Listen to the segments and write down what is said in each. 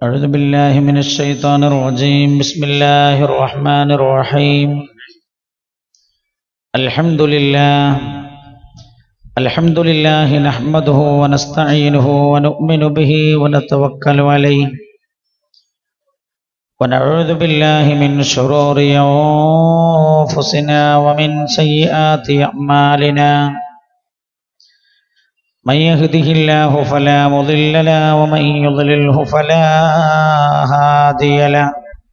أعوذ بالله من الشيطان الرجيم بسم الله الرحمن الرحيم الحمد لله الحمد لله نحمده ونستعينه ونؤمن به ونتوكل عليه ونعوذ بالله من شرور أنفسنا ومن سيئات أعمالنا من يهده الله فلا مضل له ومن يضلله فلا هادي له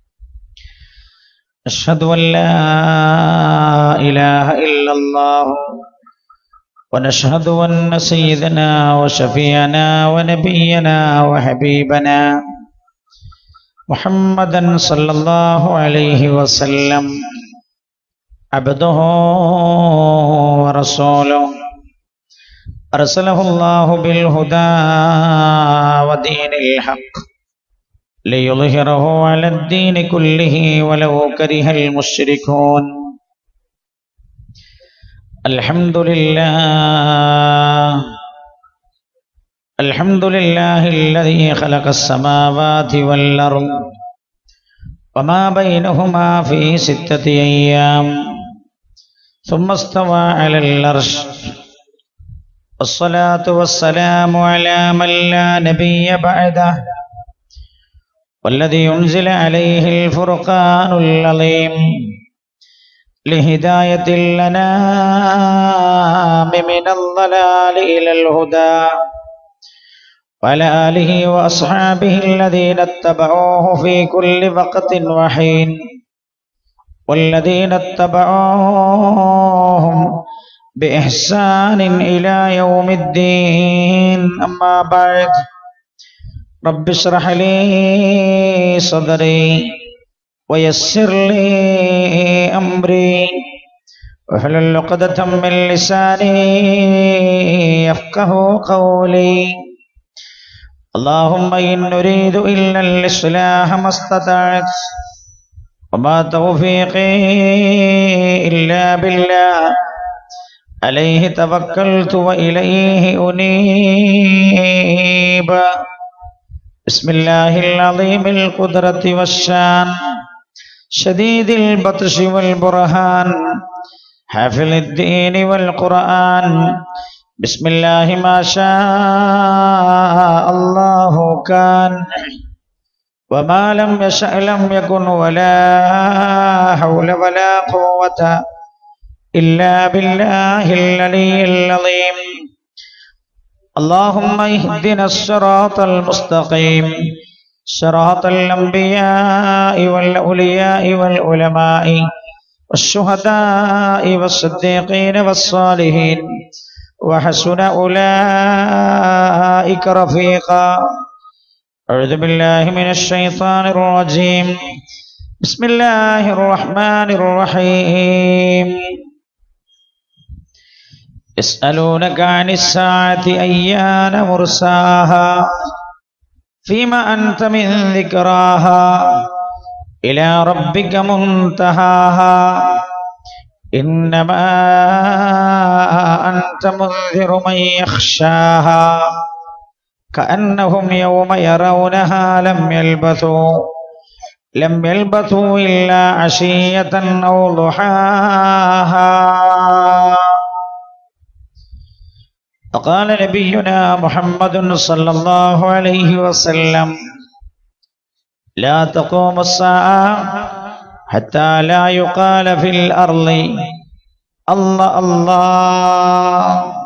أشهد أن لا إله إلا الله ونشهد أن سيدنا وشفيعنا ونبينا وحبيبنا محمدا صلى الله عليه وسلم عبده ورسوله أرسله الله بالهدى ودين الحق ليظهره على الدين كله ولو كره المشركون الحمد لله الحمد لله الذي خلق السماوات والأرض وما بينهما في ستة أيام ثم استوى على العرش والصلاة والسلام على من لا نبي بعده والذي أنزل عليه الفرقان العظيم لهداية الأنام من الضلال إلى الهدى وعلى آله وأصحابه الذين اتبعوه في كل وقت وحين والذين اتبعوهم بإحسان إلى يوم الدين أما بعد رب اشرح لي صدري ويسر لي أمري واحلل عقدة من لساني يفقه قولي اللهم إن نريد إلا الإصلاح ما استطعت وما توفيقي إلا بالله عليه توكلت وإليه أنيب بسم الله العظيم القدرة والشان شديد البطش والبرهان حافل الدين والقرآن بسم الله ما شاء الله كان وما لم يشأ لم يكن ولا حول ولا قوة إلا بالله العلي العظيم اللهم اهدنا الصراط المستقيم صراط الأنبياء والأولياء والعلماء والشهداء والصديقين والصالحين وحسن أولئك رفيقا أعوذ بالله من الشيطان الرجيم بسم الله الرحمن الرحيم يسألونك عن الساعة أيان مرساها فيما أنت من ذكراها إلى ربك منتهاها إنما أنت منذر من يخشاها كأنهم يوم يرونها لم يلبثوا لم يلبثوا إلا عشية أو ضحاها وقال نبينا محمد صلى الله عليه وسلم لا تقوم الساعة حتى لا يقال في الأرض الله الله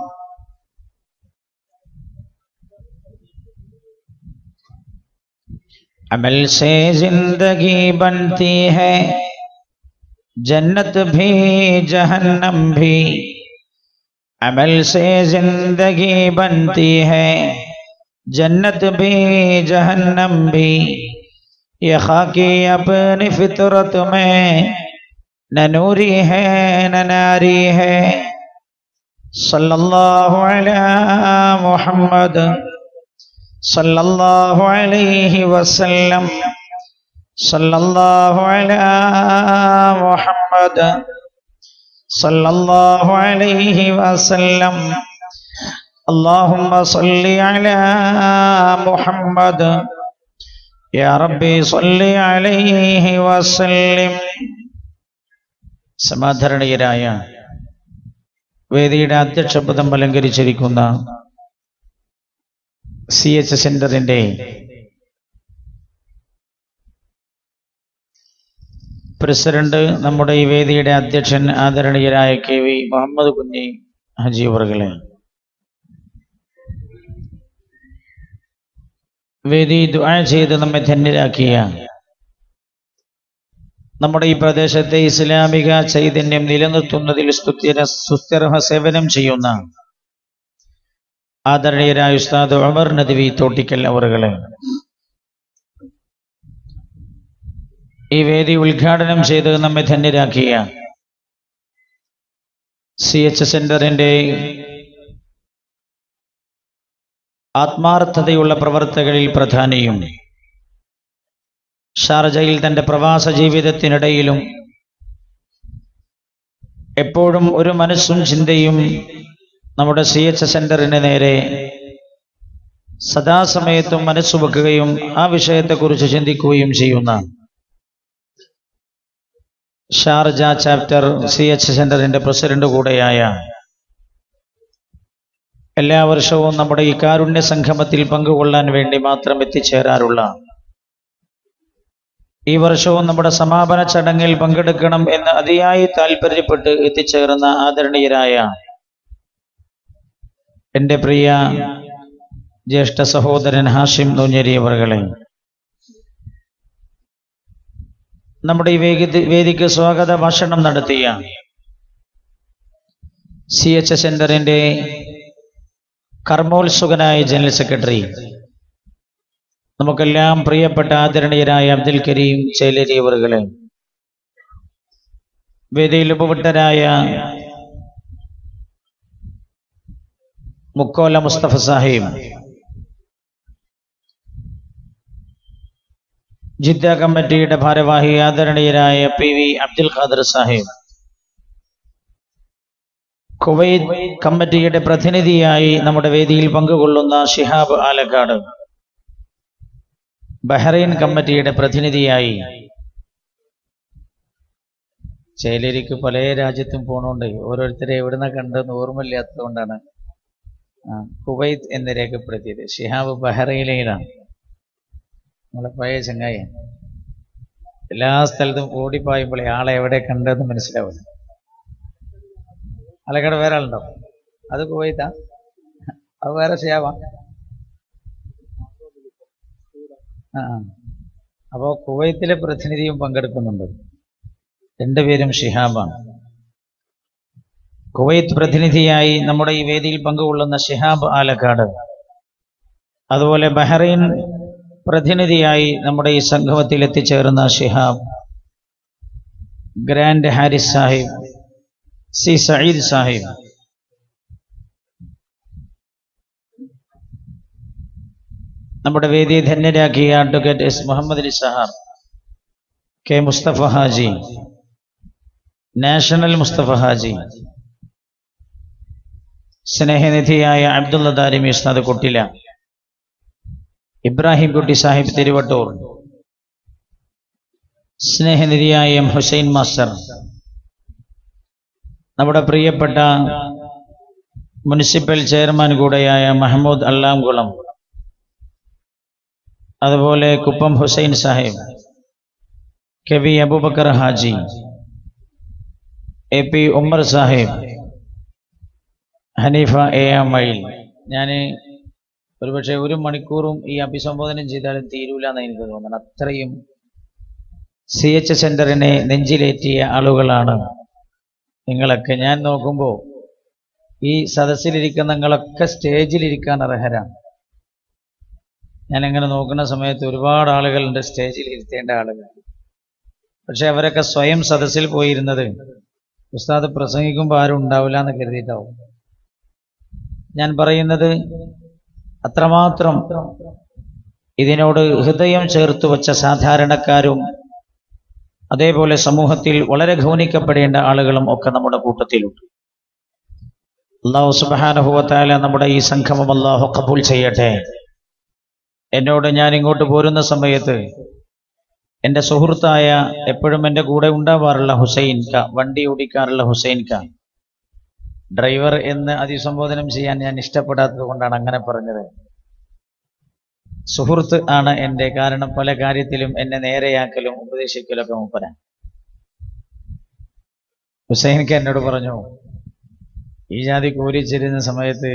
अमल से जिंदगी बनती है जन्नत भी जहन्नम भी अमल से जिंदगी बनती है जन्नत भी जहन्नम भी ये खाकी अपनी फितरत में न नूरी है न नारी है सल्लल्लाहु अलैहि मुहम्मद सल्लल्लाहु अलैहि वसल्लम सल्लल्लाहु अलैहि मुहम्मद सल्लल्लाहु अलैहि वसल्लम اللهم صل على محمد يا ربي صل عليه وسلم സമാധരണീയരായ വേദിയുടെ അധ്യക്ഷപദം അലങ്കരിച്ചിരിക്കുന്ന സി എച്ച് സെന്ററിന്റെ പ്രസിഡന്റ് നമ്മുടെ ഈ വേദിയുടെ അധ്യക്ഷൻ ആദരണീയരായ കെ വി മുഹമ്മദ് കുഞ്ഞി ഹജി അവർകളെ വേദി ദുആ ചെയ്ത് നമ്മെ ധന്യരാക്കിയ നമ്മുടെ ഈ പ്രദേശത്തെ ഇസ്ലാമിക ചൈതന്യം നിലനിർത്തുന്നതിൽ സ്തുത്യര സുസ്ഥിര സേവനം ചെയ്യുന്ന ആദരണീയരായ ഉസ്താദ് ഉമർ നദ്വി തോട്ടിക്കൽ അവറുകളെ ഈ വേദി ഉദ്ഘാടനം ചെയ്ത് നമ്മെ ധന്യരാക്കിയ സി എച്ച് സെന്ററിന്റെ ആത്മാർത്ഥതയുള്ള പ്രവർത്തകരിൽ പ്രധാനിയും ഷാർജയിൽ തന്റെ പ്രവാസ ജീവിതത്തിനിടയിലും എപ്പോഴും ഒരു മനസ്സും ചിന്തയും നമ്മുടെ സി എച്ച് സെന്ററിന് നേരെ സദാസമയത്തും മനസ്സു വെക്കുകയും ആ വിഷയത്തെക്കുറിച്ച് ചിന്തിക്കുകയും ചെയ്യുന്ന ഷാർജ ചാപ്റ്റർ സി എച്ച് സെന്ററിന്റെ പ്രസിഡന്റ് കൂടെയായ എല്ലാ വർഷവും നമ്മുടെ ഈ കാരുണ്യ സംഗമത്തിൽ പങ്കുകൊള്ളാൻ വേണ്ടി മാത്രം എത്തിച്ചേരാറുള്ള ഈ വർഷവും നമ്മുടെ സമാപന ചടങ്ങിൽ പങ്കെടുക്കണം എന്ന് അതിയായി താല്പര്യപ്പെട്ട് എത്തിച്ചേർന്ന ആദരണീയരായ എൻ്റെ പ്രിയ ജ്യേഷ്ഠ സഹോദരൻ ഹാഷിം നൂഞ്ഞേരി അവർകളെ നമ്മുടെ ഈ വേദി വേദിക്ക് സ്വാഗത ഭാഷണം നടത്തിയ സി എച്ച് സെന്ററിന്റെ കർമ്മോത്സുകനായ ജനറൽ സെക്രട്ടറി നമുക്കെല്ലാം പ്രിയപ്പെട്ട ആദരണീയരായ അബ്ദുൽ കരീം ചേലരി അവറുകളെ വേദിയിൽ ഉപവിട്ടരായ മുക്കോല മുസ്തഫ സാഹിബ് ജിദ്ദ കമ്മിറ്റിയുടെ ഭാരവാഹി ആദരണീയരായ P V Abdul Khader Sahib Kuwait കമ്മിറ്റിയുടെ പ്രതിനിധിയായി നമ്മുടെ വേദിയിൽ പങ്കുകൊള്ളുന്ന ഷിഹാബ് ആലക്കാട് ബഹ്റൈൻ കമ്മിറ്റിയുടെ പ്രതിനിധിയായി ചേലേരിക്ക് പല രാജ്യത്തും പോണോണ്ട് ഓരോരുത്തരെ എവിടുന്ന കണ്ടെന്ന് ഓർമ്മയില്ലാത്തതുകൊണ്ടാണ് ആ, കുവൈത്ത് എന്ന് രേഖപ്പെടുത്തിയത് ഷിഹാബ് ബഹ്റൈനിലാണ് നമ്മളെ പഴയ ചങ്ങായി എല്ലാ സ്ഥലത്തും ഓടിപ്പായുമ്പോൾ ആളെ എവിടെ കണ്ടതെന്ന് മനസ്സിലാവില്ല ആലക്കാട് വേറെ ആളുണ്ടോ അത് കുവൈത്താ അത് വേറെ ഷിഹാബാ ആ ആ. അപ്പോ കുവൈത്തിലെ പ്രതിനിധിയും പങ്കെടുക്കുന്നുണ്ട് രണ്ടുപേരും ഷിഹാബാണ് കുവൈത്ത് പ്രതിനിധിയായി നമ്മുടെ ഈ വേദിയിൽ പങ്കുകൊള്ളുന്ന ഷിഹാബ് ആലക്കാട് അതുപോലെ ബഹ്റൈൻ പ്രതിനിധിയായി നമ്മുടെ ഈ സംഗമത്തിൽ എത്തിച്ചേർന്ന ഷിഹാബ് ഗ്രാൻഡ് ഹാരിസ് സാഹിബ് സി സയ്യിദ് സാഹിബ് നമ്മുടെ വേദിയെ ധന്യരാക്കിയ advocate S Muhammad Ali Sahar K Mustafa Haji national Mustafa Haji സ്നേഹനിധിയായ അബ്ദുള്ള ദാരിമി ഉസ്താദ് കുട്ടില ഇബ്രാഹിം കുട്ടി സാഹിബ് തിരുവട്ടൂർ സ്നേഹനിധിയായ എം ഹുസൈൻ മാസ്റ്റർ നമ്മുടെ പ്രിയപ്പെട്ട മുനിസിപ്പൽ ചെയർമാൻ കൂടെയായ മഹമ്മൂദ് അള്ളാംകുളം അതുപോലെ Kuppam Hussain Sahib K V Aboobacker Haji A P Ummer Sahib Haneefa A M മയിൽ ഞാൻ ഒരുപക്ഷെ ഒരു മണിക്കൂറും ഈ അഭിസംബോധന ചെയ്താലും തീരൂല എന്ന് എനിക്ക് തോന്നുന്നു അത്രയും സി എച്ച് സെന്ററിനെ നെഞ്ചിലേറ്റിയ ആളുകളാണ് നിങ്ങളൊക്കെ ഞാൻ നോക്കുമ്പോൾ ഈ സദസ്സിലിരിക്കുന്ന നിങ്ങളൊക്കെ സ്റ്റേജിലിരിക്കാൻ അർഹരാണ് ഞാൻ അങ്ങനെ നോക്കുന്ന സമയത്ത് ഒരുപാട് ആളുകളുണ്ട് സ്റ്റേജിൽ ഇരുത്തേണ്ട ആളുകൾ പക്ഷെ അവരൊക്കെ സ്വയം സദസ്സിൽ പോയിരുന്നത് ഉസ്താദ് പ്രസംഗിക്കുമ്പോൾ ആരും ഉണ്ടാവില്ല എന്ന് കരുതിയിട്ടാവും ഞാൻ പറയുന്നത് അത്രമാത്രം ഇതിനോട് ഹൃദയം ചേർത്ത് വച്ച സാധാരണക്കാരും അതേപോലെ സമൂഹത്തിൽ വളരെ ഗൗനിക്കപ്പെടേണ്ട ആളുകളും ഒക്കെ നമ്മുടെ കൂട്ടത്തിലുണ്ട് അള്ളാഹു സുബാനുഭവത്തായ നമ്മുടെ ഈ സംഗമം അള്ളാഹു കബൂൽ ചെയ്യട്ടെ എന്നോട് ഞാൻ ഇങ്ങോട്ട് പോരുന്ന സമയത്ത് എൻ്റെ സുഹൃത്തായ എപ്പോഴും എൻ്റെ കൂടെ ഉണ്ടാവാറുള്ള ഹുസൈൻ ക വണ്ടി ഓടിക്കാറുള്ള ഹുസൈൻ ക ഡ്രൈവർ എന്ന് അതിസംബോധനം ചെയ്യാൻ ഞാൻ ഇഷ്ടപ്പെടാത്തത് കൊണ്ടാണ് അങ്ങനെ പറഞ്ഞത് സുഹൃത്ത് ആണ് എൻ്റെ കാരണം പല കാര്യത്തിലും എന്നെ നേരെയാക്കലും ഉപദേശിക്കലും ഒക്കെ മൂപ്പര ഹുസൈൻക്ക് എന്നോട് പറഞ്ഞു ഈ ജാതി കൂലിച്ചിരുന്ന സമയത്ത്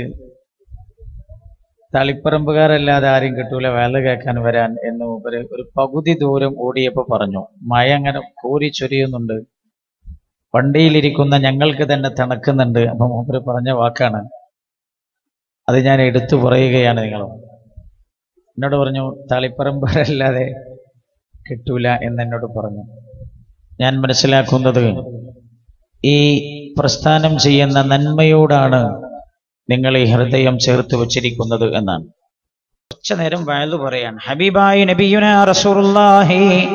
തളിപ്പറമ്പുകാരല്ലാതെ ആരും കിട്ടൂല വേല കേൾക്കാൻ വരാൻ എന്ന് മൂപ്പര് ഒരു പകുതി ദൂരം ഓടിയപ്പോ പറഞ്ഞു മഴ അങ്ങനെ കോരി ചൊരിയുന്നുണ്ട് വണ്ടിയിലിരിക്കുന്ന ഞങ്ങൾക്ക് തന്നെ തണുക്കുന്നുണ്ട് അപ്പൊ മൂപ്പര് പറഞ്ഞ വാക്കാണ് അത് ഞാൻ എടുത്തു പറയുകയാണ് നിങ്ങൾ എന്നോട് പറഞ്ഞു തളിപ്പറമ്പുകാരല്ലാതെ കിട്ടൂല എന്ന് എന്നോട് പറഞ്ഞു ഞാൻ മനസ്സിലാക്കുന്നത് ഈ പ്രസ്ഥാനം ചെയ്യുന്ന നന്മയോടാണ് നിങ്ങൾ ഈ ഹൃദയം ചേർത്ത് വച്ചിരിക്കുന്നത് എന്നാണ് കുറച്ചു നേരം വയത് പറയാൻ ഹബീബായി നബിയുന റസൂലുള്ളാഹി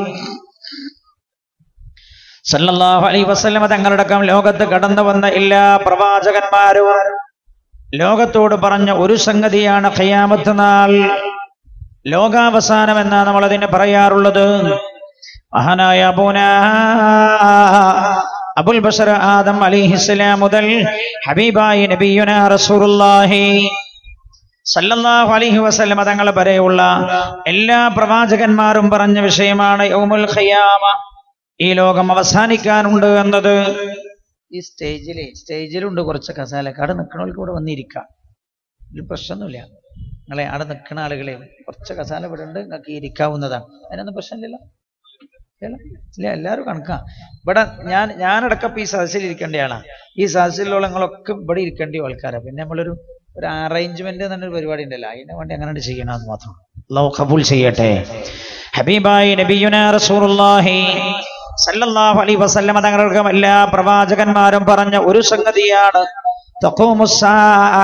സല്ലല്ലാഹു അലൈഹി വസല്ലമ തങ്ങളടക്കം ലോകത്ത് കടന്നു വന്ന എല്ലാ പ്രവാചകന്മാരും ലോകത്തോട് പറഞ്ഞ ഒരു സംഗതിയാണ് ഖിയാമത്ത് നാൾ ലോകാവസാനം എന്നാണ് നമ്മൾ അതിന് പറയാറുള്ളത് മഹാനായ അബൂന അബുൽ ബഷർ ആദം അലിഹിസ്ലാം മുതൽ ഹബീബായി നബിയുന റസൂലുള്ളാഹി സല്ലല്ലാഹു അലൈഹി വസല്ലമ തങ്ങൾ വരെയുള്ള എല്ലാ പ്രവാചകന്മാരും പറഞ്ഞ വിഷയമാണ് യൗമുൽ ഖിയാമ ഈ ലോകം അവസാനിക്കാനുണ്ട് എന്നത് ഈ സ്റ്റേജിൽ സ്റ്റേജിലുണ്ട് കുറച്ച് കസാലക്കാട് നിൽക്കണവർക്ക് ഇവിടെ വന്നിരിക്കാം ഇതിൽ പ്രശ്നമൊന്നുമില്ല നിങ്ങളെ അവിടെ നിൽക്കുന്ന ആളുകളെ കുറച്ച് കസാല ഇവിടെ ഉണ്ട് നിങ്ങൾക്ക് ഇരിക്കാവുന്നതാണ് അതിനൊന്നും പ്രശ്നമില്ലല്ലോ ഇല്ല ഇല്ല എല്ലാവരും കണക്കാ ഇവിടെ ഞാൻ ഞാനടക്കം ഇപ്പൊ ഈ സദസ്സിൽ ഇരിക്കേണ്ട ആളാണ് ഈ സദസ്സിലുള്ള നിങ്ങളൊക്കെ ഇവിടെ ഇരിക്കേണ്ട ആൾക്കാരാണ് പിന്നെ നമ്മളൊരു ഒരു അറേഞ്ച്മെന്റ് എന്നൊരു പരിപാടി ഉണ്ടല്ലോ അതിന് വേണ്ടി അങ്ങനെ ചെയ്യണമെന്ന് മാത്രം അള്ളാഹു കബൂൽ ചെയ്യട്ടെ ഹബീബായി നബിയുന റസൂലുള്ളാഹി സല്ലല്ലാഹു അലൈഹി വസല്ലമ തങ്ങൾക്ക് എല്ലാ പ്രവാചകന്മാരും പറഞ്ഞ ഒരു സംഗതിയാണ് തഖൂമുസ്സാ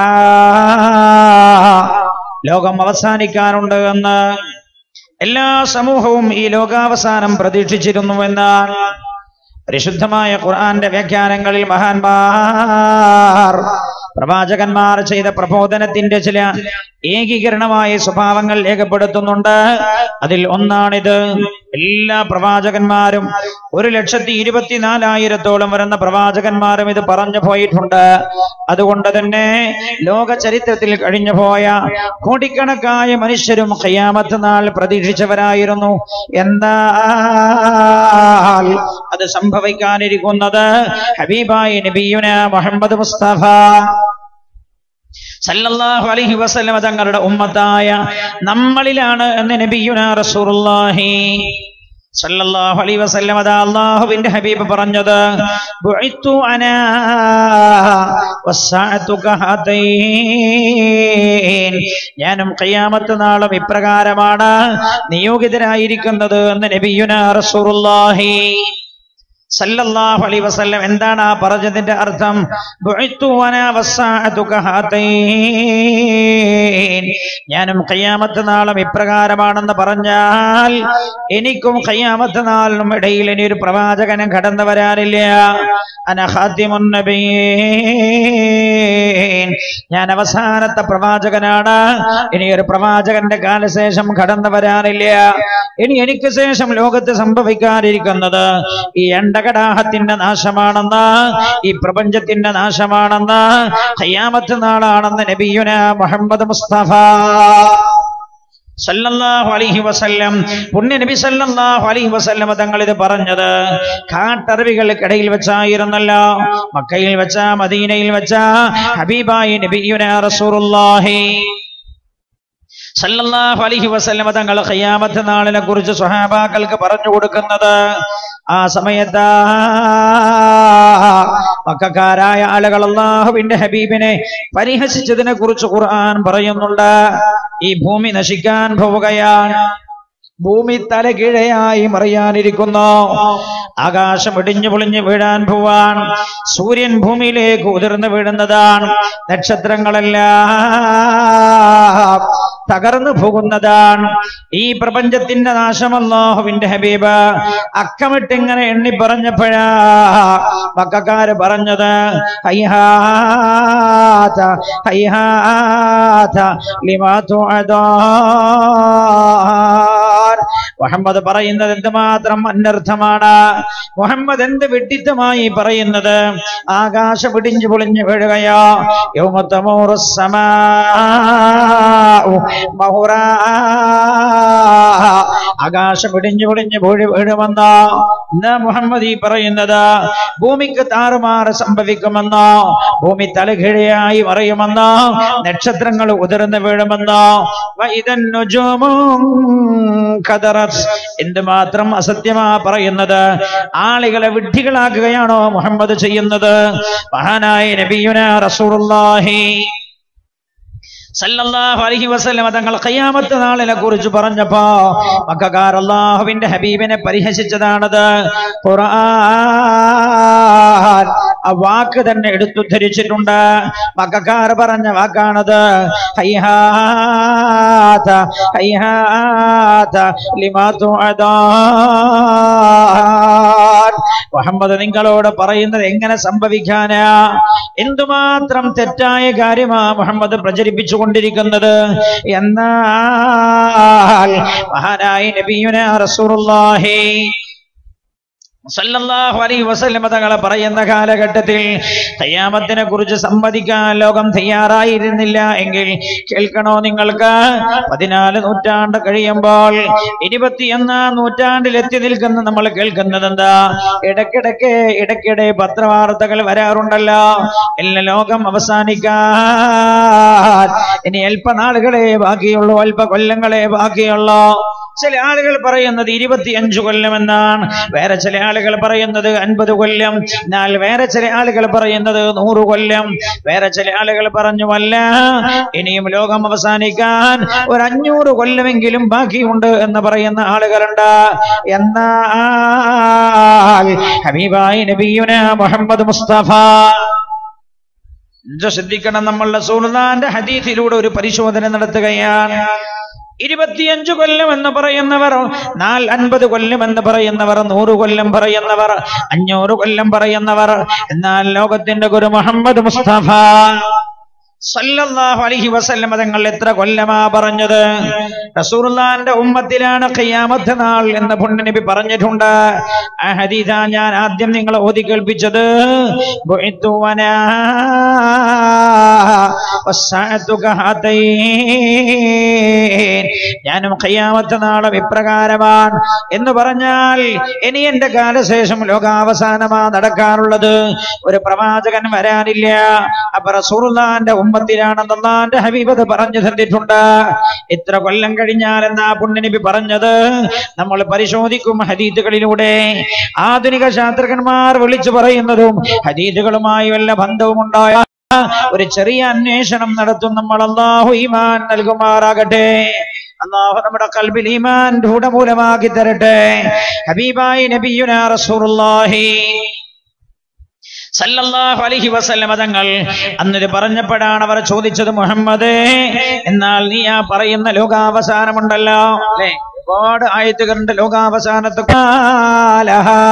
ലോകം അവസാനിക്കാനുണ്ട് എന്ന് എല്ലാ സമൂഹവും ഈ ലോകാവസാനം പ്രതീക്ഷിച്ചിരുന്നുവെന്നാൽ പരിശുദ്ധമായ ഖുർആന്റെ വ്യാഖ്യാനങ്ങളിൽ മഹാന്മാർ പ്രവാചകന്മാർ ചെയ്ത പ്രബോധനത്തിന്റെ ചില ഏകീകരണമായ സ്വഭാവങ്ങൾ രേഖപ്പെടുത്തുന്നുണ്ട് അതിൽ ഒന്നാണിത് എല്ലാ പ്രവാചകന്മാരും ഒരു ലക്ഷത്തി ഇരുപത്തിനാലായിരത്തോളം വരുന്ന പ്രവാചകന്മാരും ഇത് പറഞ്ഞു പോയിട്ടുണ്ട് അതുകൊണ്ട് തന്നെ ലോക ചരിത്രത്തിൽ കഴിഞ്ഞു പോയ കോടിക്കണക്കായ മനുഷ്യരും ഖിയാമത്ത് നാൾ പ്രതീക്ഷിച്ചവരായിരുന്നു എന്നാൽ അത് സംഭവിക്കാനിരിക്കുന്നത് ഹബീബായി നബിയുന മുഹമ്മദ് മുസ്തഫ സല്ലല്ലാഹു അലൈഹി വസല്ലമ തങ്ങളുടെ ഉമ്മത്തായ നമ്മളിലാണ് എന്ന് നബിയുന റസൂലുള്ളാഹി സല്ലല്ലാഹു അലൈഹി വസല്ലമ ദാ അല്ലാഹുവിന്റെ ഹബീബ് പറഞ്ഞത് ബുഇത്തു അനാ വസ്സഅതു കഹതൈൻ ഞാനും ഖിയാമത്ത് നാളും ഇപ്രകാരമാണ് നിയോഗിതരായിരിക്കുന്നത് എന്ന് നബിയുന റസൂലുള്ളാഹി സല്ലല്ലാഹു അലൈഹി വസല്ലം എന്താണ് ആ പറഞ്ഞതിന്റെ അർത്ഥം ബുഇത്തു വനാ വസ്സഅതു കഹതൈൻ ഞാനും ഖിയാമത്ത് നാളും ഇപ്രകാരമാണെന്ന് പറഞ്ഞാൽ എനിക്കും ഖിയാമത്ത് നാളിനും ഇടയിൽ ഇനി ഒരു പ്രവാചകനും കടന്നു വരാനില്ല അന ഖാതിമുൻ നബിയീൻ ഞാൻ അവസാനത്തെ പ്രവാചകനാണ് ഇനി ഒരു പ്രവാചകന്റെ കാലശേഷം കടന്നു വരാനില്ല ഇനി എനിക്ക് ശേഷം ലോകത്ത് സംഭവിക്കാതിരിക്കുന്നത് ഈ എണ്ടകടാഹത്തിന്റെ നാശമാണെന്ന് ഈ പ്രപഞ്ചത്തിന്റെ നാശമാണെന്ന് ഖിയാമത്ത് നാളാണെന്ന് നബിയുന മുഹമ്മദ് മുസ്തഫ സല്ലല്ലാഹു അലൈഹി വസല്ലം പുണ്യ നബി സല്ലല്ലാഹു അലൈഹി വസല്ലം തങ്ങൾ ഇത് പറഞ്ഞത് കാട്ടറിവികൾക്കിടയിൽ വെച്ചായിരുന്നല്ലോ മക്കയിൽ വെച്ച മദീനയിൽ വെച്ച ഹബീബായി നബിയുന റസൂലുള്ളാഹി സല്ലല്ലാഹു അലൈഹി വസല്ലം തങ്ങൾ ഖിയാമത്ത് നാളിനെ കുറിച്ച് സ്വഹാബാക്കൾക്ക് പറഞ്ഞു കൊടുക്കുന്നത് ആ സമയത്ത് മക്കാരായ ആളുകൾ അള്ളാഹുവിന്റെ ഹബീബിനെ പരിഹസിച്ചതിനെ കുറിച്ച് ഖുർആൻ പറയുന്നുണ്ട് ഈ ഭൂമി നശിക്കാൻ പോവുകയാണ് ഭൂമി തലകീഴയായി മറിയാനിരിക്കുന്നു ആകാശം ഇടിഞ്ഞു പൊളിഞ്ഞു വീഴാൻ പോവാൻ സൂര്യൻ ഭൂമിയിലേക്ക് ഉതിർന്നു വീഴുന്നതാണ് നക്ഷത്രങ്ങളെല്ലാം തകർന്നു പോകുന്നതാണ് ഈ പ്രപഞ്ചത്തിന്റെ നാശം അല്ലാഹുവിന്റെ ഹബീബ് അക്കമിട്ട് ഇങ്ങനെ എണ്ണി പറഞ്ഞപ്പോഴാ മക്കാര് പറഞ്ഞത് ഹൈഹാത ഹൈഹാത ലിമാ തുഅദാൻ മുഹമ്മദ് പറയുന്നത് എന്തുമാത്രം അനർത്ഥമാണ് മുഹമ്മദ് എന്ത് വിഡിത്തമായി പറയുന്നത് ആകാശം ഇടിഞ്ഞു പൊളിഞ്ഞു വീഴുകയോ യൗമത്തമോറസ്സമാഉ മഹുറാ. ആകാശം ഇടിഞ്ഞു പൊളിഞ്ഞു വീഴ് വീഴുമെന്നോ എന്നാ മുഹമ്മദ് ഈ പറയുന്നത് ഭൂമിക്ക് താറുമാറ് സംഭവിക്കുമെന്നോ ഭൂമി തലകിഴയായി മറിയുമെന്നോ നക്ഷത്രങ്ങൾ ഉതിർന്നു വീഴുമെന്നോ വൈതൻ നുജൂമും ഖദറത് എന്തുമാത്രം അസത്യമാ പറയുന്നത് ആളുകളെ വിഡ്ഢികളാക്കുകയാണോ മുഹമ്മദ് ചെയ്യുന്നത് മഹാനായ നബിയുന റസൂലുള്ളാഹി സല്ലല്ലാഹു അലൈഹി വസല്ലമ തങ്ങൾ ഖിയാമത്ത് നാളിനെ കുറിച്ച് പറഞ്ഞപ്പോ മക്കാർ അള്ളാഹുവിന്റെ ഹബീബിനെ പരിഹസിച്ചതാണത് ഖുർആൻ ആ വാക്ക് തന്നെ എടുത്തുദ്ധരിച്ചിട്ടുണ്ട് മക്കാർ പറഞ്ഞ വാക്കാണത് ഹൈഹാത ഹൈഹാത ലിമാ തുഅദാൻ മുഹമ്മദ് നിങ്ങളോട് പറയുന്നത് എങ്ങനെ സംഭവിക്കാനാ എന്തുമാത്രം തെറ്റായ കാര്യമാ മുഹമ്മദ് പ്രചരിപ്പിച്ചു കൊണ്ടിരിക്കുന്നത് എന്നാൽ മഹാനായ നബിയുന റസൂലുള്ളാഹി സല്ലല്ലാഹു അലൈഹി വസല്ലമ തങ്ങളെ പറയുന്ന കാലഘട്ടത്തിൽ ഖിയാമത്തിനെ കുറിച്ച് സമ്മതിക്കാൻ ലോകം തയ്യാറായിരുന്നില്ല എങ്കിൽ കേൾക്കണോ നിങ്ങൾക്ക് പതിനാല് നൂറ്റാണ്ട് കഴിയുമ്പോൾ ഇരുപത്തിയൊന്നാം നൂറ്റാണ്ടിൽ എത്തി നിൽക്കുന്ന നമ്മൾ കേൾക്കുന്നത് എന്താ ഇടയ്ക്കിടയ്ക്ക് ഇടയ്ക്കിടെ പത്രവാർത്തകൾ വരാറുണ്ടല്ലോ എല്ലാ ലോകം അവസാനിക്കാൻ ഇനി അല്പനാളുകളെ ബാക്കിയുള്ളൂ അല്പ കൊല്ലങ്ങളെ ബാക്കിയുള്ളൂ ചില ആളുകൾ പറയുന്നത് ഇരുപത്തിയഞ്ചു കൊല്ലം എന്നാണ് വേറെ ചില ആളുകൾ പറയുന്നത് അൻപത് കൊല്ലം എന്നാൽ വേറെ ചില ആളുകൾ പറയുന്നത് നൂറ് കൊല്ലം വേറെ ചില ആളുകൾ പറഞ്ഞുവല്ല ഇനിയും ലോകം അവസാനിക്കാൻ ഒരു അഞ്ഞൂറ് കൊല്ലമെങ്കിലും ബാക്കിയുണ്ട് എന്ന് പറയുന്ന ആളുകളുണ്ട് എന്നാൽ ഹബീബായി നബിയുന മുഹമ്മദ് മുസ്തഫ ഇത് ശ്രദ്ധിക്കണം നമ്മളുടെ സുഹൃത്താന്റെ ഹദീസിലൂടെ ഒരു പരിശോധന നടത്തുകയാണ് ഇരുപത്തിയഞ്ചു കൊല്ലം എന്ന് പറയുന്നവർ നാൽ അൻപത് കൊല്ലം എന്ന് പറയുന്നവർ നൂറ് കൊല്ലം പറയുന്നവർ അഞ്ഞൂറ് കൊല്ലം പറയുന്നവർ എന്നാൽ ലോകത്തിന്റെ ഗുരു മുഹമ്മദ് മുസ്തഫ സല്ലല്ലാഹു അലൈഹി വസല്ലം തങ്ങൾ എത്ര കൊല്ലമാ പറഞ്ഞത് റസൂലുള്ളാന്റെ ഉമ്മത്തിലാണ് ഖിയാമത്ത് നാൾ എന്ന് പുണ്യനബി പറഞ്ഞിട്ടുണ്ട് ആ ഹദീസാ ഞാൻ ആദ്യം നിങ്ങളെ ഓതി കേൾപ്പിച്ചത് ബുഇത്തു വനാ വസ്സഅതു കഹതൈൻ ഞാനും ഖിയാമത്ത് നാളും ഇപ്രകാരമാണ് എന്ന് പറഞ്ഞാൽ ഇനി എന്റെ കാലശേഷം ലോകാവസാനമാ നടക്കാറുള്ളത് ഒരു പ്രവാചകൻ വരാനില്ല അപ്പൊ റസൂലുള്ളാന്റെ ഉമ്മത്തിലാണെന്ന് അള്ളാന്റെ ഹബീബത് പറഞ്ഞു തന്നിട്ടുണ്ട് ഇത്ര കൊല്ലം കഴിഞ്ഞാൽ എന്നാ പുണ്യനബി പറഞ്ഞത് നമ്മൾ പരിശോധിക്കും ഹദീദുകളിലൂടെ ആധുനിക ശാസ്ത്രജ്ഞന്മാർ വിളിച്ചു പറയുന്നതും ഹദീദുകളുമായി വല്ല ബന്ധവുമുണ്ടായ ഒരു ചെറിയ അന്വേഷണം നടത്തും നമ്മൾ അള്ളാഹു ഈമാൻ നൽകുമാറാകട്ടെ അള്ളാഹു നമ്മുടെ കൽബിൽ ഈമാൻ രൂഢമൂലമാക്കി തരട്ടെ ഹബീബായി നബിയുന റസൂലുള്ളാഹി സല്ലല്ലാഹു അലൈഹി വസല്ലമ തങ്ങൾ അന്നിത് പറഞ്ഞപ്പോഴാണ് അവർ ചോദിച്ചത് മുഹമ്മദേ എന്നാൽ നീ ആ പറയുന്ന ലോകാവസാനമുണ്ടല്ലോ അല്ലേ ഒരുപാട് ആയത്തുകളുണ്ട് ലോകാവസാനത്ത് കാലഹാ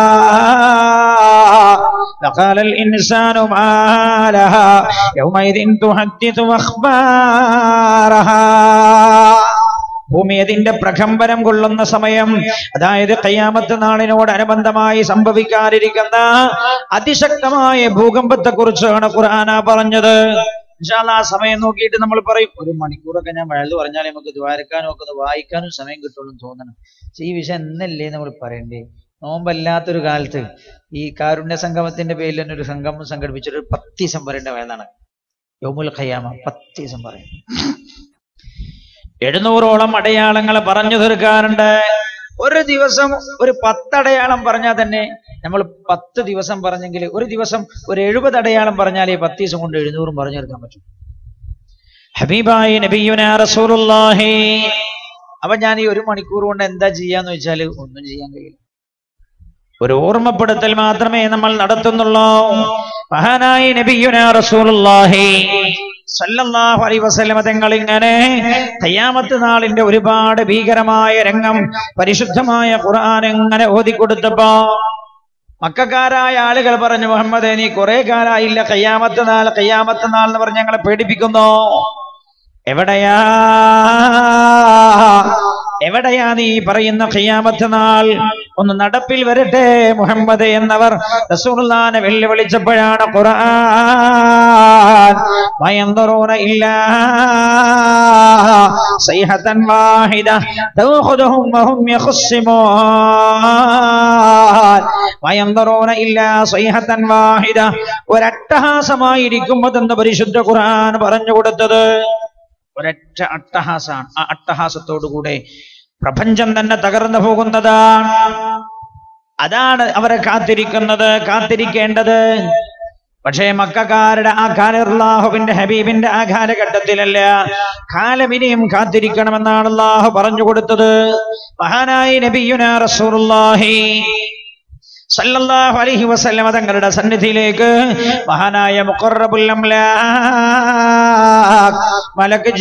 لقال الإنسان ما لها يومئذ تحدث أخبارها ഭൂമി അതിന്റെ പ്രകമ്പനം കൊള്ളുന്ന സമയം അതായത് കയ്യാമത്ത് നാളിനോടനുബന്ധമായി സംഭവിക്കാനിരിക്കുന്ന അതിശക്തമായ ഭൂകമ്പത്തെ കുറിച്ചാണ് ഖുർആന പറഞ്ഞത് ഇൻഷാല്ലാ ആ സമയം നോക്കിയിട്ട് നമ്മൾ പറയും ഒരു മണിക്കൂറൊക്കെ ഞാൻ വഴുതു പറഞ്ഞാൽ നമുക്ക് ദ്വാരക്കാനും ഒക്കെ ഒന്ന് വായിക്കാനും സമയം കിട്ടുള്ളൂ എന്ന് തോന്നണം പക്ഷെ ഈ വിഷയം എന്നല്ലേ നമ്മൾ പറയണ്ടേ നോമ്പല്ലാത്തൊരു കാലത്ത് ഈ കാരുണ്യ സംഗമത്തിന്റെ പേരിൽ തന്നെ ഒരു സംഗമം സംഘടിപ്പിച്ചിട്ട് ഒരു പത്ത് ദിവസം പറയേണ്ട വേദാണ് യോമുൽ ഖയ്യാമ പത്ത് ദിവസം പറയും എഴുന്നൂറോളം അടയാളങ്ങൾ പറഞ്ഞു തീർക്കാറുണ്ട് ഒരു ദിവസം ഒരു പത്തടയാളം പറഞ്ഞാൽ തന്നെ നമ്മൾ പത്ത് ദിവസം പറഞ്ഞെങ്കിൽ ഒരു ദിവസം ഒരു എഴുപത് അടയാളം പറഞ്ഞാലേ പത്ത് ദിവസം കൊണ്ട് എഴുന്നൂറും പറഞ്ഞു തീർക്കാൻ പറ്റും ഹബീബായി നബിയുന റസൂലുള്ളാഹി അപ്പൊ ഞാൻ ഈ ഒരു മണിക്കൂർ കൊണ്ട് എന്താ ചെയ്യാന്ന് വെച്ചാൽ ഒന്നും ചെയ്യാൻ കഴിയില്ല ഒരു ഓർമ്മപ്പെടുത്തൽ മാത്രമേ നമ്മൾ നടത്തുന്നുള്ളൂ മഹാനായി നബിയുന റസൂലുള്ളാഹി സല്ലല്ലാഹു അലൈഹി വസല്ലമ തങ്ങൾ ഇങ്ങനെ ഖിയാമത്ത് നാളിന്റെ ഒരുപാട് ഭീകരമായ രംഗം പരിശുദ്ധമായ ഖുർആൻ ഇങ്ങനെ ഓതിക്കൊടുത്തപ്പോ മക്കാരായ ആളുകൾ പറഞ്ഞു മുഹമ്മദ് നീ കുറെ കാലായില്ല കയ്യാമത്ത് നാൾ കയ്യാമത്ത് നാൾ എന്ന് പറഞ്ഞ് ഞങ്ങളെ പേടിപ്പിക്കുന്നു എവിടെയാ എവിടെയാ നീ പറയുന്ന ഖിയാമത്ത് നാൾ ഒന്ന് നടപ്പിൽ വരട്ടെ മുഹമ്മദ് എന്നവർ റസൂലുള്ളാനെ വെല്ലുവിളിച്ചപ്പോഴാണ് ഖുർആൻ വയന്തറൂന ഇല്ല സൈഹതൻ വാഹിദ തൗഖുദുഹും വഹും യഖസ്സിമൂൻ വയന്തറൂന ഇല്ല സൈഹതൻ വാഹിദ ഒരട്ടഹാസമായിരിക്കും അതെന്ന് പരിശുദ്ധ ഖുർആൻ പറഞ്ഞു കൊടുത്തത് ഒരൊറ്റ അട്ടഹാസാണ് ആ അട്ടഹാസത്തോടുകൂടെ പ്രപഞ്ചം തന്നെ തകർന്നു പോകുന്നതാണ് അതാണ് അവരെ കാത്തിരിക്കുന്നത് കാത്തിരിക്കേണ്ടത് പക്ഷേ മക്കാരുടെ ആ കാലല്ലാഹുവിന്റെ ഹബീബിന്റെ ആ കാലഘട്ടത്തിലല്ല കാലം ഇനിയും കാത്തിരിക്കണമെന്നാണ് അള്ളാഹു പറഞ്ഞു കൊടുത്തത് മഹാനായി നബിയുന റസൂലുള്ളാഹി സല്ലല്ലാഹു അലൈഹി വസല്ലമ തങ്ങളുടെ സന്നിധിയിലേക്ക് മഹാനായ മുഖറബുൽ അംലാഖ് മലക്ക്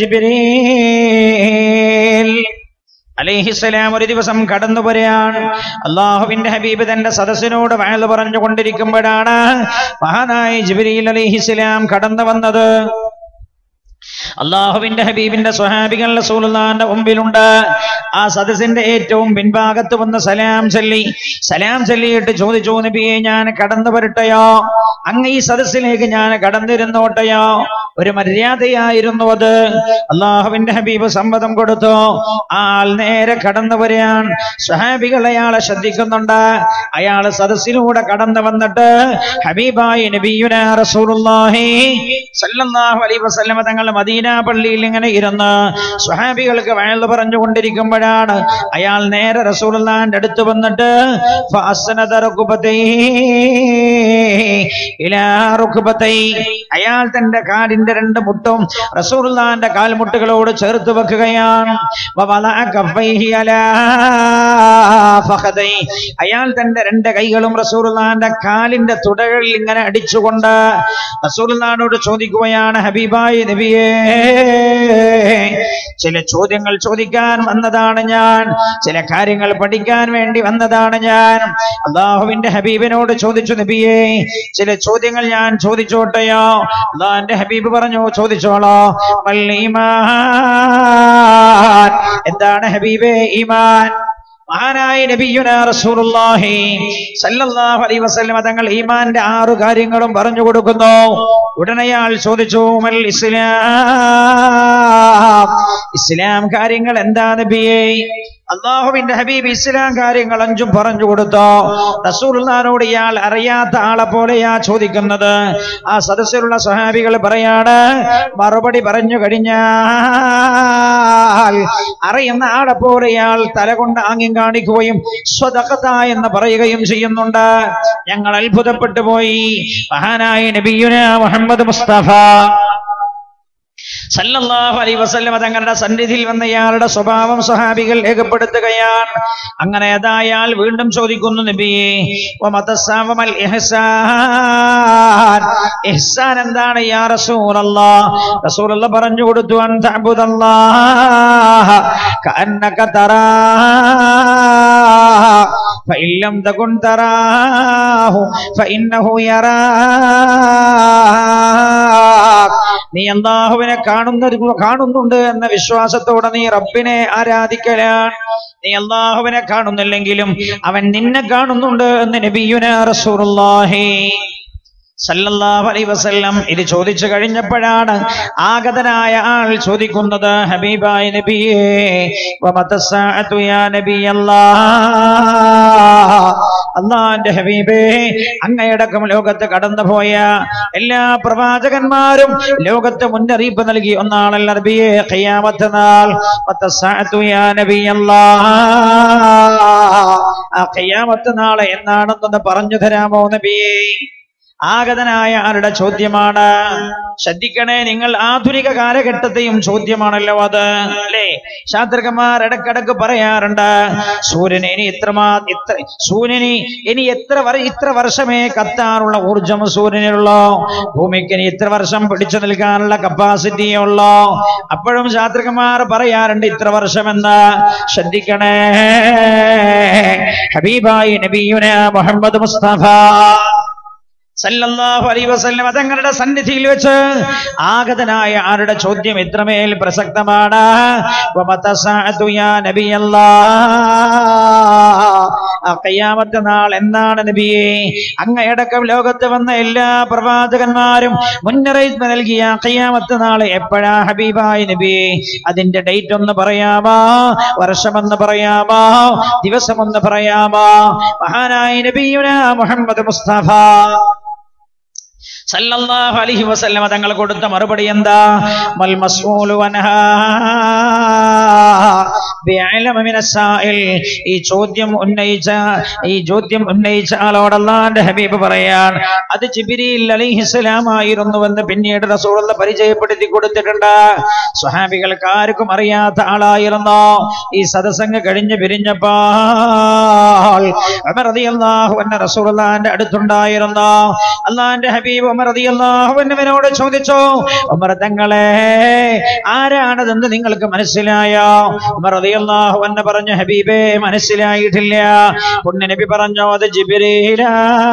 ജിബ്രീൽ അലൈഹിസ്സലാം ഒരു ദിവസം കടന്നു വരികയാണ് അള്ളാഹുവിന്റെ ഹബീബ് തന്റെ സദസ്സിനോട് വയല് പറഞ്ഞുകൊണ്ടിരിക്കുമ്പോഴാണ് മഹാനായ ജിബ്രീൽ അലൈഹിസ്സലാം കടന്നു വന്നത് അള്ളാഹുവിന്റെ ഹബീബിന്റെ സ്വഹാബികൾ റസൂലുള്ളാന്റെ മുമ്പിലുണ്ട് ആ സദസ്സിന്റെ ഏറ്റവും പിൻഭാഗത്ത് വന്ന് സലാം ചൊല്ലി സലാം ചൊല്ലിയിട്ട് ചോദിച്ചു നബിയെ ഞാൻ കടന്നു വരട്ടെയോ അങ്ങ് ഈ സദസ്സിലേക്ക് ഞാൻ കടന്നിരുന്നോട്ടെയോ ഒരു മര്യാദയായിരുന്നു അത് അള്ളാഹുവിന്റെ ഹബീബ് സമ്മതം കൊടുത്തു ആൾ നേരെ കടന്നു വരികയാൻ സ്വഹാബികൾ അയാളെ ശ്രദ്ധിക്കുന്നുണ്ട് അയാള് സദസ്സിലൂടെ കടന്നു വന്നിട്ട് ഹബീബായി നബിയുന റസൂലുള്ളാഹി സല്ലല്ലാഹു അലൈഹി വസല്ലമ തങ്ങൾ മദീന പള്ളിയിൽ ഇങ്ങനെ ഇരുന്ന് സ്വഹാബികൾക്ക് വയല് പറഞ്ഞുകൊണ്ടിരിക്കുമ്പോഴാണ് അയാൾ നേരെ റസൂലുള്ളാന്റെ അടുത്ത് വന്നിട്ട് ഫഅസ്നദ റുക്ബതൈഹി ഇലാ റുക്ബതൈ അയാൾ തന്റെ കാലിന്റെ രണ്ട് മുട്ടും റസൂലുള്ളാന്റെ കാൽമുട്ടുകളോട് ചേർത്ത് വെക്കുകയാണ് വവലഅ കഫൈഹി അലാ ഫഖദൈ അയാൾ തന്റെ രണ്ട് കൈകളും റസൂലുള്ളാന്റെ കാലിന്റെ തുടകളിൽ ഇങ്ങനെ അടിച്ചുകൊണ്ട് റസൂലുള്ളാനോട് ചോദിക്കുകയാണ് ഹബീബായി നബിയേ ചില ചോദ്യങ്ങൾ ചോദിക്കാൻ വന്നതാണ് ഞാൻ ചില കാര്യങ്ങൾ പഠിക്കാൻ വേണ്ടി വന്നതാണ് ഞാൻ അള്ളാഹുവിന്റെ ഹബീബിനോട് ചോദിച്ചു നബിയേ ചില ചോദ്യങ്ങൾ ഞാൻ ചോദിച്ചോട്ടെയോ അള്ളാഹിന്റെ ഹബീബ് പറഞ്ഞു ചോദിച്ചോളോ വൽ ഈമാൻ എന്താണ് ഹബീബേ ഈമാൻ മഹാനായ നബിയുന റസൂലുള്ളാഹി സല്ലല്ലാഹു അലൈഹി വസല്ലം തങ്ങൾ ഈമാന്റെ ആറു കാര്യങ്ങളും പറഞ്ഞു കൊടുക്കുന്നു ഉടനെ അയാൾ ചോദിച്ചു മൽ ഇസ്ലാം ഇസ്ലാം കാര്യങ്ങൾ എന്താ നബിയേ അള്ളാഹുവിന്റെ ഹബീബ് ഇസ്ലാം കാര്യങ്ങൾ അഞ്ചും പറഞ്ഞു കൊടുത്തു റസൂലുള്ളാഹിനോട് ഇയാൾ അറിയാത്ത ആളെ പോലെയാ ചോദിക്കുന്നത് ആ സദസ്സിലുള്ള സ്വഹാബികൾ പറയാണ് മറുപടി പറഞ്ഞു കഴിഞ്ഞാൽ അറിയുന്ന ആളെ പോലെ ഇയാൾ തല കൊണ്ട് ആംഗ്യം കാണിക്കുകയും സ്വതകത എന്ന് പറയുകയും ചെയ്യുന്നുണ്ട് ഞങ്ങൾ അത്ഭുതപ്പെട്ടു പോയി മഹാനായ നബിയുന മുഹമ്മദ് മുസ്തഫ സല്ലല്ലാഹു അലൈഹി വസല്ലമ തങ്ങളുടെ സന്നിധിയിൽ വന്ന ഇയാളുടെ സ്വഭാവം സ്വഹാബികൾ രേഖപ്പെടുത്തുകയാണ് അങ്ങനെ അതായാൽ വീണ്ടും ചോദിക്കുന്നു നബിയെ വമതസ്സാവമൽ ഇഹ്സാൻ ഇഹ്സാൻ എന്താണ് യാ റസൂലല്ലാഹ് റസൂലുള്ള പറഞ്ഞു കൊടുത്തു അൻ തഅബുദല്ലാഹ കഅന്നക തറാ فإن لم تكن تراه فإنه يراك നീ അള്ളാഹുവിനെ കാണുന്ന കാണുന്നുണ്ട് എന്ന വിശ്വാസത്തോടെ നീ റബ്ബിനെ ആരാധിക്കലാണ് നീ അള്ളാഹുവിനെ കാണുന്നില്ലെങ്കിലും അവൻ നിന്നെ കാണുന്നുണ്ട് എന്ന് നബിയുന റസൂലുള്ളാഹി സല്ലല്ലാഹു അലൈഹി വസല്ലം ഇത് ചോദിച്ചു കഴിഞ്ഞപ്പോഴാണ് ആഗതനായ ആൾ ചോദിക്കുന്നത് ഹബീബായ നബിയേ വമതസ്സാഅതു യാ നബിയല്ലാഹ് അള്ളാന്റെ ഹബീബേ അങ്ങയടക്കം ലോകത്ത് കടന്നുപോയ എല്ലാ പ്രവാചകന്മാരും ലോകത്ത് മുന്നറിയിപ്പ് നൽകി ഒന്നാണല്ല നബിയെ ഖിയാമത്ത് നാൾ വതസ്സാഅതു യാ നബിയല്ലാഹ് ആ ഖിയാമത്ത് നാളെ എന്നാണെന്നൊന്ന് പറഞ്ഞു തരാമോ നബിയേ ആഗതനായ ആരുടെ ചോദ്യമാണ് ശ്രദ്ധിക്കണേ നിങ്ങൾ ആധുനിക കാലഘട്ടത്തെയും ചോദ്യമാണല്ലോ അത് അല്ലേ ശാസ്ത്രജ്ഞന്മാർ ഇടക്കിടക്ക് പറയാറുണ്ട് സൂര്യന് ഇനി ഇത്രമാ ഇത്ര സൂര്യന് ഇനി എത്ര വർ ഇത്ര വർഷമേ കത്താറുള്ള ഊർജം സൂര്യനുള്ളോ ഭൂമിക്ക് ഇനി ഇത്ര വർഷം പിടിച്ചു നിൽക്കാനുള്ള കപ്പാസിറ്റി ഉള്ളോ അപ്പോഴും ശാസ്ത്രജ്ഞന്മാർ പറയാറുണ്ട് ഇത്ര വർഷമെന്ന് ശ്രദ്ധിക്കണേ ഹബീബായി നബിയുന മുഹമ്മദ് മുസ്തഫ സല്ലല്ലാഹു അലൈഹി വസല്ലം തങ്ങളുടെ സന്നിധിയിൽ വെച്ച് ആഗതനായ ആരുടെ ചോദ്യം ഇത്രമേൽ പ്രസക്തമാണ് വമതസഅതു യാ നബിയല്ലാഹ് ഖിയാമത്ത് നാൾ എന്നാണ് നബിയെ അങ്ങയടക്കം ലോകത്ത് വന്ന എല്ലാ പ്രവാചകന്മാരും മുന്നറിയിപ്പ് നൽകിയ ഖിയാമത്ത് നാൾ എപ്പോഴാ ഹബീബായി നബിയെ അതിന്റെ ഡേറ്റ് ഒന്ന് പറയാമോ വർഷമെന്ന് പറയാമോ ദിവസമൊന്ന് പറയാമോ മഹാനായ നബിയുന മുഹമ്മദ് മുസ്തഫ സല്ലല്ലാഹു അലൈഹി വസല്ലമ തങ്ങൾ കൊടുത്ത മറുപടി എന്താ മൽ മസ്ഊലു അൻഹാ ബിഅലമ മിനസ്സായിൽ ഈ ചോദ്യം ഉന്നയിച്ച ഈ ചോദ്യം ഉന്നയിച്ച ആളോട് അല്ലാഹുവിന്റെ ഹബീബ് പറയാൻ അത് ജിബ്രീൽ അലൈഹിസ്സലാം ആയിരുന്നുവെന്ന് പിന്നീട് റസൂലുള്ള പരിചയപ്പെടുത്തി കൊടുത്തിട്ടുണ്ട് സ്വഹാബികൾക്ക് ആർക്കും അറിയാത്ത ആളായിരുന്നു ഈ സദസംഗ് കഴിഞ്ഞ് പിരിഞ്ഞപ്പോൾ ഉമർ റളിയല്ലാഹു അൻഹു റസൂലുള്ളാഹിന്റെ അടുത്തുണ്ടായിരുന്നു അള്ളാഹിന്റെ ഹബീബ് ഉമർ റളിയല്ലാഹു അൻഹുവിനോട് ചോദിച്ചു ഉമർ തങ്ങളെ ആരാണതെന്ന് നിങ്ങൾക്ക് മനസ്സിലായോ ഉമർ റളിയല്ലാഹു അൻഹു പറഞ്ഞു ഹബീബേ മനസ്സിലായിട്ടില്ല പുണ്യ നബി പറഞ്ഞു അത് ജിബ്രീലാ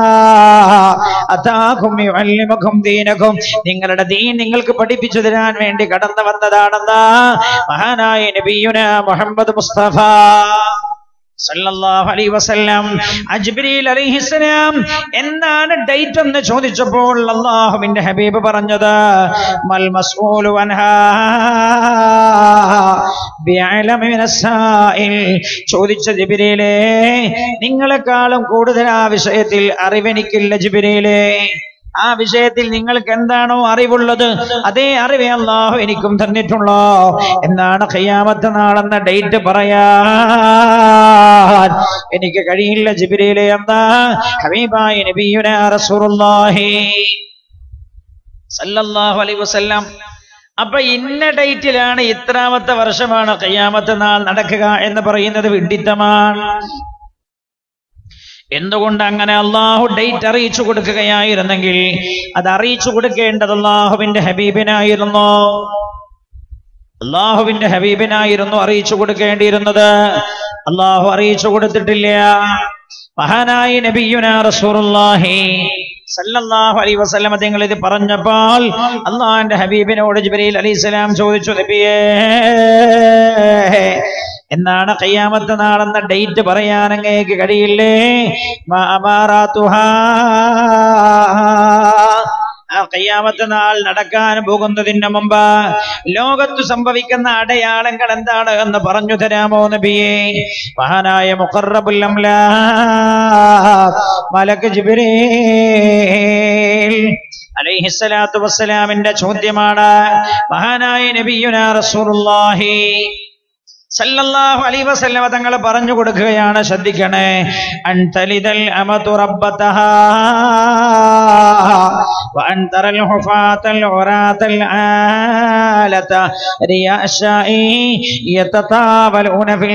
അതാകും യുഅല്ലിമുകും ദീനകും നിങ്ങളുടെ ദീൻ നിങ്ങൾക്ക് പഠിപ്പിച്ചു തരാൻ വേണ്ടി കടന്നു വന്നതാണെന്ന് മഹാനായ നബിയുന മുഹമ്മദ് മുസ്തഫ സല്ലല്ലാഹു അലൈഹി വസല്ലം അജ്ബ്രീൽ അലൈഹിസ്സലാം എന്നാണ് ഡേറ്റ് എന്ന് ചോദിച്ചപ്പോൾ അള്ളാഹുവിന്റെ ഹബീബ് പറഞ്ഞത് മൽ മസ്ഊലു അൻഹാ ബിഅലമ മിനസ്സായിൽ ചോദിച്ച ജിബ്രീലേ നിങ്ങളെക്കാളും കൂടുതൽ ആ വിഷയത്തിൽ അറിവെനിക്കില്ല ജിബ്രീലേ ആ വിഷയത്തിൽ നിങ്ങൾക്ക് എന്താണോ അറിവുള്ളത് അതേ അറിവേ അള്ളാഹു എനിക്കും തന്നിട്ടുള്ളോ എന്നാണ് ഖിയാമത്ത് നാളെന്ന ഡേറ്റ് പറയാൻ എനിക്ക് കഴിയില്ല ജിബിരിയിലെ എന്താ ഹബീബായി നബിയുന റസൂലുള്ളാഹി സല്ലല്ലാഹു അലൈഹി വസല്ലം അപ്പൊ ഇന്ന ഡേറ്റിലാണ് ഇത്രാമത്തെ വർഷമാണ് ഖിയാമത്ത് നാൾ നടക്കുക എന്ന് പറയുന്നത് വിഡിത്തമാണ് എന്തുകൊണ്ട് അങ്ങനെ അള്ളാഹു ഡേറ്റ് അറിയിച്ചു കൊടുക്കുകയായിരുന്നെങ്കിൽ അത് അറിയിച്ചു കൊടുക്കേണ്ടത് അള്ളാഹുവിന്റെ ഹബീബിനായിരുന്നു അള്ളാഹുവിന്റെ ഹബീബിനായിരുന്നു അറിയിച്ചു കൊടുക്കേണ്ടിയിരുന്നത് അള്ളാഹു അറിയിച്ചു കൊടുത്തിട്ടില്ല മഹാനായ നബിയുന റസൂലുള്ളാഹി സല്ലല്ലാഹു അലൈഹി വസല്ലം നിങ്ങൾ ഇത് പറഞ്ഞപ്പോൾ അള്ളാഹിന്റെ ഹബീബിനോട് ജിബ്രീൽ അലൈഹിസ്സലാം ചോദിച്ചു നബിയേ എന്നാണ് ഖിയാമത്ത് നാളെന്ന ഡേറ്റ് പറയാൻ അങ്ങേക്ക് കഴിയില്ലേ മാ അമാറാത്തുഹാ ആ ഖിയാമത്ത് നാൾ നടക്കാൻ പോകുന്നതിന് മുമ്പ് ലോകത്ത് സംഭവിക്കുന്ന അടയാളങ്ങൾ എന്താണ് എന്ന് പറഞ്ഞു തരാമോ നബിയെ മഹാനായ മുഖറബുൽ മലക്ക് ജിബ്രീൽ അലൈഹിസ്സലാത്തു വസ്സലാമിന്റെ ചോദ്യമാണ് മഹാനായ നബിയുന റസൂലുള്ളാഹി സല്ലല്ലാഹു അലൈഹി വസല്ലമ തങ്ങൾ പറഞ്ഞു കൊടുക്കുകയാണ് ശ്രദ്ധിക്കണേ അൻതലിദൽ അമതു റബ്ബതഹാ وأن ترى الحفاة العراة العالة رياء الشائي يتطاولون في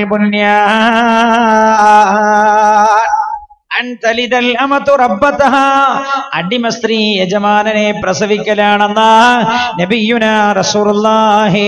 البنيان അൻ തലിദൽ അമതു റബ്ബതഹ അടിമ സ്ത്രീ യജമാനനെ പ്രസവിക്കലാണെന്ന നബിയുന റസൂലുള്ളാഹി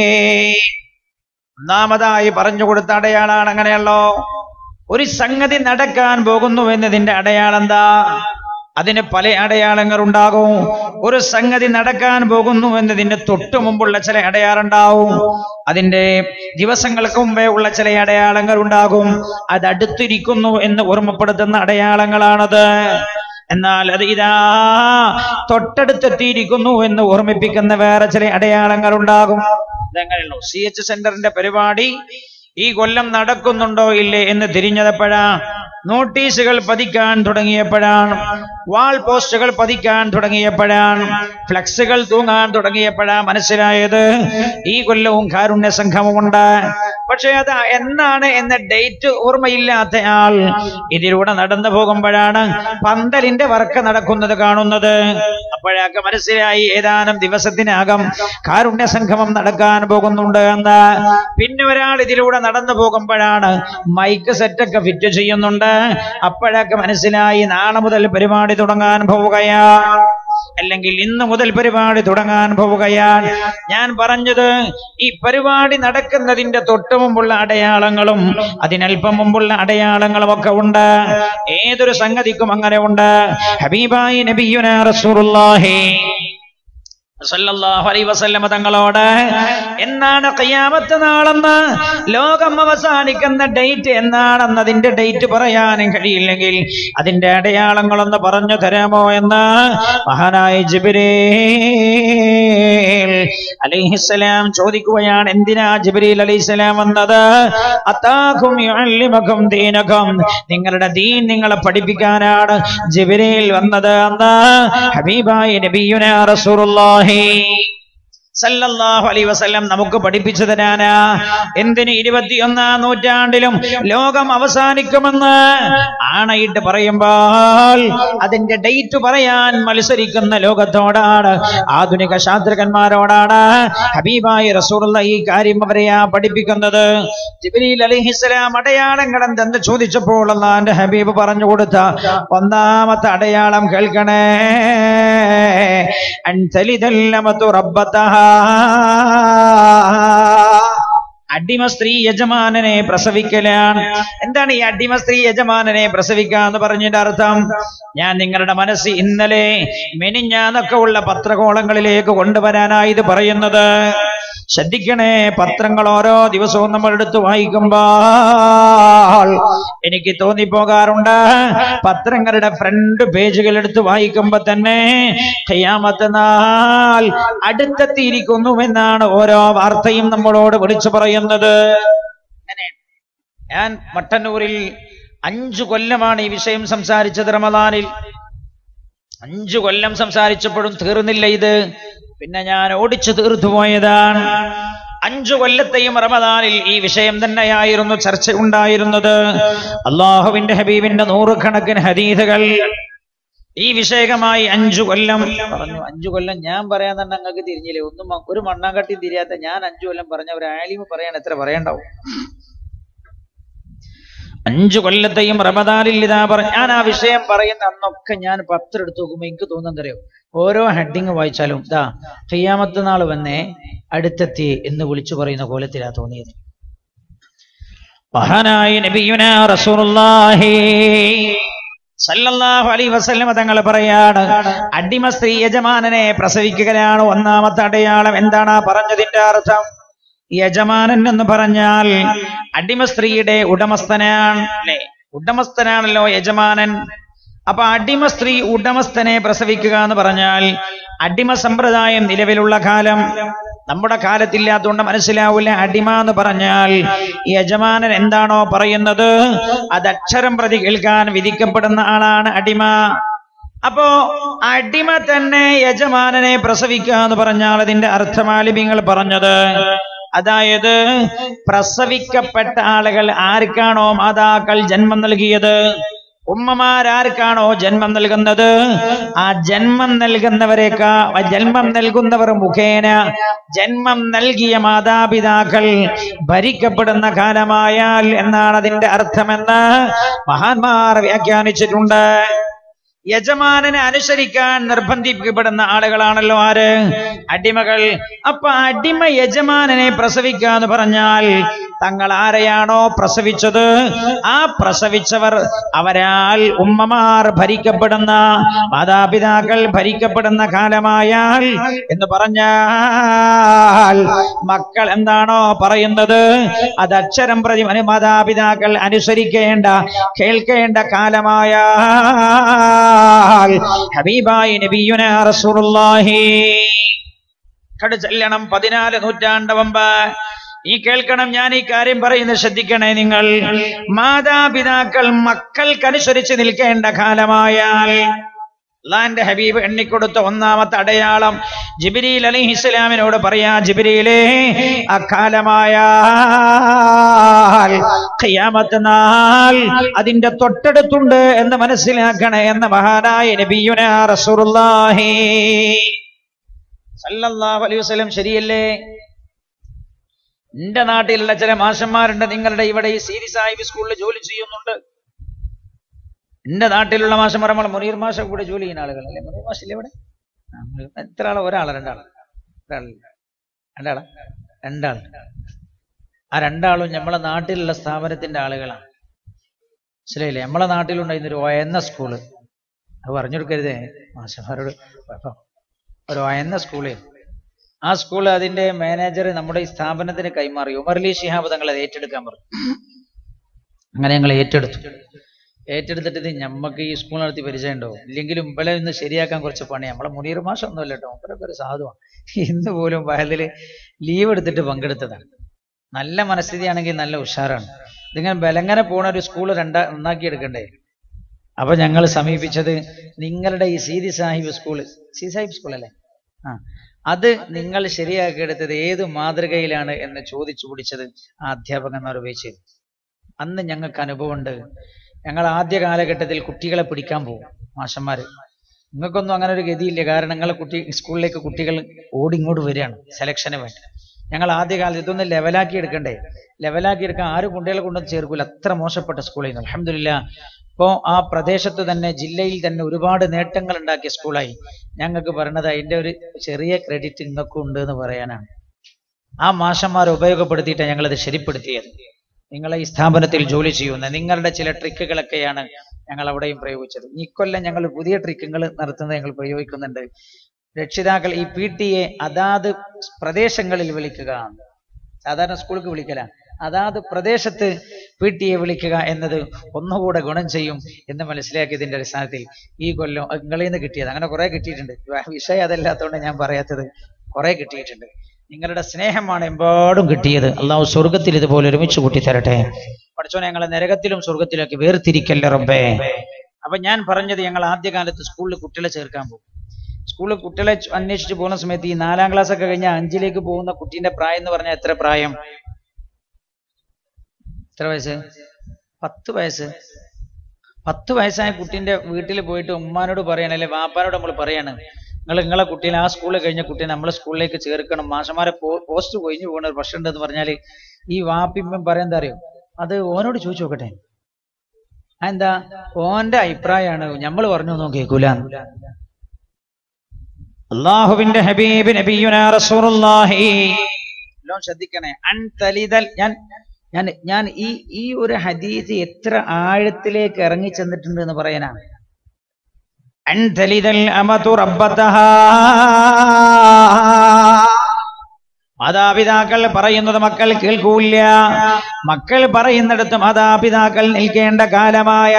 ഒന്നാമതായി പറഞ്ഞു കൊടുത്ത അടയാളാണ് അങ്ങനെയല്ലോ ഒരു സംഗതി നടക്കാൻ പോകുന്നു എന്നതിന്റെ അടയാളം എന്താ അതിന് പല അടയാളങ്ങൾ ഉണ്ടാകും ഒരു സംഗതി നടക്കാൻ പോകുന്നു എന്നതിന് തൊട്ടു മുമ്പുള്ള ചില അടയാളം ഉണ്ടാവും അതിന്റെ ദിവസങ്ങൾക്ക് മുമ്പേ ഉള്ള ചില അടയാളങ്ങൾ ഉണ്ടാകും അത് അടുത്തിരിക്കുന്നു എന്ന് ഓർമ്മപ്പെടുത്തുന്ന അടയാളങ്ങളാണത് എന്നാൽ അത് ഇതാ തൊട്ടടുത്തെത്തിയിരിക്കുന്നു എന്ന് ഓർമ്മിപ്പിക്കുന്ന വേറെ ചില അടയാളങ്ങൾ ഉണ്ടാകും ഇതെങ്ങനെയുള്ളൂ സി എച്ച് സെന്ററിന്റെ പരിപാടി ഈ കൊല്ലം നടക്കുന്നുണ്ടോ ഇല്ലേ എന്ന് തിരിഞ്ഞതപ്പോഴാ നോട്ടീസുകൾ പതിക്കാൻ തുടങ്ങിയപ്പോഴാണ് വാൾ പോസ്റ്റുകൾ പതിക്കാൻ തുടങ്ങിയപ്പോഴാണ് ഫ്ലക്സുകൾ തൂങ്ങാൻ തുടങ്ങിയപ്പോഴാ മനസ്സിലായത് ഈ കൊല്ലവും കാരുണ്യ സംഘമുണ്ട് പക്ഷെ അത് എന്നാണ് എന്ന ഡേറ്റ് ഓർമ്മയില്ലാത്ത ആൾ ഇതിലൂടെ നടന്നു പോകുമ്പോഴാണ് പന്തലിന്റെ വർക്ക് നടക്കുന്നത് കാണുന്നത് അപ്പോഴൊക്കെ മനസ്സിലായി ഏതാനും ദിവസത്തിനകം കാരുണ്യ സംഗമം നടക്കാൻ പോകുന്നുണ്ട് എന്ന് പിന്നെ ഒരാൾ ഇതിലൂടെ നടന്നു പോകുമ്പോഴാണ് മൈക്ക് സെറ്റൊക്കെ ഫിറ്റ് ചെയ്യുന്നുണ്ട് അപ്പോഴൊക്കെ മനസ്സിലായി നാളെ മുതൽ പരിപാടി തുടങ്ങാൻ പോവുകയാ അല്ലെങ്കിൽ ഇന്ന് മുതൽ പരിപാടി തുടങ്ങാൻ പോവുകയാണ് ഞാൻ പറഞ്ഞത് ഈ പരിപാടി നടക്കുന്നതിന്റെ തൊട്ടു മുമ്പുള്ള അടയാളങ്ങളും അതിനല്പം മുമ്പുള്ള അടയാളങ്ങളും ഒക്കെ ഉണ്ട് ഏതൊരു സംഗതിക്കും അങ്ങനെ ഉണ്ട് ഹബീബായി നബിയുന റസൂലുള്ളാഹി സല്ലല്ലാഹു അലൈഹി വസല്ലമ തങ്ങളോട് എന്നാണ് ഖിയാമത്ത് നാളെന്ന് ലോകം അവസാനിക്കുന്ന ഡേറ്റ് എന്നാണെന്നതിന്റെ ഡേറ്റ് പറയാനും കഴിയില്ലെങ്കിൽ അതിന്റെ അടയാളങ്ങളൊന്ന് പറഞ്ഞു തരാമോ എന്ന് മഹാനായ ജിബ്രീൽ അലൈഹിസ്സലാം ചോദിക്കുകയാണ് എന്തിനാ ജിബ്രീൽ അലൈഹിസ്സലാം വന്നത് അത്താഖും യുഅല്ലിമകും ദീനകും നിങ്ങളുടെ ദീൻ നിങ്ങളെ പഠിപ്പിക്കാനാണ് ജിബ്രീൽ വന്നത് എന്ന് ഹബീബായ നബിയുനാ റസൂലുള്ളാഹി സല്ലല്ലാഹു അലൈഹി വസല്ലം നമുക്ക് പഠിപ്പിച്ചു തരാനാ എന്തിന് ഇരുപത്തിയൊന്നാം നൂറ്റാണ്ടിലും ലോകം അവസാനിക്കുമെന്ന് ആണയിട്ട് പറയുമ്പോൾ അതിന്റെ ഡേറ്റ് പറയാൻ മത്സരിക്കുന്ന ലോകത്തോടാണ് ആധുനിക ശാസ്ത്രജ്ഞന്മാരോടാണ് ഹബീബായി റസൂലുള്ള ഈ കാര്യം അവരെയാ പഠിപ്പിക്കുന്നത് ജിബ്രീൽ അലൈഹിസ്സലാം അടയാളങ്ങൾ എന്തെന്ന് ചോദിച്ചപ്പോൾ അള്ളാന്റെ ഹബീബ് പറഞ്ഞു കൊടുത്ത ഒന്നാമത്തെ അടയാളം കേൾക്കണേ അൻതലിതല്ലമത്തു റബ്ബത്തഹ അടിമ സ്ത്രീ യജമാനനെ പ്രസവിക്കലാണ് എന്താണ് ഈ അടിമ സ്ത്രീ യജമാനനെ പ്രസവിക്കുക എന്ന് പറഞ്ഞതിന്റെ അർത്ഥം ഞാൻ നിങ്ങളുടെ മനസ്സ് ഇന്നലെ മെനിഞ്ഞാന്നൊക്കെ ഉള്ള പത്രകോളങ്ങളിലേക്ക് കൊണ്ടുവരാനായി ഇത് പറയുന്നത് ശ്രദ്ധിക്കണേ പത്രങ്ങൾ ഓരോ ദിവസവും നമ്മൾ എടുത്ത് വായിക്കുമ്പോൾ എനിക്ക് തോന്നിപ്പോകാറുണ്ട് പത്രങ്ങളുടെ ഫ്രണ്ട് പേജുകൾ എടുത്ത് വായിക്കുമ്പോ തന്നെ ഖിയാമത്ത് നാൾ അടുത്തെത്തിയിരിക്കുന്നുവെന്നാണ് ഓരോ വാർത്തയും നമ്മളോട് വിളിച്ചു പറയുന്നത് അങ്ങനെ. ഞാൻ മട്ടന്നൂരിൽ അഞ്ചു കൊല്ലമാണ് ഈ വിഷയം സംസാരിച്ചത് റമദാനിൽ അഞ്ചു കൊല്ലം സംസാരിച്ചപ്പോഴും തീർന്നില്ല ഇത് പിന്നെ ഞാൻ ഓടിച്ചു തീർത്തു പോയതാണ് അഞ്ചു കൊല്ലത്തെയും റമദാനിൽ ഈ വിഷയം തന്നെയായിരുന്നു ചർച്ച ഉണ്ടായിരുന്നത് അള്ളാഹുവിന്റെ ഹബീബിന്റെ നൂറുകണക്കിന് ഹദീദുകൾ ഈ വിഷയകമായി അഞ്ചു കൊല്ലം പറഞ്ഞു അഞ്ചു കൊല്ലം ഞാൻ പറയാൻ തന്നെ നിങ്ങൾക്ക് തിരിഞ്ഞില്ലേ ഒന്നും മ- ഒരു മണ്ണാങ്കട്ടി തിരിയാത്ത ഞാൻ അഞ്ചു കൊല്ലം പറഞ്ഞ ഒരു ആലിമ് പറയാൻ എത്ര പറയണ്ടാവും അഞ്ചു കൊല്ലത്തെയും റമദാനിൽ ഇതാ പറ ഞാൻ ആ വിഷയം പറയുന്ന അന്നൊക്കെ ഞാൻ പത്രം എടുത്ത് നോക്കുമ്പോ എനിക്ക് തോന്നുന്നറിയോ ഓരോ ഹെഡിങ് വായിച്ചാലും ഇതാ ഖിയാമത്ത് നാൾ വന്നേ അടുത്തെത്തി എന്ന് വിളിച്ചു പറയുന്ന കോലത്തിലാ തോന്നിയത് മഹാനായ നബിയുന റസൂലുള്ളാഹി സല്ലല്ലാഹു അലൈഹി വസല്ലമ തങ്ങൾ പറയാണ് അടിമ സ്ത്രീ യജമാനനെ പ്രസവിക്കുകയാണ് ഒന്നാമത്തെ അടയാളം എന്താണ് ആ പറഞ്ഞതിന്റെ അർത്ഥം യജമാനൻ എന്ന് പറഞ്ഞാൽ അടിമ സ്ത്രീയുടെ ഉടമസ്ഥനാണ് അല്ലെ ഉടമസ്ഥനാണല്ലോ യജമാനൻ അപ്പൊ അടിമ സ്ത്രീ ഉടമസ്ഥനെ പ്രസവിക്കുക എന്ന് പറഞ്ഞാൽ അടിമ സമ്പ്രദായം നിലവിലുള്ള കാലം നമ്മുടെ കാലത്തില്ലാത്തതുകൊണ്ട് മനസ്സിലാവില്ല അടിമ എന്ന് പറഞ്ഞാൽ ഈ യജമാനൻ എന്താണോ പറയുന്നത് അത് അക്ഷരം പ്രതി കേൾക്കാൻ വിധിക്കപ്പെടുന്ന ആളാണ് അടിമ അപ്പോ അടിമ തന്നെ യജമാനനെ പ്രസവിക്കുക എന്ന് പറഞ്ഞാൽ അതിന്റെ അർത്ഥമാലിമ്യങ്ങൾ പറഞ്ഞത് അതായത് പ്രസവിക്കപ്പെട്ട ആളുകൾ ആർക്കാണോ മാതാക്കൾ ജന്മം നൽകിയത് ഉമ്മമാരാർക്കാണോ ജന്മം നൽകുന്നത് ആ ജന്മം നൽകുന്നവരെക്കാ ആ ജന്മം നൽകുന്നവർ മുഖേന ജന്മം നൽകിയ മാതാപിതാക്കൾ ഭരിക്കപ്പെടുന്ന കാലമായാൽ എന്നാണ് അതിന്റെ അർത്ഥമെന്ന് മഹാന്മാർ വ്യാഖ്യാനിച്ചിട്ടുണ്ട് യജമാനനെ അനുസരിക്കാൻ നിർബന്ധിക്കപ്പെടുന്ന ആളുകളാണല്ലോ ആര് അടിമകൾ അപ്പൊ അടിമ യജമാനനെ പ്രസവിക്കുക എന്ന് പറഞ്ഞാൽ തങ്ങൾ ആരെയാണോ പ്രസവിച്ചത് ആ പ്രസവിച്ചവർ അവരാൽ ഉമ്മമാർ ഭരിക്കപ്പെടുന്ന മാതാപിതാക്കൾ ഭരിക്കപ്പെടുന്ന കാലമായാൽ എന്ന് പറഞ്ഞാൽ മക്കൾ എന്താണോ പറയുന്നത് അത് അക്ഷരം പ്രതി അനു- മാതാപിതാക്കൾ അനുസരിക്കേണ്ട കേൾക്കേണ്ട കാലമായാൽ ഹബീബായി നബിയുന റസൂലുള്ളാഹി കട ചെല്ലണം പതിനാല് നൂറ്റാണ്ട് മുമ്പ് ഈ കേൾക്കണം ഞാൻ ഈ കാര്യം പറയുന്നത് ശ്രദ്ധിക്കണേ നിങ്ങൾ മാതാപിതാക്കൾ മക്കൾക്കനുസരിച്ച് നിൽക്കേണ്ട കാലമായാൽ അള്ളാന്റെ ഹബീബ് എണ്ണിക്കൊടുത്ത ഒന്നാമത്തെ അടയാളം ജിബിരിൽ അലി ഇസ്ലാമിനോട് പറയാ ജിബിരിയിലെ അക്കാലമായ ഖിയാമത്ത് നാൾ അതിന്റെ തൊട്ടടുത്തുണ്ട് എന്ന് മനസ്സിലാക്കണേ എന്ന മഹാനായ നബിയുന റസൂലുള്ളാഹി സല്ലല്ലാഹു അലൈഹി വസല്ലം ശരിയല്ലേ എന്റെ നാട്ടിലുള്ള ചില മാഷന്മാരുണ്ട് നിങ്ങളുടെ ഇവിടെ ഈ സീരി സാഹിബ് സ്കൂളിൽ ജോലി ചെയ്യുന്നുണ്ട് എന്റെ നാട്ടിലുള്ള മാഷന്മാർ നമ്മൾ മുനീർ മാഷ കൂടെ ജോലി ചെയ്യുന്ന ആളുകളല്ലേ മുനീർ മാഷില്ലേ ഇവിടെ ആ, മുനീർ- എത്ര ആള് ഒരാള് രണ്ടാള് ഒരാളില്ല രണ്ടാളാ രണ്ടാൾ ആ രണ്ടാളും നമ്മളെ നാട്ടിലുള്ള സ്ഥാപനത്തിന്റെ ആളുകളാണ് മനസ്സിലായില്ലേ നമ്മളെ നാട്ടിലുണ്ടായിരുന്ന ഒരു ഒയന്ന സ്കൂള് അത് പറഞ്ഞു കൊടുക്കരുതേ മാഷന്മാരോട് അപ്പൊ ഒരു ഒയന്ന സ്കൂള് ആ സ്കൂൾ അതിന്റെ മാനേജർ നമ്മുടെ ഈ സ്ഥാപനത്തിന് കൈമാറി ഉമർലി ശിഹാബ് തങ്ങൾ അത് ഏറ്റെടുക്കാൻ പറഞ്ഞു അങ്ങനെ ഞങ്ങൾ ഏറ്റെടുത്തു ഏറ്റെടുത്തിട്ട് ഇത് ഞമ്മക്ക് ഈ സ്കൂൾ നടത്തി പരിചയമുണ്ടോ ഇല്ലെങ്കിലും ഇമ്പലെ ഇന്ന് ശരിയാക്കാൻ കുറച്ച് പണി നമ്മളെ മുനീർ മാഷ ഒന്നുമല്ല കേട്ടോ അവരൊക്കെ ഒരു സാധുവാണ് ഇന്ന് പോലും വയലിൽ ലീവ് എടുത്തിട്ട് പങ്കെടുത്തതാണ് നല്ല മനസ്ഥിതിയാണെങ്കിൽ നല്ല ഉഷാറാണ് ഇതിങ്ങനെ ബലങ്ങനെ പോണ ഒരു സ്കൂൾ രണ്ടാ നന്നാക്കി എടുക്കണ്ടേ അപ്പൊ ഞങ്ങൾ സമീപിച്ചത് നിങ്ങളുടെ ഈ Seethi Sahib school C Sahib school അല്ലേ ആ അത് നിങ്ങൾ ശരിയാക്കി എടുത്തത് ഏത് മാതൃകയിലാണ് എന്ന് ചോദിച്ചു പിടിച്ചത് ആ അധ്യാപകന്മാർ ഉപയോഗിച്ചത് അന്ന് ഞങ്ങൾക്ക് അനുഭവമുണ്ട് ഞങ്ങൾ ആദ്യ കാലഘട്ടത്തിൽ കുട്ടികളെ പിടിക്കാൻ പോകും മാഷന്മാര് നിങ്ങൾക്കൊന്നും അങ്ങനെ ഒരു ഗതിയില്ല കാരണം നിങ്ങളെ കുട്ടി സ്കൂളിലേക്ക് കുട്ടികൾ ഓടി ഇങ്ങോട്ട് വരികയാണ് സെലക്ഷന് വേണ്ടി ഞങ്ങൾ ആദ്യ കാലത്ത് ഇതൊന്ന് ലെവലാക്കി എടുക്കണ്ടേ ലെവലാക്കി എടുക്കാൻ ആരും കുട്ടികളെ കൊണ്ടൊന്നും ചേർക്കൂല അത്ര മോശപ്പെട്ട സ്കൂളായിരുന്നു അലഹമില്ല ഇപ്പോൾ ആ പ്രദേശത്ത് തന്നെ ജില്ലയിൽ തന്നെ ഒരുപാട് നേട്ടങ്ങൾ ഉണ്ടാക്കിയ സ്കൂളായി ഞങ്ങൾക്ക് പറയണത് അതിന്റെ ഒരു ചെറിയ ക്രെഡിറ്റ് നിങ്ങൾക്കും ഉണ്ട് എന്ന് പറയാനാണ് ആ മാഷന്മാരെ ഉപയോഗപ്പെടുത്തിയിട്ടാണ് ഞങ്ങളത് ശരിപ്പെടുത്തിയത് നിങ്ങളെ ഈ സ്ഥാപനത്തിൽ ജോലി ചെയ്യുന്ന നിങ്ങളുടെ ചില ട്രിക്കുകളൊക്കെയാണ് ഞങ്ങൾ അവിടെയും പ്രയോഗിച്ചത് ഈ കൊല്ലം ഞങ്ങൾ പുതിയ ട്രിക്കുകൾ നടത്തുന്നത് ഞങ്ങൾ പ്രയോഗിക്കുന്നുണ്ട് രക്ഷിതാക്കൾ ഈ പി ടി എ അതാത് പ്രദേശങ്ങളിൽ വിളിക്കുക സാധാരണ സ്കൂൾക്ക് വിളിക്കല അതാത് പ്രദേശത്ത് പി ടി എ വിളിക്കുക എന്നത് ഒന്നുകൂടെ ഗുണം ചെയ്യും എന്ന് മനസ്സിലാക്കിയതിന്റെ അടിസ്ഥാനത്തിൽ ഈ കൊല്ലം നിങ്ങളിൽ നിന്ന് കിട്ടിയത് അങ്ങനെ കുറെ കിട്ടിയിട്ടുണ്ട് വിഷയം അതല്ലാത്തതുകൊണ്ട് ഞാൻ പറയാത്തത് കുറെ കിട്ടിയിട്ടുണ്ട് നിങ്ങളുടെ സ്നേഹമാണ് എമ്പാടും കിട്ടിയത് അള്ളാഹു സ്വർഗത്തിൽ ഇതുപോലെ ഒരുമിച്ച് കൂട്ടി തരട്ടെ പഠിച്ചോനെ ഞങ്ങളെ നരകത്തിലും സ്വർഗത്തിലൊക്കെ വേർതിരിക്കല്ലേ റബ്ബേ അപ്പൊ ഞാൻ പറഞ്ഞത് ഞങ്ങൾ ആദ്യകാലത്ത് സ്കൂളിൽ കുട്ടികളെ ചേർക്കാൻ പോകും സ്കൂളിൽ കുട്ടികളെ ചു- അന്വേഷിച്ച് പോകുന്ന സമയത്ത് ഈ നാലാം ക്ലാസ് ഒക്കെ കഴിഞ്ഞാൽ അഞ്ചിലേക്ക് പോകുന്ന കുട്ടീന്റെ പ്രായം എന്ന് പറഞ്ഞാൽ എത്ര പ്രായം എത്ര വയസ്സ് പത്ത് വയസ്സ് പത്ത് വയസ്സായ കുട്ടീന്റെ വീട്ടിൽ പോയിട്ട് ഉമ്മാനോട് പറയണം അല്ലെ വാപ്പാനോട് നമ്മൾ പറയാണ് നിങ്ങൾ നിങ്ങളെ കുട്ടീനെ ആ സ്കൂളിൽ കഴിഞ്ഞ കുട്ടീനെ നമ്മളെ സ്കൂളിലേക്ക് ചേർക്കണം മാഷന്മാരെ പോ- പോസ്റ്റ് കൊഴിഞ്ഞു പോകുന്ന ഒരു പ്രശ്നം ഉണ്ടെന്ന് പറഞ്ഞാൽ ഈ വാപ്പിമ്മ പറയാൻ അറിയോ അത് ഓനോട് ചോദിച്ചു നോക്കട്ടെ ആ എന്താ ഓന്റെ അഭിപ്രായമാണ് നമ്മൾ പറഞ്ഞു ഒന്നും കേൾക്കൂല അള്ളാഹുവിന്റെ ഹബീബ് നബിയുനാ റസൂലുള്ളാഹി എല്ലാം ശ്രദ്ധിക്കണേ അൻതലിതൽ ഞാൻ ഞാൻ ഞാൻ ഈ ഈ ഒരു ഹദീസ് എത്ര ആഴത്തിലേക്ക് ഇറങ്ങി ചെന്നിട്ടുണ്ട് എന്ന് പറയാനാണ് അൻതലിതൽ അമതു റബ്ബതഹാ മാതാപിതാക്കൾ പറയുന്നത് മക്കൾ കേൾക്കൂല മക്കൾ പറയുന്നിടത്ത് മാതാപിതാക്കൾ നിൽക്കേണ്ട കാലമായ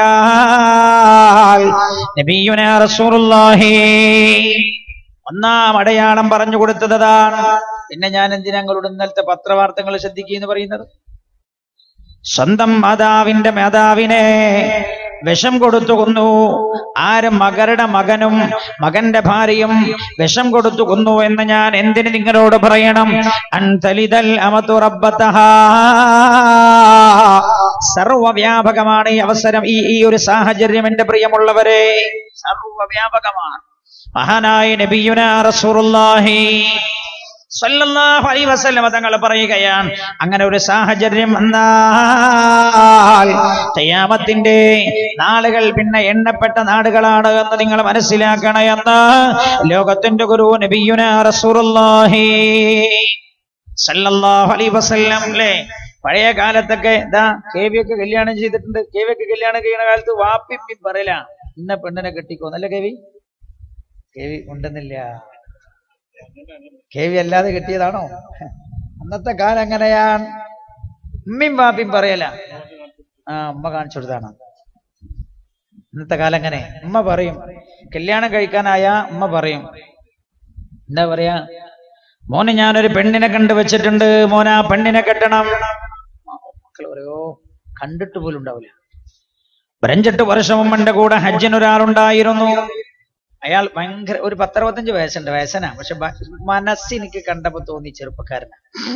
നബിയുനാ റസൂലുള്ളാഹി ഒന്നാം അടയാളം പറഞ്ഞു കൊടുത്തതാണ് പിന്നെ ഞാൻ എന്തിനാ ഞങ്ങളുടെ ഇന്നലത്തെ പത്രവാർത്തകൾ ശ്രദ്ധിക്കുക എന്ന് പറയുന്നത് സ്വന്തം മാതാവിന്റെ മാതാവിനെ വിഷം കൊടുത്തു കൊന്നു ആരും മകരുടെ മകനും മകന്റെ ഭാര്യയും വിഷം കൊടുത്തു കൊന്നു എന്ന് ഞാൻ എന്തിന് നിങ്ങളോട് പറയണം അൻതലിതൽ അമതു റബ്ബതഹാ സർവവ്യാപകമാണ് ഈ അവസരം ഈ ഈ ഒരു സാഹചര്യം എന്റെ പ്രിയമുള്ളവരെ സർവവ്യാപകമാണ് മഹാനായ നബിയുന റസൂലുള്ളാഹി സല്ലല്ലാഹു അലൈഹി വസല്ലമ തങ്ങൾ പറയുകയാണ് അങ്ങനെ ഒരു സാഹചര്യം വന്നാൽ ഖിയാമത്തിന്റെ നാളുകൾ പിന്നെ എണ്ണപ്പെട്ട നാടുകളാണ് എന്ന് നിങ്ങൾ മനസ്സിലാക്കണം എന്ന് ലോകത്തിന്റെ ഗുരു നബിയുന റസൂലുള്ളാഹി സല്ലല്ലാഹു അലൈഹി വസല്ലം അല്ലേ പഴയ കാലത്തൊക്കെ ഇതാ കേവിയൊക്കെ കല്യാണം ചെയ്തിട്ടുണ്ട് കേവിയൊക്കെ കല്യാണം ചെയ്യുന്ന കാലത്ത് വാപ്പി പറയല ഇന്ന പെണ്ണിനെ കെട്ടിക്കോ നല്ല കേവി കേവി ഉണ്ടെന്നില്ല കേവി അല്ലാതെ കിട്ടിയതാണോ അന്നത്തെ കാലം എങ്ങനെയാണ് ഉമ്മയും വാപ്പിയും പറയല ആ ഉമ്മ കാണിച്ചു കൊടുത്താണ് ഇന്നത്തെ കാലം എങ്ങനെ ഉമ്മ പറയും കല്യാണം കഴിക്കാനായ ഉമ്മ പറയും എന്താ പറയാ മോനെ ഞാനൊരു പെണ്ണിനെ കണ്ടു വെച്ചിട്ടുണ്ട് മോനെ ആ പെണ്ണിനെ കെട്ടണം മക്കൾ പറയോ കണ്ടിട്ട് പോലും ഉണ്ടാവില്ല ഒരു അഞ്ചെട്ട് വർഷം മുമ്പ് എന്റെ കൂടെ ഹജ്ജിന് ഒരാളുണ്ടായിരുന്നു അയാൾ ഭയങ്കര ഒരു പത്തറുപത്തഞ്ച് വയസ്സുണ്ട് വയസ്സനാ പക്ഷെ ബ- മനസ്സെനിക്ക് കണ്ടപ്പോ തോന്നി ചെറുപ്പക്കാരനാ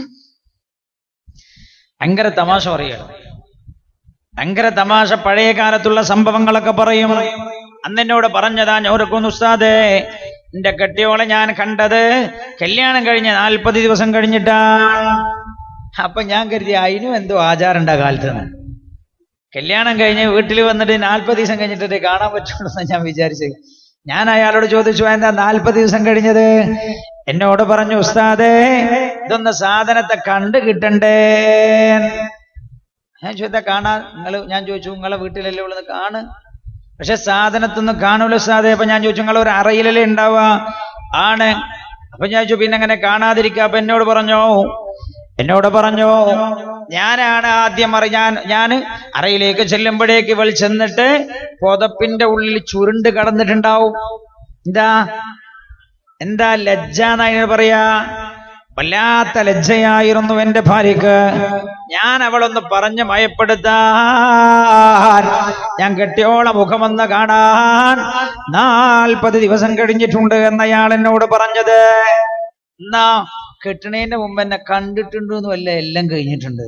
ഭയങ്കര തമാശ പറയുകയാണ് ഭയങ്കര തമാശ പഴയ കാലത്തുള്ള സംഭവങ്ങളൊക്കെ പറയും അന്ന് എന്നോട് പറഞ്ഞതാ ഞോരക്കൊന്ന് ഉസ്താദേ എന്റെ കെട്ടിയോളെ ഞാൻ കണ്ടത് കല്യാണം കഴിഞ്ഞ് നാൽപ്പത് ദിവസം കഴിഞ്ഞിട്ടാ അപ്പൊ ഞാൻ കരുതി അതിനും എന്തോ ആചാരണ്ട കാലത്ത് നിന്ന് കല്യാണം കഴിഞ്ഞ് വീട്ടിൽ വന്നിട്ട് നാൽപ്പത് ദിവസം കഴിഞ്ഞിട്ടേ കാണാൻ പറ്റുള്ളൂ എന്നാ ഞാൻ വിചാരിച്ചത് ഞാൻ അയാളോട് ചോദിച്ചു എന്താ നാൽപ്പത് ദിവസം കഴിഞ്ഞത് എന്നോട് പറഞ്ഞു ഉസ്താദേ ഇതൊന്ന് സാധനത്തെ കണ്ടു കിട്ടണ്ടേ ഞാൻ ചോദിച്ചാ കാണാ നിങ്ങൾ ഞാൻ ചോദിച്ചു നിങ്ങളെ വീട്ടിലല്ലേ ഉള്ളത് കാണ് പക്ഷെ സാധനത്തൊന്നും കാണൂല സാധേ അപ്പൊ ഞാൻ ചോദിച്ചു നിങ്ങൾ ഒരു അറയിലല്ലേ ഉണ്ടാവുക ആണ് അപ്പൊ ഞാൻ ചോദിച്ചു പിന്നെ അങ്ങനെ കാണാതിരിക്കുക അപ്പൊ എന്നോട് പറഞ്ഞോ എന്നോട് പറഞ്ഞോ ഞാനാണ് ആദ്യം അറി ഞാൻ ഞാൻ അറയിലേക്ക് ചെല്ലുമ്പോഴേക്ക് ഇവൾ ചെന്നിട്ട് പുതപ്പിന്റെ ഉള്ളിൽ ചുരുണ്ട് കടന്നിട്ടുണ്ടാവും എന്താ എന്താ ലജ്ജ എന്നതിന് പറയാ വല്ലാത്ത ലജ്ജയായിരുന്നു എന്റെ ഭാര്യക്ക് ഞാൻ അവളൊന്ന് പറഞ്ഞ് മയപ്പെടുത്താൻ ഞാൻ കെട്ടിയോള മുഖമൊന്ന് കാണാൻ നാൽപ്പത് ദിവസം കഴിഞ്ഞിട്ടുണ്ട് എന്നയാൾ എന്നോട് പറഞ്ഞത് എന്നാ കെട്ടണേന്റെ മുമ്പ് എന്നെ കണ്ടിട്ടുണ്ടെന്നും അല്ല എല്ലാം കഴിഞ്ഞിട്ടുണ്ട്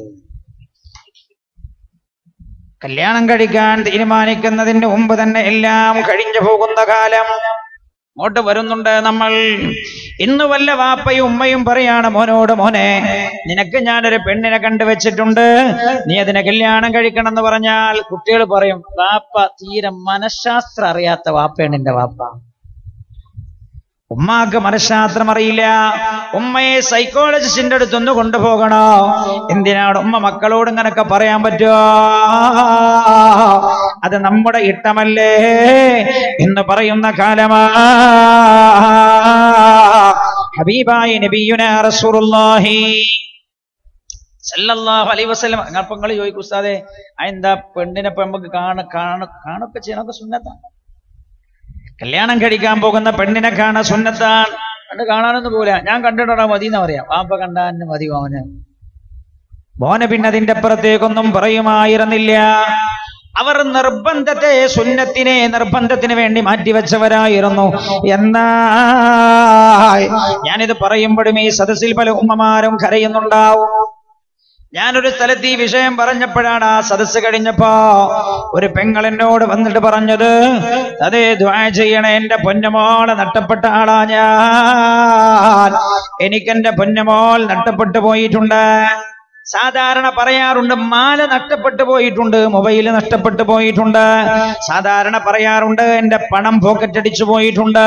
കല്യാണം കഴിക്കാൻ തീരുമാനിക്കുന്നതിന് മുമ്പ് തന്നെ എല്ലാം കഴിഞ്ഞു പോകുന്ന കാലം അങ്ങോട്ട് വരുന്നുണ്ട് നമ്മൾ ഇന്ന് വല്ല വാപ്പയും ഉമ്മയും പറയാണ് മോനോട് മോനെ നിനക്ക് ഞാനൊരു പെണ്ണിനെ കണ്ടുവച്ചിട്ടുണ്ട് നീ അതിനെ കല്യാണം കഴിക്കണം എന്ന് പറഞ്ഞാൽ കുട്ടികൾ പറയും വാപ്പ തീരെ മനഃശാസ്ത്രം അറിയാത്ത വാപ്പയാണ് എന്റെ വാപ്പ ഉമ്മാക്ക് മനഃശാസ്ത്രം അറിയില്ല ഉമ്മയെ സൈക്കോളജിസ്റ്റിന്റെ അടുത്തൊന്ന് കൊണ്ടുപോകണോ എന്തിനാണ് ഉമ്മ മക്കളോട് ഇങ്ങനൊക്കെ പറയാൻ പറ്റുമോ അത് നമ്മുടെ ഇഷ്ടമല്ലേ എന്ന് പറയുന്ന കാലമാ ഹബീബായി നബിയുന റസൂലുള്ളാഹി സല്ലല്ലാഹു അലൈഹി വസല്ലം അപ്പൊ നിങ്ങൾ ചോദിക്കും ഉസ്താദെ എന്താ പെണ്ണിനെ ഇപ്പൊ നമുക്ക് കാണ കാണ കാണൊക്കെ ചെയ്യണമൊക്കെ സുന്നത്താണ് കല്യാണം കഴിക്കാൻ പോകുന്ന പെണ്ണിനെ കാണാൻ സുന്നത്താണ് കണ്ട് കാണാനൊന്നും പോല ഞാൻ കണ്ടിട്ടാ മതി എന്ന് പറയാം വാപ്പ കണ്ടാൻ മതി മോന് മോന് പിന്നെ അതിന്റെ അപ്പുറത്തേക്കൊന്നും പറയുമായിരുന്നില്ല അവർ നിർബന്ധത്തെ സുന്നത്തിനെ നിർബന്ധത്തിന് വേണ്ടി മാറ്റിവെച്ചവരായിരുന്നു എന്നാൽ ഞാനിത് പറയുമ്പോഴും ഈ സദസ്സിൽ പല ഉമ്മമാരും കരയുന്നുണ്ടാവും ഞാനൊരു സ്ഥലത്ത് ഈ വിഷയം പറഞ്ഞപ്പോഴാണ് ആ സദസ്സ് കഴിഞ്ഞപ്പോ ഒരു പെങ്ങൾ എന്നോട് വന്നിട്ട് പറഞ്ഞത് അതേ ദ്വാ ചെയ്യണേ എന്റെ പൊന്നമോളെ നഷ്ടപ്പെട്ട ആളാ ഞാൻ എനിക്കെന്റെ പൊന്നമോൾ നഷ്ടപ്പെട്ടു പോയിട്ടുണ്ട് സാധാരണ പറയാറുണ്ട് മാല നഷ്ടപ്പെട്ടു പോയിട്ടുണ്ട് മൊബൈൽ നഷ്ടപ്പെട്ടു പോയിട്ടുണ്ട് സാധാരണ പറയാറുണ്ട് എന്റെ പണം പോക്കറ്റ് അടിച്ചു പോയിട്ടുണ്ട്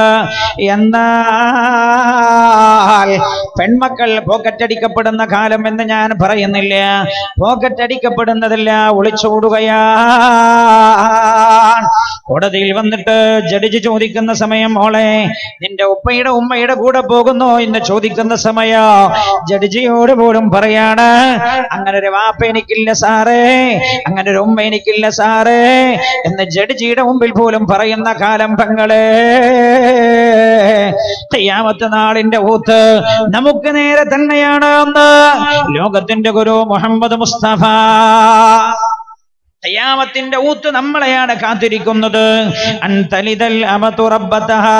എന്നാൽ പെൺമക്കൾ പോക്കറ്റ് അടിക്കപ്പെടുന്ന കാലം എന്ന് ഞാൻ പറയുന്നില്ല പോക്കറ്റ് അടിക്കപ്പെടുന്നതല്ല ഒളിച്ചോടുകയാ കോടതിയിൽ വന്നിട്ട് ജഡ്ജി ചോദിക്കുന്ന സമയം മോളെ നിന്റെ ഉപ്പയുടെ ഉമ്മയുടെ കൂടെ പോകുന്നോ എന്ന് ചോദിക്കുന്ന സമയോ ജഡ്ജിയോട് പോലും പറയാണ് അങ്ങനെ ഒരു വാപ്പ എനിക്കില്ല സാറേ അങ്ങനെ ഒരു ഉമ്മ എനിക്കില്ല സാറേ എന്ന് ജഡ്ജിയുടെ മുമ്പിൽ പോലും പറയുന്ന കാലം പെങ്ങളെ ഖിയാമത്ത് നാളിന്റെ ഊത്ത് നമുക്ക് നേരെ തന്നെയാണ് എന്ന് ലോകത്തിന്റെ ഗുരു മുഹമ്മദ് മുസ്തഫ ഖിയാമത്തിന്റെ ഊത്ത് നമ്മളെയാണ് കാത്തിരിക്കുന്നത് അൻതലിതൽ അമതു റബ്ബതഹാ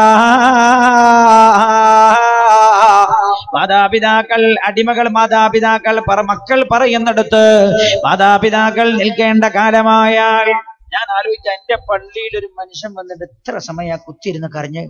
മാതാപിതാക്കൾ അടിമകൾ മാതാപിതാക്കൾ പറ മക്കൾ പറയുന്നിടത്ത് മാതാപിതാക്കൾ നിൽക്കേണ്ട കാലമായാൽ ഞാൻ ആലോചിച്ച എന്റെ പള്ളിയിൽ ഒരു മനുഷ്യൻ വന്നിട്ട് എത്ര സമയം കുത്തിയിരുന്ന് കരഞ്ഞ്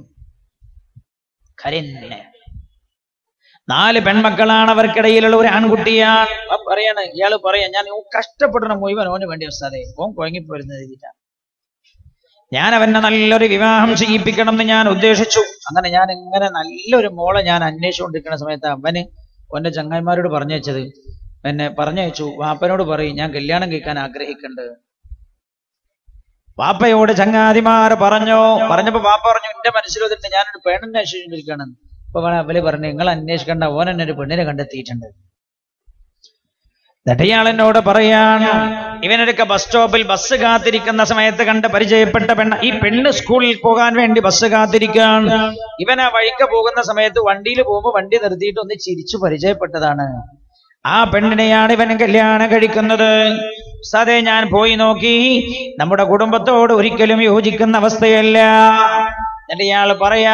കരന്നെ നാല് പെൺമക്കളാണ് അവർക്കിടയിലുള്ള ഒരു ആൺകുട്ടിയാണ് അപ്പൊ പറയാണ് ഇയാള് പറയാ ഞാൻ ഓ കഷ്ടപ്പെടണ മുഴുവൻ ഓന് വേണ്ടി ഉസ്താദേ ഓൻ കുഴങ്ങിപ്പോരുന്നത് എഴുതിയിട്ടാ ഞാൻ അവനെ നല്ലൊരു വിവാഹം ചെയ്യിപ്പിക്കണം എന്ന് ഞാൻ ഉദ്ദേശിച്ചു അങ്ങനെ ഞാൻ ഇങ്ങനെ നല്ലൊരു മോളെ ഞാൻ അന്വേഷിച്ചുകൊണ്ടിരിക്കുന്ന സമയത്ത് അവന് ഓന്റെ ചങ്ങായിമാരോട് പറഞ്ഞു വെച്ചത് എന്നെ പറഞ്ഞയച്ചു വാപ്പനോട് പറയും ഞാൻ കല്യാണം കഴിക്കാൻ ആഗ്രഹിക്കുന്നുണ്ട് വാപ്പയോട് ചങ്ങാതിമാർ പറഞ്ഞോ പറഞ്ഞപ്പോ വാപ്പ പറഞ്ഞു എന്റെ മനസ്സിൽ വന്നിട്ട് ഞാനൊരു പെണ്ണിനെ അന്വേഷിച്ചുകൊണ്ടിരിക്കുകയാണ് അപ്പൊ അവര് പറഞ്ഞു നിങ്ങൾ അന്വേഷിക്കേണ്ട ഓൻ എന്നെ ഒരു പെണ്ണിനെ കണ്ടെത്തിയിട്ടുണ്ട് ദട്ടയാളെന്നോട് പറയാണ് ഇവനൊക്കെ ബസ് സ്റ്റോപ്പിൽ ബസ് കാത്തിരിക്കുന്ന സമയത്ത് കണ്ട് പരിചയപ്പെട്ട പെണ്ണ് ഈ പെണ്ണ് സ്കൂളിൽ പോകാൻ വേണ്ടി ബസ് കാത്തിരിക്കാൻ ഇവൻ ആ വഴിക്ക് പോകുന്ന സമയത്ത് വണ്ടിയിൽ പോകുമ്പോൾ വണ്ടി നിർത്തിയിട്ട് ഒന്ന് ചിരിച്ചു പരിചയപ്പെട്ടതാണ് ആ പെണ്ണിനെയാണ് ഇവൻ കല്യാണം കഴിക്കുന്നത് സതേ ഞാൻ പോയി നോക്കി നമ്മുടെ കുടുംബത്തോട് ഒരിക്കലും യോജിക്കുന്ന അവസ്ഥയല്ല എന്നിട്ട് ഇയാൾ പറയാ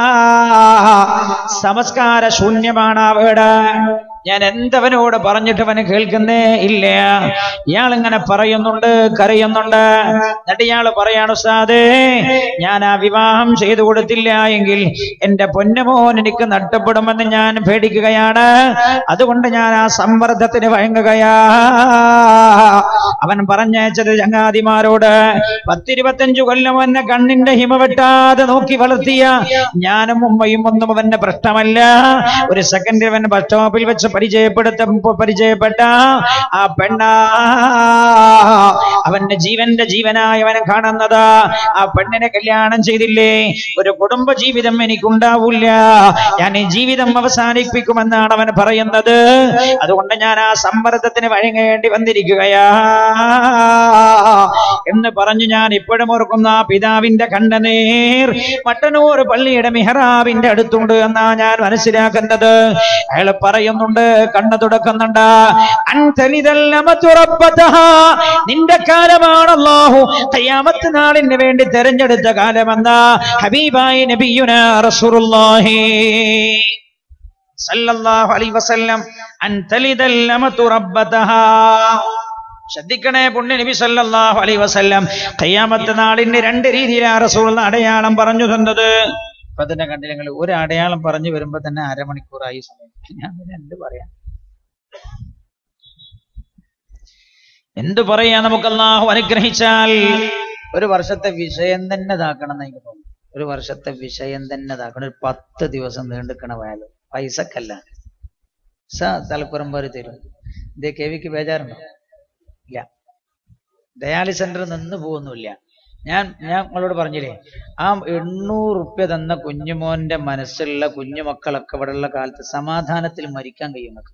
സമസ്കാര ശൂന്യമാണ് ആ വീട് ഞാൻ എന്തവനോട് പറഞ്ഞിട്ട് അവന് കേൾക്കുന്നേ ഇല്ല ഇയാൾ ഇങ്ങനെ പറയുന്നുണ്ട് കരയുന്നുണ്ട് എന്നിട്ട് ഇയാൾ പറയാണ് ഉസ്താദേ ഞാൻ ആ വിവാഹം ചെയ്തു കൊടുത്തില്ല എങ്കിൽ എന്റെ പൊന്നുമോൻ എനിക്ക് നഷ്ടപ്പെടുമെന്ന് ഞാൻ പേടിക്കുകയാണ് അതുകൊണ്ട് ഞാൻ ആ സമ്മർദ്ദത്തിന് വഴങ്ങുകയാ അവൻ പറഞ്ഞയച്ചത് ചങ്ങാതിമാരോട് പത്തിരുപത്തഞ്ചു കൊല്ലം എന്നെ കണ്ണിന്റെ ഹിമ വെട്ടാതെ നോക്കി വളർത്തിയ ഞാനും ഉമ്മയും ഒന്നും അവന്റെ പ്രശ്നമല്ല ഒരു സെക്കൻഡിൽ അവൻ ബസ് സ്റ്റോപ്പിൽ വെച്ച് പരിചയപ്പെടുത്ത പരിചയപ്പെട്ട ആ പെണ്ണ അവന്റെ ജീവന്റെ ജീവനായി അവനെ കാണുന്നത് ആ പെണ്ണിനെ കല്യാണം ചെയ്തില്ലേ ഒരു കുടുംബ ജീവിതം എനിക്കുണ്ടാവില്ല ഞാൻ ഈ ജീവിതം അവസാനിപ്പിക്കുമെന്നാണ് അവൻ പറയുന്നത് അതുകൊണ്ട് ഞാൻ ആ സമ്മർദ്ദത്തിന് വഴങ്ങേണ്ടി വന്നിരിക്കുകയാ എന്ന് പറഞ്ഞു ഞാൻ ഇപ്പോഴും ഓർക്കുന്ന ആ പിതാവിന്റെ കണ്ണനീർ മട്ടന്നൂർ പള്ളിയുടെ മിഹറാബിന്റെ അടുത്തുണ്ട് എന്നാ ഞാൻ മനസ്സിലാക്കുന്നത് അയാൾ പറയുന്നുണ്ട് കണ്ണു തുടക്കുന്നുണ്ട് അൻതലിതല്ലമതുറബ്ബതഹ. നിന്റെ കാലമാണ് അല്ലാഹു ഖിയാമത്ത് നാളിന് വേണ്ടി തെരഞ്ഞെടുത്ത കാലമെന്ന ഹബീബായി നബിയുന റസൂലുള്ളാഹി സല്ലല്ലാഹു അലൈഹി വസല്ലം അൻതലിതല്ലമതു റബ്ബതഹ ശ്രദ്ധിക്കണേ പുണ്യ നബി സല്ലല്ലാഹു അലൈഹി വസല്ലം ഖിയാമത്ത് നാളിന് രണ്ട് രീതിയിലാണ് റസൂൽ അടയാളം പറഞ്ഞു തന്നത് ഇപ്പൊ തന്നെ കണ്ടില്ല നിങ്ങൾ ഒരു അടയാളം പറഞ്ഞു വരുമ്പോ തന്നെ അരമണിക്കൂറായി സമയം ഞാൻ പിന്നെ എന്ത് പറയാം എന്തു പറയാ നമുക്ക് അള്ളാഹു അനുഗ്രഹിച്ചാൽ ഒരു വർഷത്തെ വിഷയം തന്നെ ഇതാക്കണം എന്ന് എനിക്ക് തോന്നുന്നു ഒരു വർഷത്തെ വിഷയം തന്നെ ഇതാക്കണം ഒരു പത്ത് ദിവസം നീണ്ടുക്കണ വയാല് പൈസക്കല്ല സ തലപ്പുറം പേര് തരും ഇതേ കെ വിക്ക് ബേജാറുണ്ടോ ഇല്ല ഡയാലിസ് സെന്റർ നിന്ന് പോകുന്നില്ല ഞാൻ ഞാൻ നിങ്ങളോട് പറഞ്ഞില്ലേ ആ എണ്ണൂറ് റുപ്യ തന്ന കുഞ്ഞുമോന്റെ മനസ്സുള്ള കുഞ്ഞുമക്കളൊക്കെ ഇവിടെയുള്ള കാലത്ത് സമാധാനത്തിൽ മരിക്കാൻ കഴിയും നിങ്ങൾക്ക്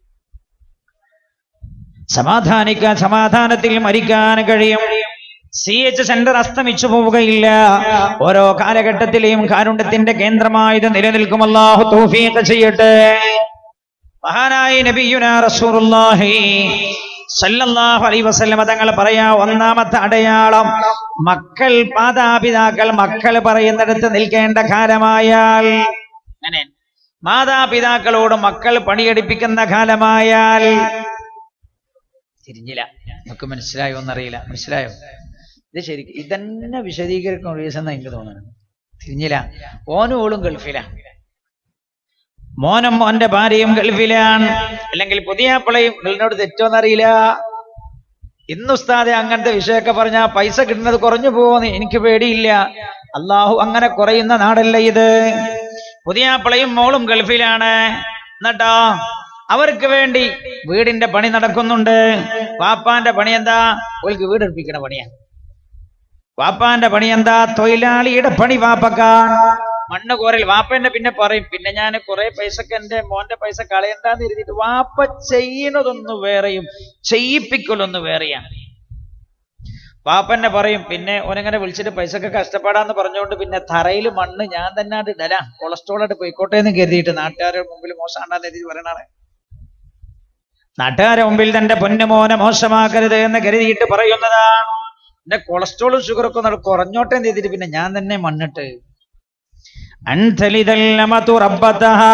സമാധാനിക്കാൻ സമാധാനത്തിൽ മരിക്കാൻ കഴിയും സി എച്ച് സെന്റർ അസ്തമിച്ചു പോവുകയില്ല ഓരോ കാലഘട്ടത്തിലെയും കാരുണ്യത്തിന്റെ കേന്ദ്രമായത് നിലനിൽക്കും അല്ലാഹു തൗഫീഖ് ചെയ്യട്ടെ മഹാനായ നബിയുന റസൂലുള്ളാഹി സല്ലല്ലാഹു അലൈഹി വസല്ലമ തങ്ങൾ പറയാ ഒന്നാമത്തെ അടയാളം മക്കൾ മാതാപിതാക്കൾ മക്കൾ പറയുന്നിടത്ത് നിൽക്കേണ്ട കാലമായാൽ അങ്ങനെ മാതാപിതാക്കളോട് മക്കൾ പണിയെടുപ്പിക്കുന്ന കാലമായാൽ തിരിഞ്ഞില്ല നമുക്ക് മനസ്സിലായോ എന്നറിയില്ല മനസ്സിലായോ ഇത് ശരിക്കും ഇതന്നെ വിശദീകരിക്കുന്ന റീസൺ എനിക്ക് തോന്നുന്നു തിരിഞ്ഞില്ല ഓനും ഓളും ഗൾഫിലാണ് മോനും മോന്റെ ഭാര്യയും ഗൾഫിലാണ് അല്ലെങ്കിൽ പുതിയ പിള്ളയും ഗൾഫിനോട് തെറ്റോന്നറിയില്ല ഇന്ന് ഉസ്താദെ അങ്ങനത്തെ വിഷയമൊക്കെ പറഞ്ഞാ പൈസ കിട്ടുന്നത് കുറഞ്ഞു പോകുമെന്ന് എനിക്ക് പേടിയില്ല അള്ളാഹു അങ്ങനെ കുറയുന്ന നാടല്ല ഇത് പുതിയ പിള്ളയും മോളും ഗൾഫിലാണ് എന്നിട്ടോ അവർക്ക് വേണ്ടി വീടിന്റെ പണി നടക്കുന്നുണ്ട് വാപ്പാന്റെ പണി എന്താ ഓൾക്ക് വീട് എടുപ്പിക്കണ പണിയാ വാപ്പാന്റെ പണി എന്താ തൊഴിലാളിയുടെ പണി വാപ്പക്കാൻ മണ്ണ് കോരൽ വാപ്പന്നെ പിന്നെ പറയും പിന്നെ ഞാൻ കുറെ പൈസക്ക് എന്റെ മോന്റെ പൈസ കളയണ്ടെന്ന് എഴുതിയിട്ട് വാപ്പ ചെയ്യുന്നതൊന്ന് വേറെയും ചെയ്യിപ്പിക്കലൊന്ന് വേറെയാണ് വാപ്പന്നെ പറയും പിന്നെ ഓനങ്ങനെ വിളിച്ചിട്ട് പൈസക്ക് കഷ്ടപ്പാടാന്ന് പറഞ്ഞുകൊണ്ട് പിന്നെ തറയിൽ മണ്ണ് ഞാൻ തന്നെ അത് ഇടലാ കൊളസ്ട്രോൾ ആയിട്ട് പോയിക്കോട്ടെ എന്ന് കരുതിയിട്ട് നാട്ടുകാരുടെ മുമ്പിൽ മോശമാണെന്ന് എഴുതി പറയണാണ് നാട്ടുകാരെ മുമ്പിൽ തന്റെ പൊന്നുമോനെ മോശമാക്കരുത് എന്ന് കരുതിയിട്ട് പറയുന്നതാണ് എന്റെ കൊളസ്ട്രോളും ഷുഗറൊക്കെ ഒന്ന് കുറഞ്ഞോട്ടെ എന്ന് ചെയ്തിട്ട് പിന്നെ ഞാൻ തന്നെ മണ്ണിട്ട് അൻതലിതല്ലമതു റബ്ബതഹാ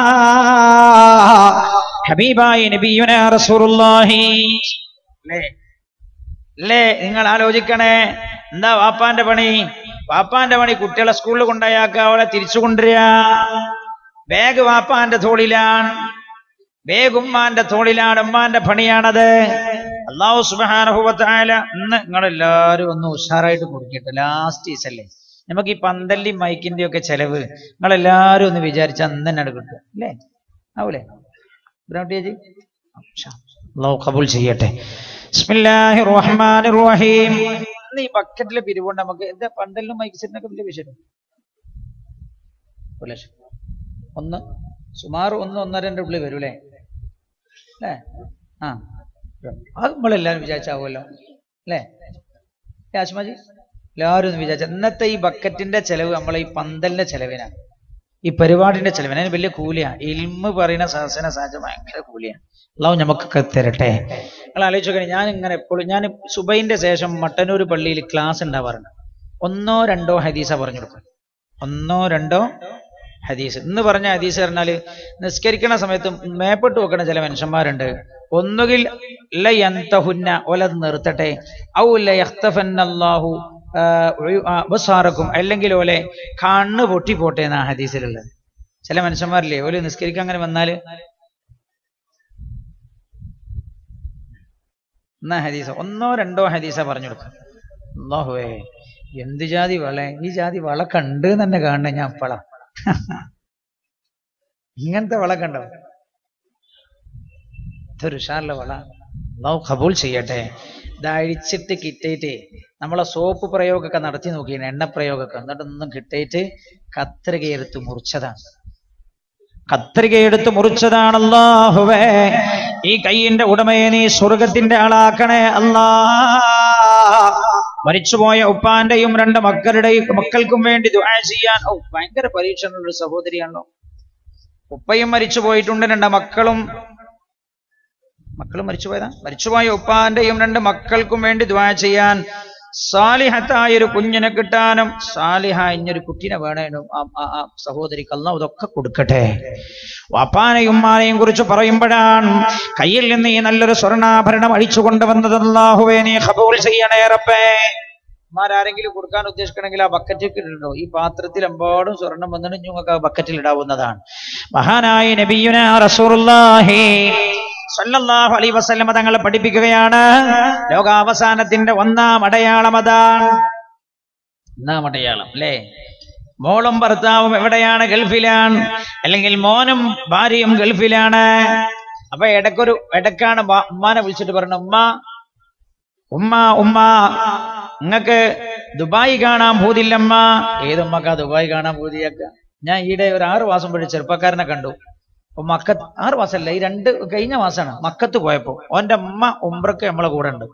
ഹബീബായി നബിയുന റസൂലുള്ളാഹി അല്ലേ അല്ലേ നിങ്ങൾ ആലോചിക്കണേ എന്താ വാപ്പാന്റെ പണി വാപ്പാന്റെ പണി കുട്ടികളെ സ്കൂളിൽ കൊണ്ടായാക്കുക അവളെ തിരിച്ചു കൊണ്ടുവരിക ബാഗ് വാപ്പാന്റെ തോളിലാണ് ബാഗ് ഉമ്മാന്റെ തോളിലാണ് ഉമ്മാന്റെ പണിയാണത് അള്ളാഹു സുബാനഹുബത്തായ ഇന്ന് നിങ്ങളെല്ലാരും ഒന്ന് ഉഷാറായിട്ട് കുടിക്കട്ടെ ലാസ്റ്റ് ഈസല്ലേ നമുക്ക് ഈ പന്തല്ലി മൈക്കിന്റെ ഒക്കെ ചെലവ് നിങ്ങളെല്ലാരും ഒന്ന് വിചാരിച്ച അന്ന് തന്നെ കിട്ടും അല്ലേ ആവൂലേ ചേച്ചി അള്ളാഹു കബൂൽ ചെയ്യട്ടെ ബിസ്മില്ലാഹിർ റഹ്മാനിർ റഹീം ഇന്ന് ഈ ബക്കറ്റിലെ പിരിവുണ്ട് നമുക്ക് എന്താ പന്തലിനും മൈക്ക് സെറ്റിനൊക്കെ വലിയ വിഷയം ഒരു ലക്ഷം ഒന്ന് സുമാർ ഒന്ന് ഒന്നര രണ്ട് ഉള്ളിൽ വരും അല്ലേ അല്ലേ ആ അത് നമ്മളെല്ലാവരും വിചാരിച്ചാവുമല്ലോ അല്ലേ ആശ്മാജി എല്ലാവരും ഒന്ന് വിചാരിച്ച ഇന്നത്തെ ഈ ബക്കറ്റിന്റെ ചെലവ് നമ്മളെ ഈ പന്തലിന്റെ ചെലവിനാണ് ഈ പരിപാടിന്റെ ചെലവിന് അതിന് വലിയ കൂലിയാണ് ഇൽമ് പറയുന്ന സഹസന സാഹചര്യം ഭയങ്കര കൂലിയാണ് അള്ളാഹു നമുക്കൊക്കെ തരട്ടെ നിങ്ങൾ ആലോചിച്ചു ഞാൻ ഇങ്ങനെ എപ്പോഴും ഞാൻ സുബൈന്റെ ശേഷം മട്ടന്നൂർ പള്ളിയിൽ ക്ലാസ് ഉണ്ടാവാറുണ്ട് ഒന്നോ രണ്ടോ ഹദീസ പറഞ്ഞു കൊടുക്കും ഒന്നോ രണ്ടോ ഹദീസ് ഇന്ന് പറഞ്ഞ ഹദീസ് പറഞ്ഞാൽ നിസ്കരിക്കണ സമയത്ത് മേപ്പിട്ട് വെക്കണ ചില മനുഷ്യന്മാരുണ്ട് ഒന്നുകിൽ ലയന്തഹുന്ന ഒലത് നിർത്തട്ടെ ഔ ലയഖ്തഫന്നല്ലാഹു ആ, ഉയു- ആ, ബസാറക്കും അല്ലെങ്കിൽ ഓലെ കണ്ണ് പൊട്ടിപ്പോട്ടെ എന്നാ ഹദീസിലുള്ളത് ചില മനുഷ്യന്മാരില്ലേ ഓല് നിസ്കരിക്കാൻ അങ്ങനെ വന്നാല് എന്നാ ഹദീസ ഒന്നോ രണ്ടോ ഹദീസ പറഞ്ഞു കൊടുക്കാം അല്ലാഹുവേ എന്ത് ജാതി വള ഈ ജാതി വള കണ്ട് തന്നെ കാണണേ ഞാൻ അപ്പള ഇങ്ങനത്തെ വള കണ്ടോ ഇതൊരു ഉഷാറിലെ വള അള്ളാഹു ഖബൂൽ ചെയ്യട്ടെ ഇത് അഴിച്ചിട്ട് കിട്ടിയിട്ട് നമ്മളെ സോപ്പ് പ്രയോഗമൊക്കെ നടത്തി നോക്കിയാണ് എണ്ണ പ്രയോഗമൊക്കെ എന്നിട്ടൊന്നും കിട്ടിയിട്ട് കത്രികയെടുത്ത് മുറിച്ചതാണ് കത്രികയെടുത്ത് മുറിച്ചതാണ് അല്ലാഹുവേ ഈ കൈയിന്റെ ഉടമയെ നീ സ്വർഗത്തിന്റെ ആളാക്കണേ അല്ലാ മരിച്ചുപോയ ഉപ്പാന്റെയും രണ്ട് മക്കളുടെയും മക്കൾക്കും വേണ്ടി ദുആ ചെയ്യാൻ ഓ ഭയങ്കര പരീക്ഷണമുള്ള ഒരു സഹോദരിയാണല്ലോ ഉപ്പയും മരിച്ചു പോയിട്ടുണ്ട് രണ്ട് മക്കളും മക്കളും മരിച്ചുപോയതാ മരിച്ചുപോയ ഉപ്പാന്റെയും രണ്ട് മക്കൾക്കും വേണ്ടി ദ്വാ ചെയ്യാൻ സാലിഹത്തായ ഒരു കുഞ്ഞിനെ കിട്ടാനും സാലിഹ ഇഞ്ഞൊരു കുട്ടിനെ വേണേനും ആ ആ- ആ സഹോദരിക്ക് അല്ലാഹു ഇതൊക്കെ കൊടുക്കട്ടെ വാപ്പാനെയും ഉമ്മാനെയും കുറിച്ച് പറയുമ്പോഴാണ് കയ്യിൽ നിന്ന് ഈ നല്ലൊരു സ്വർണ്ണാഭരണം അഴിച്ചു കൊണ്ടുവന്നത് അല്ലാഹുവേ നീ ഖബൂൽ ചെയ്യണേ റബ്ബേ മാരാരെങ്കിലും കൊടുക്കാൻ ഉദ്ദേശിക്കണമെങ്കിൽ ആ ബക്കറ്റിൽ ഇടണോ ഈ പാത്രത്തിൽ എമ്പാടും സ്വർണം വന്നിട്ട് നിങ്ങൾക്ക് ആ ബക്കറ്റിൽ ഇടാവുന്നതാണ് മഹാനായ നബിയുന റസൂലുള്ളാഹി സല്ലല്ലാഹു അലൈഹി വസല്ലമ തങ്ങളെ പഠിപ്പിക്കുകയാണ് ലോകാവസാനത്തിന്റെ ഒന്നാം അടയാളം അതാണ് ഒന്നാം അടയാളം അല്ലേ മോളും ഭർത്താവും എവിടെയാണ് ഗൾഫിലാണ് അല്ലെങ്കിൽ മോനും ഭാര്യയും ഗൾഫിലാണ് അപ്പൊ ഇടക്കൊരു ഇടക്കാണ് ബാ- ഉമ്മാനെ വിളിച്ചിട്ട് പറഞ്ഞു ഉമ്മ ഉമ്മ ഉമ്മ നിങ്ങക്ക് ദുബായ് കാണാൻ പൂതില്ലമ്മ ഏതുമ്മക്കാ ദുബായ് കാണാൻ പൂതിയൊക്കെ ഞാൻ ഈയിടെ ഒരു ആറു മാസം പോയി ചെറുപ്പക്കാരനെ കണ്ടു അപ്പൊ മക്കത്ത് ആറ് മാസമല്ല ഈ രണ്ട് കഴിഞ്ഞ മാസമാണ് മക്കത്ത് പോയപ്പോ ഓന്റെ അമ്മ ഉംറക്ക് നമ്മളെ കൂടെ ഉണ്ട്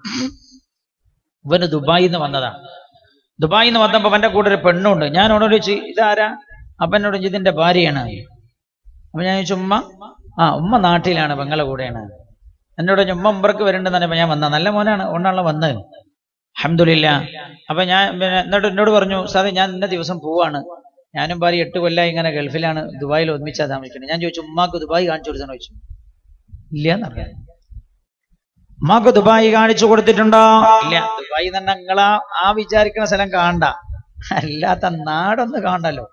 ഇവന് ദുബായിൽ നിന്ന് വന്നതാണ് ദുബായിൽ നിന്ന് വന്നപ്പോ അവന്റെ കൂടെ ഒരു പെണ്ണുണ്ട് ഞാൻ അവനോട് ചോദിച്ചു ഇതാരാ അപ്പൊ എന്നോട് ചോദിച്ചു, ഇതിന്റെ ഭാര്യയാണ് അപ്പൊ ഞാൻ ചോദിച്ചു ഉമ്മ ആ ഉമ്മ നാട്ടിലാണ് പെങ്ങളെ കൂടെയാണ് എന്നോട് ചോദിച്ചു, ഉമ്മ ഉംറക്ക് വരുന്നുണ്ടെന്ന് പറഞ്ഞപ്പോ ഞാൻ വന്ന നല്ല മോനാണ് ഒന്നാണല്ലോ വന്നത് അഹമ്മദില്ല അപ്പൊ ഞാൻ പിന്നെ എന്നോട് എന്നോട് പറഞ്ഞു സാറേ ഞാൻ ഇന്ന ദിവസം പോവാണ് ഞാനും ഭാര്യ എട്ട് കൊല്ലമായി ഇങ്ങനെ ഗൾഫിലാണ് ദുബായിൽ ഒന്നിച്ചാ താമസിക്കുന്നത് ഞാൻ ചോദിച്ചു ഉമ്മാക്ക് ദുബായ് കാണിച്ചു കൊടുത്തെന്ന് ചോദിച്ചു ഇല്ല എന്നറിയാം ഉമ്മാക്ക് ദുബായി കാണിച്ചു കൊടുത്തിട്ടുണ്ടോ ഇല്ല ദുബായ് തന്നെ നിങ്ങളാ ആ വിചാരിക്കുന്ന സ്ഥലം കാണണ്ട അല്ലാത്ത നാടൊന്ന് കാണണല്ലോ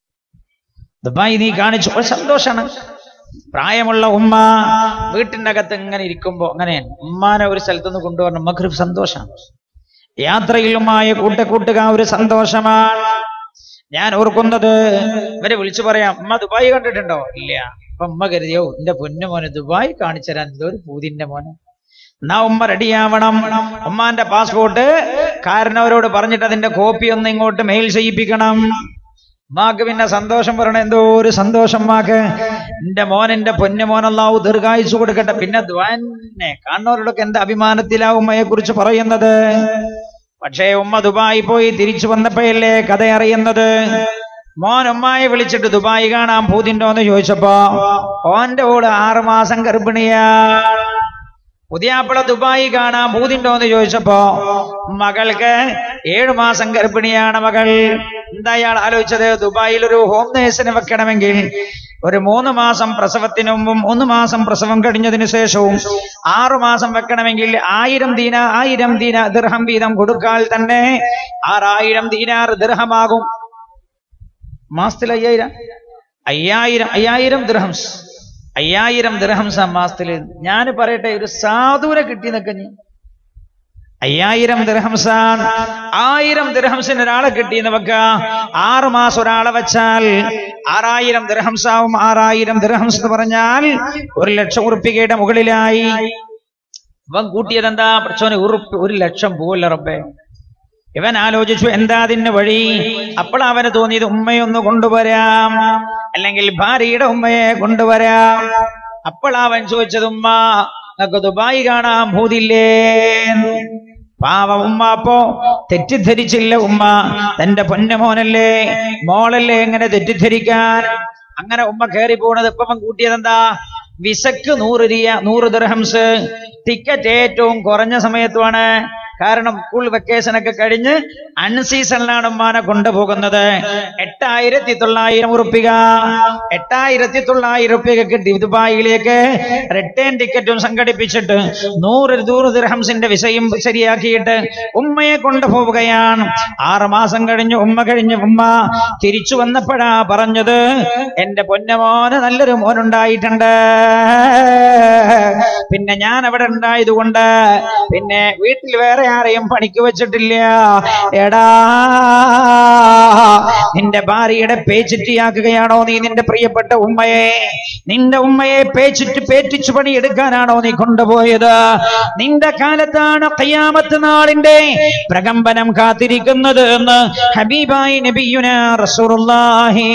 ദുബായി നീ കാണിച്ചു ഒരു സന്തോഷാണ് പ്രായമുള്ള ഉമ്മ വീട്ടിന്റെ അകത്ത് ഇങ്ങനെ ഇരിക്കുമ്പോ അങ്ങനെ ഉമ്മാനെ ഒരു സ്ഥലത്തുനിന്ന് കൊണ്ടുവരണം നമുക്കൊരു സന്തോഷമാണ് യാത്രയിലുമായ കൂട്ടക്കൂട്ടുക ഒരു സന്തോഷമാണ് ഞാൻ ഓർക്കുന്നത് ഇവരെ വിളിച്ചു പറയാം ഉമ്മ ദുബായ് കണ്ടിട്ടുണ്ടോ ഇല്ല അപ്പൊ ഉമ്മ കരുതിയോ എന്റെ പൊന്നു മോനെ ദുബായ് കാണിച്ചു തരാൻ എന്തോ ഒരു പൂതിന്റെ മോനെ എന്നാ ഉമ്മ റെഡിയാവണം ഉമ്മാന്റെ പാസ്പോർട്ട് കാരണവരോട് പറഞ്ഞിട്ട് അതിന്റെ കോപ്പി ഒന്ന് ഇങ്ങോട്ട് മെയിൽ ചെയ്യിപ്പിക്കണം ഉമ്മാക്ക് പിന്നെ സന്തോഷം പറയണ എന്തോ ഒരു സന്തോഷം മാക്ക് എന്റെ മോൻ എന്റെ പൊന്നു മോനല്ലാവു ദീർഘായുസ് കൊടുക്കട്ടെ പിന്നെ ദ്വാനെ കാണുന്നവരോടൊക്കെ എന്ത് അഭിമാനത്തിലാ ഉമ്മയെ കുറിച്ച് പറയുന്നത് പക്ഷേ ഉമ്മ ദുബായി പോയി തിരിച്ചു വന്നപ്പോഴല്ലേ കഥ അറിയുന്നത് മോൻ ഉമ്മായി വിളിച്ചിട്ട് ദുബായി കാണാൻ പൂതിണ്ടോ എന്ന് ചോദിച്ചപ്പോ ഓന്റെ കൂടെ ആറു മാസം ഗർഭിണിയാ പുതിയാപ്പിള ദുബായി കാണാൻ പൂതിണ്ടോ എന്ന് ചോദിച്ചപ്പോ മകൾക്ക് ഏഴു മാസം ഗർഭിണിയാണ് മകൾ എന്താ അയാൾ ആലോചിച്ചത് ദുബായിൽ ഒരു ഹോം നേഴ്സിനെ വെക്കണമെങ്കിൽ ഒരു മൂന്ന് മാസം പ്രസവത്തിന് മുമ്പും മൂന്ന് മാസം പ്രസവം കഴിഞ്ഞതിന് ശേഷവും ആറു മാസം വെക്കണമെങ്കിൽ ആയിരം ദീന ആയിരം ദീന ദീർഹം വീതം കൊടുക്കാൽ തന്നെ ആറായിരം ദീനാർ ദീർഹമാകും മാസത്തിൽ അയ്യായിരം അയ്യായിരം അയ്യായിരം ദൃഹംസ് അയ്യായിരം ദൃഹംസ മാസത്തില് ഞാൻ പറയട്ടെ ഒരു സാധുവിനെ കിട്ടി നിൽക്കഞ്ഞ് അയ്യായിരം ദൃഹംസാൻ ആയിരം ദൃഹംസിന് ഒരാളെ കിട്ടി വെക്ക ആറു മാസം ഒരാളെ വെച്ചാൽ ആറായിരം ദൃഹംസാവും ആറായിരം ദൃഹംസ് എന്ന് പറഞ്ഞാൽ ഒരു ലക്ഷം ഉറുപ്പികയുടെ മുകളിലായി ഇവൻ കൂട്ടിയത് എന്താ പ്രച്ചോന് ഉറുപ്പ് ഒരു ലക്ഷം പോവല്ല റബ്ബേ ഇവൻ ആലോചിച്ചു എന്താ അതിന് വഴി അപ്പോൾ അവന് തോന്നിയത് ഉമ്മയൊന്ന് കൊണ്ടുവരാം അല്ലെങ്കിൽ ഭാര്യയുടെ ഉമ്മയെ കൊണ്ടുവരാം അപ്പോൾ അവൻ ചോദിച്ചത് ഉമ്മ നിനക്ക് ദുബായി കാണാൻ ഭൂതില്ലേ പാവ ഉമ്മ അപ്പോ തെറ്റിദ്ധരിച്ചില്ല ഉമ്മ തന്റെ പൊന്നമോനല്ലേ മോളല്ലേ എങ്ങനെ തെറ്റിദ്ധരിക്കാൻ അങ്ങനെ ഉമ്മ കയറി പോണത് ഇപ്പൊ അവൻ കൂട്ടിയത് എന്താ വിസക്ക് നൂറ് റിയ നൂറ് ദർഹംസ് ടിക്കറ്റ് ഏറ്റവും കുറഞ്ഞ സമയത്തുമാണ് കാരണം സ്കൂൾ വെക്കേഷൻ ഒക്കെ കഴിഞ്ഞ് അൺസീസണിലാണ് ഉമ്മാനെ കൊണ്ടുപോകുന്നത് എട്ടായിരത്തി തൊള്ളായിരം ഉറുപ്പിക എട്ടായിരത്തി തൊള്ളായിരം ഉറുപ്പികക്ക് ദുബായിലേക്ക് റിട്ടേൺ ടിക്കറ്റും സംഘടിപ്പിച്ചിട്ട് നൂറ് നൂറ് ദിർഹംസിന്റെ വിസയും ശരിയാക്കിയിട്ട് ഉമ്മയെ കൊണ്ടുപോവുകയാണ് ആറ് മാസം കഴിഞ്ഞ് ഉമ്മ കഴിഞ്ഞ് ഉമ്മ തിരിച്ചു വന്നപ്പോഴാ പറഞ്ഞത് എന്റെ പൊന്നമോന് നല്ലൊരു മോനുണ്ടായിട്ടുണ്ട് പിന്നെ ഞാൻ അവിടെ ഉണ്ടായതുകൊണ്ട് പിന്നെ വീട്ടിൽ വേറെ ആരെയും പണിക്ക് വെച്ചിട്ടില്ല എടാ നിന്റെ ഭാര്യയുടെ പേച്ചിറ്റിയാക്കുകയാണോ നീ നിന്റെ പ്രിയപ്പെട്ട ഉമ്മയെ നിന്റെ ഉമ്മയെ പേച്ചിട്ട് പേറ്റിച്ചു പണിയെടുക്കാനാണോ നീ കൊണ്ടുപോയത് നിന്റെ കാലത്താണ് കയ്യാമത്ത് നാളിന്റെ പ്രകമ്പനം കാത്തിരിക്കുന്നത് എന്ന് ഹബീബായി നബിയുന റസൂലുള്ളാഹി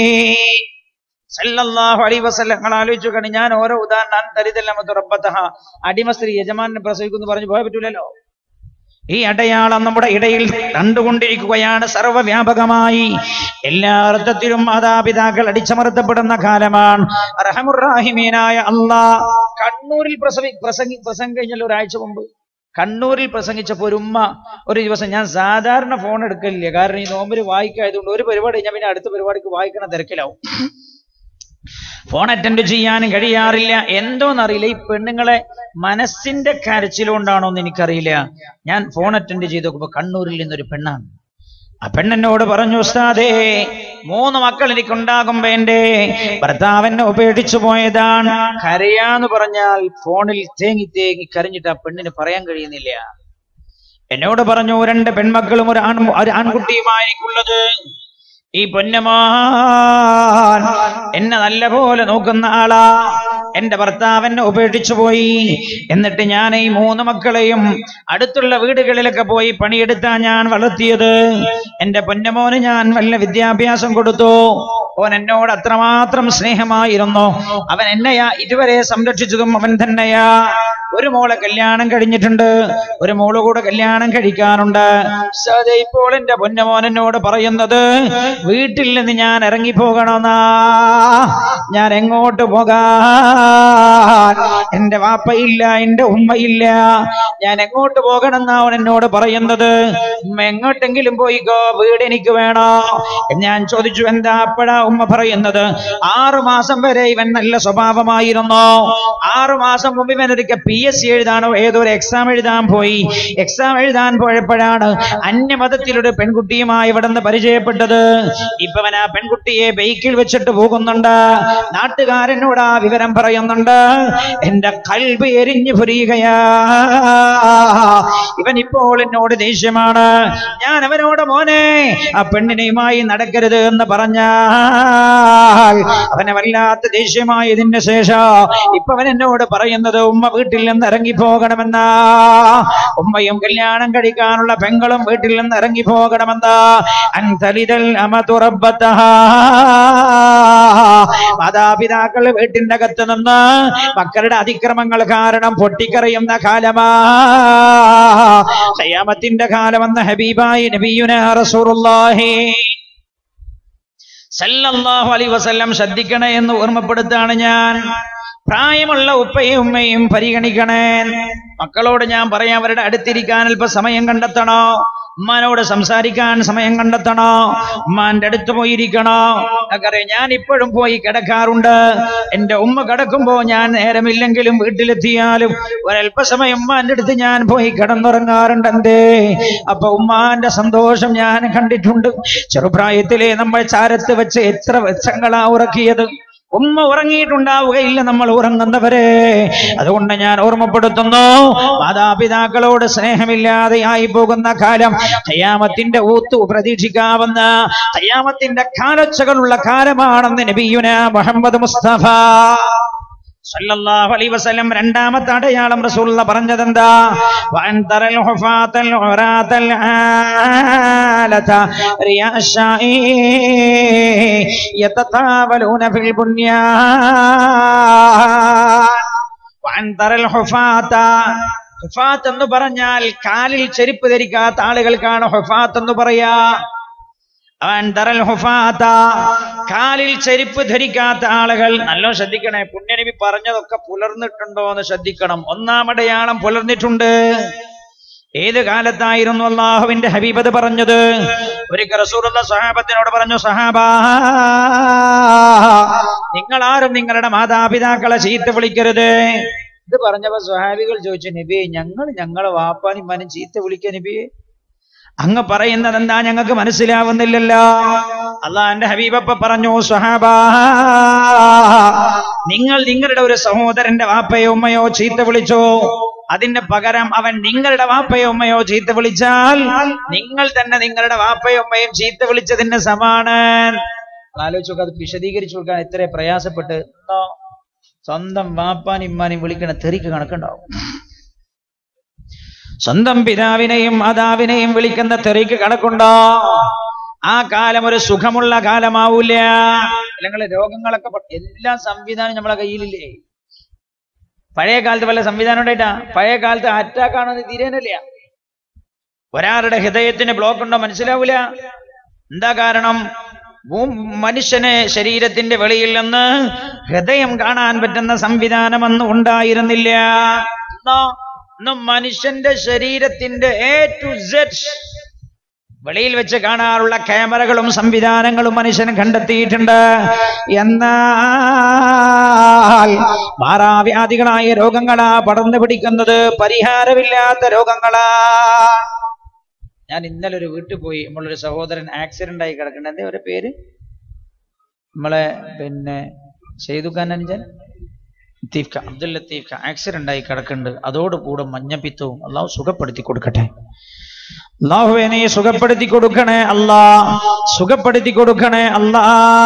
സല്ലല്ലാഹു അലൈഹി വസല്ലം നിങ്ങൾ ആലോചിച്ചു കാണി ഞാൻ ഓരോ ഉദാഹരണം തരിതല്ലാമത്ത് റബ്ബത്തഹ അടിമ സ്ത്രീ യജമാനെ പ്രസവിക്കുന്നു പറഞ്ഞു പോയ പറ്റൂലല്ലോ ഈ അടയാളം നമ്മുടെ ഇടയിൽ കണ്ടുകൊണ്ടിരിക്കുകയാണ് സർവ്വവ്യാപകമായി എല്ലാ അർത്ഥത്തിലും മാതാപിതാക്കൾ അടിച്ചമർത്തപ്പെടുന്ന കാലമാണ് റഹമുറാഹിമീനായ അള്ളാ കണ്ണൂരിൽ പ്രസവി പ്രസംഗി പ്രസംഗം കഴിഞ്ഞല്ലോ ഒരാഴ്ച മുമ്പ് കണ്ണൂരിൽ പ്രസംഗിച്ചപ്പോ ഒരു ഉമ്മ ഒരു ദിവസം ഞാൻ സാധാരണ ഫോൺ എടുക്കലില്ല കാരണം ഈ നോമ്പിൽ വായിക്കായതുകൊണ്ട് ഒരു പരിപാടി ഞാൻ പിന്നെ അടുത്ത പരിപാടിക്ക് വായിക്കണ തിരക്കിലാവും ഫോൺ അറ്റൻഡ് ചെയ്യാനും കഴിയാറില്ല എന്തോന്നറിയില്ല ഈ പെണ്ണുങ്ങളെ മനസ്സിന്റെ കരച്ചിലുകൊണ്ടാണോ എന്ന് എനിക്കറിയില്ല ഞാൻ ഫോൺ അറ്റൻഡ് ചെയ്ത് നോക്കുമ്പോ കണ്ണൂരിൽ നിന്നൊരു പെണ്ണാണ് ആ പെണ്ണെന്നോട് പറഞ്ഞു ഉസ്താദേ മൂന്ന് മക്കൾ എനിക്കുണ്ടാകുമ്പോ എന്റെ ഭർത്താവെന്നെ ഉപേക്ഷിച്ചു പോയതാണ് കരയാന്ന് പറഞ്ഞാൽ ഫോണിൽ തേങ്ങി തേങ്ങി കരഞ്ഞിട്ട് ആ പെണ്ണിന് പറയാൻ കഴിയുന്നില്ല എന്നോട് പറഞ്ഞു രണ്ട് പെൺമക്കളും ഒരു ആൺ ഒരു ആൺകുട്ടിയുമായിരിക്കുള്ളത് ഈ പൊന്നമാൻ എന്നെ നല്ലപോലെ നോക്കുന്ന ആളാ എന്റെ ഭർത്താവ് എന്നെ ഉപേക്ഷിച്ചു പോയി എന്നിട്ട് ഞാൻ ഈ മൂന്ന് മക്കളെയും അടുത്തുള്ള വീടുകളിലൊക്കെ പോയി പണിയെടുത്താ ഞാൻ വളർത്തിയത് എന്റെ പൊന്നമോന് ഞാൻ വല്ല വിദ്യാഭ്യാസം കൊടുത്തു ഓൻ എന്നോട് അത്രമാത്രം സ്നേഹമായിരുന്നു അവൻ എന്നെയാ ഇതുവരെ സംരക്ഷിച്ചതും അവൻ തന്നെയാ ഒരു മോളെ കല്യാണം കഴിഞ്ഞിട്ടുണ്ട് ഒരു മോള് കൂടെ കല്യാണം കഴിക്കാനുണ്ട് ഉസ്താദേ, ഇപ്പോൾ എന്റെ പൊന്നമോൻ എന്നോട് പറയുന്നത് വീട്ടിൽ നിന്ന് ഞാൻ ഇറങ്ങിപ്പോകണമെന്നാ ഞാൻ എങ്ങോട്ട് പോകാൻ എന്റെ വാപ്പയില്ല എന്റെ ഉമ്മയില്ല ഞാൻ എങ്ങോട്ട് പോകണമെന്നാ അവൻ എന്നോട് പറയുന്നത് ഉമ്മ എങ്ങോട്ടെങ്കിലും പോയിക്കോ വീട് എനിക്ക് വേണോ ഞാൻ ചോദിച്ചു എന്താ അപ്പോഴാ ഉമ്മ പറയുന്നത് ആറു മാസം വരെ ഇവൻ നല്ല സ്വഭാവമായിരുന്നു ആറു മാസം മുമ്പ് ഇവൻ ഒരിക്കൽ പി എസ് സി എഴുതാനോ ഏതോ ഒരു എക്സാം എഴുതാൻ പോയി എക്സാം എഴുതാൻ പോയപ്പോഴാണ് അന്യമതത്തിലൊരു പെൺകുട്ടിയുമായി ഇവിടെ നിന്ന് പരിചയപ്പെട്ടത് ഇപ്പൊ അവൻ ആ പെൺകുട്ടിയെ ബൈക്കിൽ വെച്ചിട്ട് പോകുന്നുണ്ട് നാട്ടുകാരനോട് ആ വിവരം പറയുന്നുണ്ട് എന്റെ കൽബ് എരിഞ്ഞു പുരിയുകയാ ഇവൻ ഇപ്പോൾ എന്നോട് ദേഷ്യമാണ് ഞാൻ അവനോട് മോനെ ആ പെണ്ണിനെയുമായി നടക്കരുത് എന്ന് പറഞ്ഞാൽ അവനെ വല്ലാത്ത ദേഷ്യമായതിന് ശേഷം ഇപ്പൊ അവൻ എന്നോട് പറയുന്നത് ഉമ്മ വീട്ടിൽ നിന്ന് ഇറങ്ങി പോകണമെന്നാ ഉമ്മയും കല്യാണം കഴിക്കാനുള്ള പെങ്ങളും വീട്ടിൽ നിന്ന് ഇറങ്ങി പോകണമെന്നാ അൻതലിതൽ അമതുറബത്തഹാ മാതാപിതാക്കൾ വീട്ടിന്റെ അകത്ത് നിന്ന് മക്കളുടെ അതിക്രമങ്ങൾ കാരണം പൊട്ടിക്കറിയുന്ന കാലമാ ഖിയാമത്തിന്റെ കാലമെന്ന ഹബീബായി നബിയുന റസൂലുള്ളാഹി സല്ലല്ലാഹു അലൈഹി വസല്ലം ശ്രദ്ധിക്കണേ എന്ന് ഓർമ്മപ്പെടുത്താണ് ഞാൻ പ്രായമുള്ള ഉപ്പയും ഉമ്മയും പരിഗണിക്കണേ മക്കളോട് ഞാൻ പറയാം അവരുടെ അടുത്തിരിക്കാൻ അല്പ സമയം കണ്ടെത്തണോ ഉമ്മാനോട് സംസാരിക്കാൻ സമയം കണ്ടെത്തണോ ഉമ്മാന്റെ അടുത്ത് പോയിരിക്കണോ നമുക്കറിയാം ഞാൻ ഇപ്പോഴും പോയി കിടക്കാറുണ്ട് എന്റെ ഉമ്മ കിടക്കുമ്പോ ഞാൻ നേരമില്ലെങ്കിലും വീട്ടിലെത്തിയാലും ഒരല്പസമയം ഉമ്മാന്റെ അടുത്ത് ഞാൻ പോയി കിടന്നുറങ്ങാറുണ്ട് എന്തേ അപ്പൊ ഉമ്മാന്റെ സന്തോഷം ഞാൻ കണ്ടിട്ടുണ്ട് ചെറുപ്രായത്തിലെ നമ്മൾ ചാരത്ത് വെച്ച് എത്ര വർഷങ്ങളാ ഉറക്കിയത് ഉമ്മ ഉറങ്ങിയിട്ടുണ്ടാവുകയില്ല നമ്മൾ ഉറങ്ങുന്നവരെ അതുകൊണ്ട് ഞാൻ ഓർമ്മപ്പെടുത്തുന്നു മാതാപിതാക്കളോട് സ്നേഹമില്ലാതെ ആയി പോകുന്ന കാലം ഖിയാമത്തിന്റെ ഊത്തു പ്രതീക്ഷിക്കാവുന്ന ഖിയാമത്തിന്റെ കാലച്ചകളുള്ള കാലമാണെന്ന് നബിയുന മുഹമ്മദ് മുസ്തഫ സല്ലല്ലാഹു അലൈഹി വസല്ലം രണ്ടാമത്തെ അടയാളം റസൂലുള്ള പറഞ്ഞതെന്താ വഅൻ തറൽ ഹുഫാത്തൽ ഉറാത്തൽ ആലത റിയാശായി യതതാവലൂന ഫിൽ ബുന്യാൻ വഅൻ തറൽ ഹുഫാത്ത ഹുഫാത്ത് എന്ന് പറഞ്ഞാൽ കാലിൽ ചെരുപ്പ് ധരിക്കാത്ത ആളുകൾക്കാണ് ഹുഫാത്ത് എന്ന് പറയാ അവൻ തറൽ ഹുഫാത്ത കാലിൽ ചെരുപ്പ് ധരിക്കാത്ത ആളുകൾ നല്ലോ ശ്രദ്ധിക്കണേ പുണ്യനബി പറഞ്ഞതൊക്കെ പുലർന്നിട്ടുണ്ടോ എന്ന് ശ്രദ്ധിക്കണം ഒന്നാം അടയാളം പുലർന്നിട്ടുണ്ട് ഏത് കാലത്തായിരുന്നു അള്ളാഹുവിന്റെ ഹബീബത് പറഞ്ഞത് ഒരിക്കൽ റസൂലുള്ള സഹാബത്തിനോട് പറഞ്ഞു സഹാബ നിങ്ങൾ ആരും നിങ്ങളുടെ മാതാപിതാക്കളെ ചീത്ത വിളിക്കരുത് ഇത് പറഞ്ഞപ്പോ സ്വഹാബികൾ ചോദിച്ചു നബിയെ ഞങ്ങൾ ഞങ്ങളെ വാപ്പാനും മനും ചീത്ത വിളിക്കുക നബിയെ അങ്ങ് പറയുന്നത് എന്താ ഞങ്ങൾക്ക് മനസ്സിലാവുന്നില്ലല്ലോ അള്ളാന്റെ ഹബീബപ്പ പറഞ്ഞു സ്വഹാബ നിങ്ങൾ നിങ്ങളുടെ ഒരു സഹോദരന്റെ വാപ്പയോ ഉമ്മയോ ചീത്ത വിളിച്ചോ അതിന്റെ പകരം അവൻ നിങ്ങളുടെ വാപ്പയോ ഉമ്മയോ ചീത്ത വിളിച്ചാൽ നിങ്ങൾ തന്നെ നിങ്ങളുടെ വാപ്പയോ ഉമ്മയും ചീത്ത വിളിച്ചതിന് സമാണ് ആലോചിച്ചു നോക്ക് അത് വിശദീകരിച്ചു കൊടുക്കാൻ ഇത്ര പ്രയാസപ്പെട്ട് ഇന്നോ സ്വന്തം വാപ്പാനും ഇമ്മാനും വിളിക്കണ തെറിക്ക് കണക്കുണ്ടാവും സ്വന്തം പിതാവിനെയും മാതാവിനെയും വിളിക്കുന്ന തെറിക്ക് കണക്കുണ്ടോ ആ കാലം ഒരു സുഖമുള്ള കാലമാവൂല അല്ലെങ്കിൽ രോഗങ്ങളൊക്കെ പ- എല്ലാ സംവിധാനം നമ്മളെ കയ്യിലില്ലേ പഴയ കാലത്ത് വല്ല സംവിധാനം ഉണ്ടായിട്ടാ പഴയ കാലത്ത് അറ്റാക്ക് ആണെന്ന് തീരാനില്ല ഒരാളുടെ ഹൃദയത്തിന് ബ്ലോക്ക് ഉണ്ടോ മനസ്സിലാവൂല എന്താ കാരണം ഭൂ- മനുഷ്യന് ശരീരത്തിന്റെ വെളിയിൽ നിന്ന് ഹൃദയം കാണാൻ പറ്റുന്ന സംവിധാനം അന്ന് ഉണ്ടായിരുന്നില്ല ഇന്നോ ഇന്ന് മനുഷ്യന്റെ ശരീരത്തിന്റെ എ ടു സെഡ് വെളിയിൽ വെച്ച് കാണാറുള്ള ക്യാമറകളും സംവിധാനങ്ങളും മനുഷ്യൻ കണ്ടെത്തിയിട്ടുണ്ട് എന്നാൽ മാറാവ്യാധികളായ രോഗങ്ങളാ പടർന്നു പിടിക്കുന്നത് പരിഹാരമില്ലാത്ത രോഗങ്ങളാ ഞാൻ ഇന്നലെ ഒരു വീട്ടിൽ പോയി നമ്മളൊരു സഹോദരൻ ആക്സിഡന്റ് ആയി കിടക്കുന്നുണ്ട് എന്താ ഒരു പേര് നമ്മളെ പിന്നെ ചെയ്തുക്കാൻ അനുജൻ ലത്തീഫ് ഖാൻ അബ്ദുൽ ലത്തീഫ് ഖാൻ ആക്സിഡന്റ് ആയി കിടക്കുന്നുണ്ട് അതോടുകൂടെ മഞ്ഞപ്പിത്തവും അള്ളാഹു സുഖപ്പെടുത്തി കൊടുക്കട്ടെ അള്ളാഹുവെ നീ സുഖപ്പെടുത്തി കൊടുക്കണേ അല്ലാ സുഖപ്പെടുത്തി കൊടുക്കണേ അല്ലാ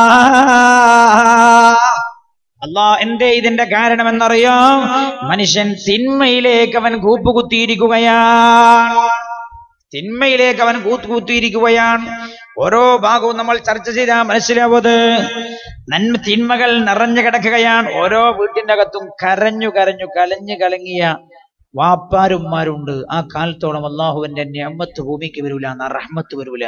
അല്ലാ എന്റെ ഇതിന്റെ കാരണം എന്നറിയാം മനുഷ്യൻ തിന്മയിലേക്ക് അവൻ കൂപ്പുകുത്തിയിരിക്കുകയാണ് തിന്മയിലേക്ക് അവൻ കൂത്തുകൂത്തിയിരിക്കുകയാണ് ഓരോ ഭാഗവും നമ്മൾ ചർച്ച ചെയ്താൽ മനസ്സിലാവത് നന്മ തിന്മകൾ നിറഞ്ഞു കിടക്കുകയാണ് ഓരോ വീട്ടിന്റെ അകത്തും കരഞ്ഞു കരഞ്ഞു കലഞ്ഞു കലങ്ങിയ വാപ്പാരുമാരുണ്ട് ആ കാലത്തോളം അള്ളാഹുവിന്റെ ഞമ്മത്ത് ഭൂമിക്ക് വരൂല എന്ന റഹ്മത്ത് വരൂല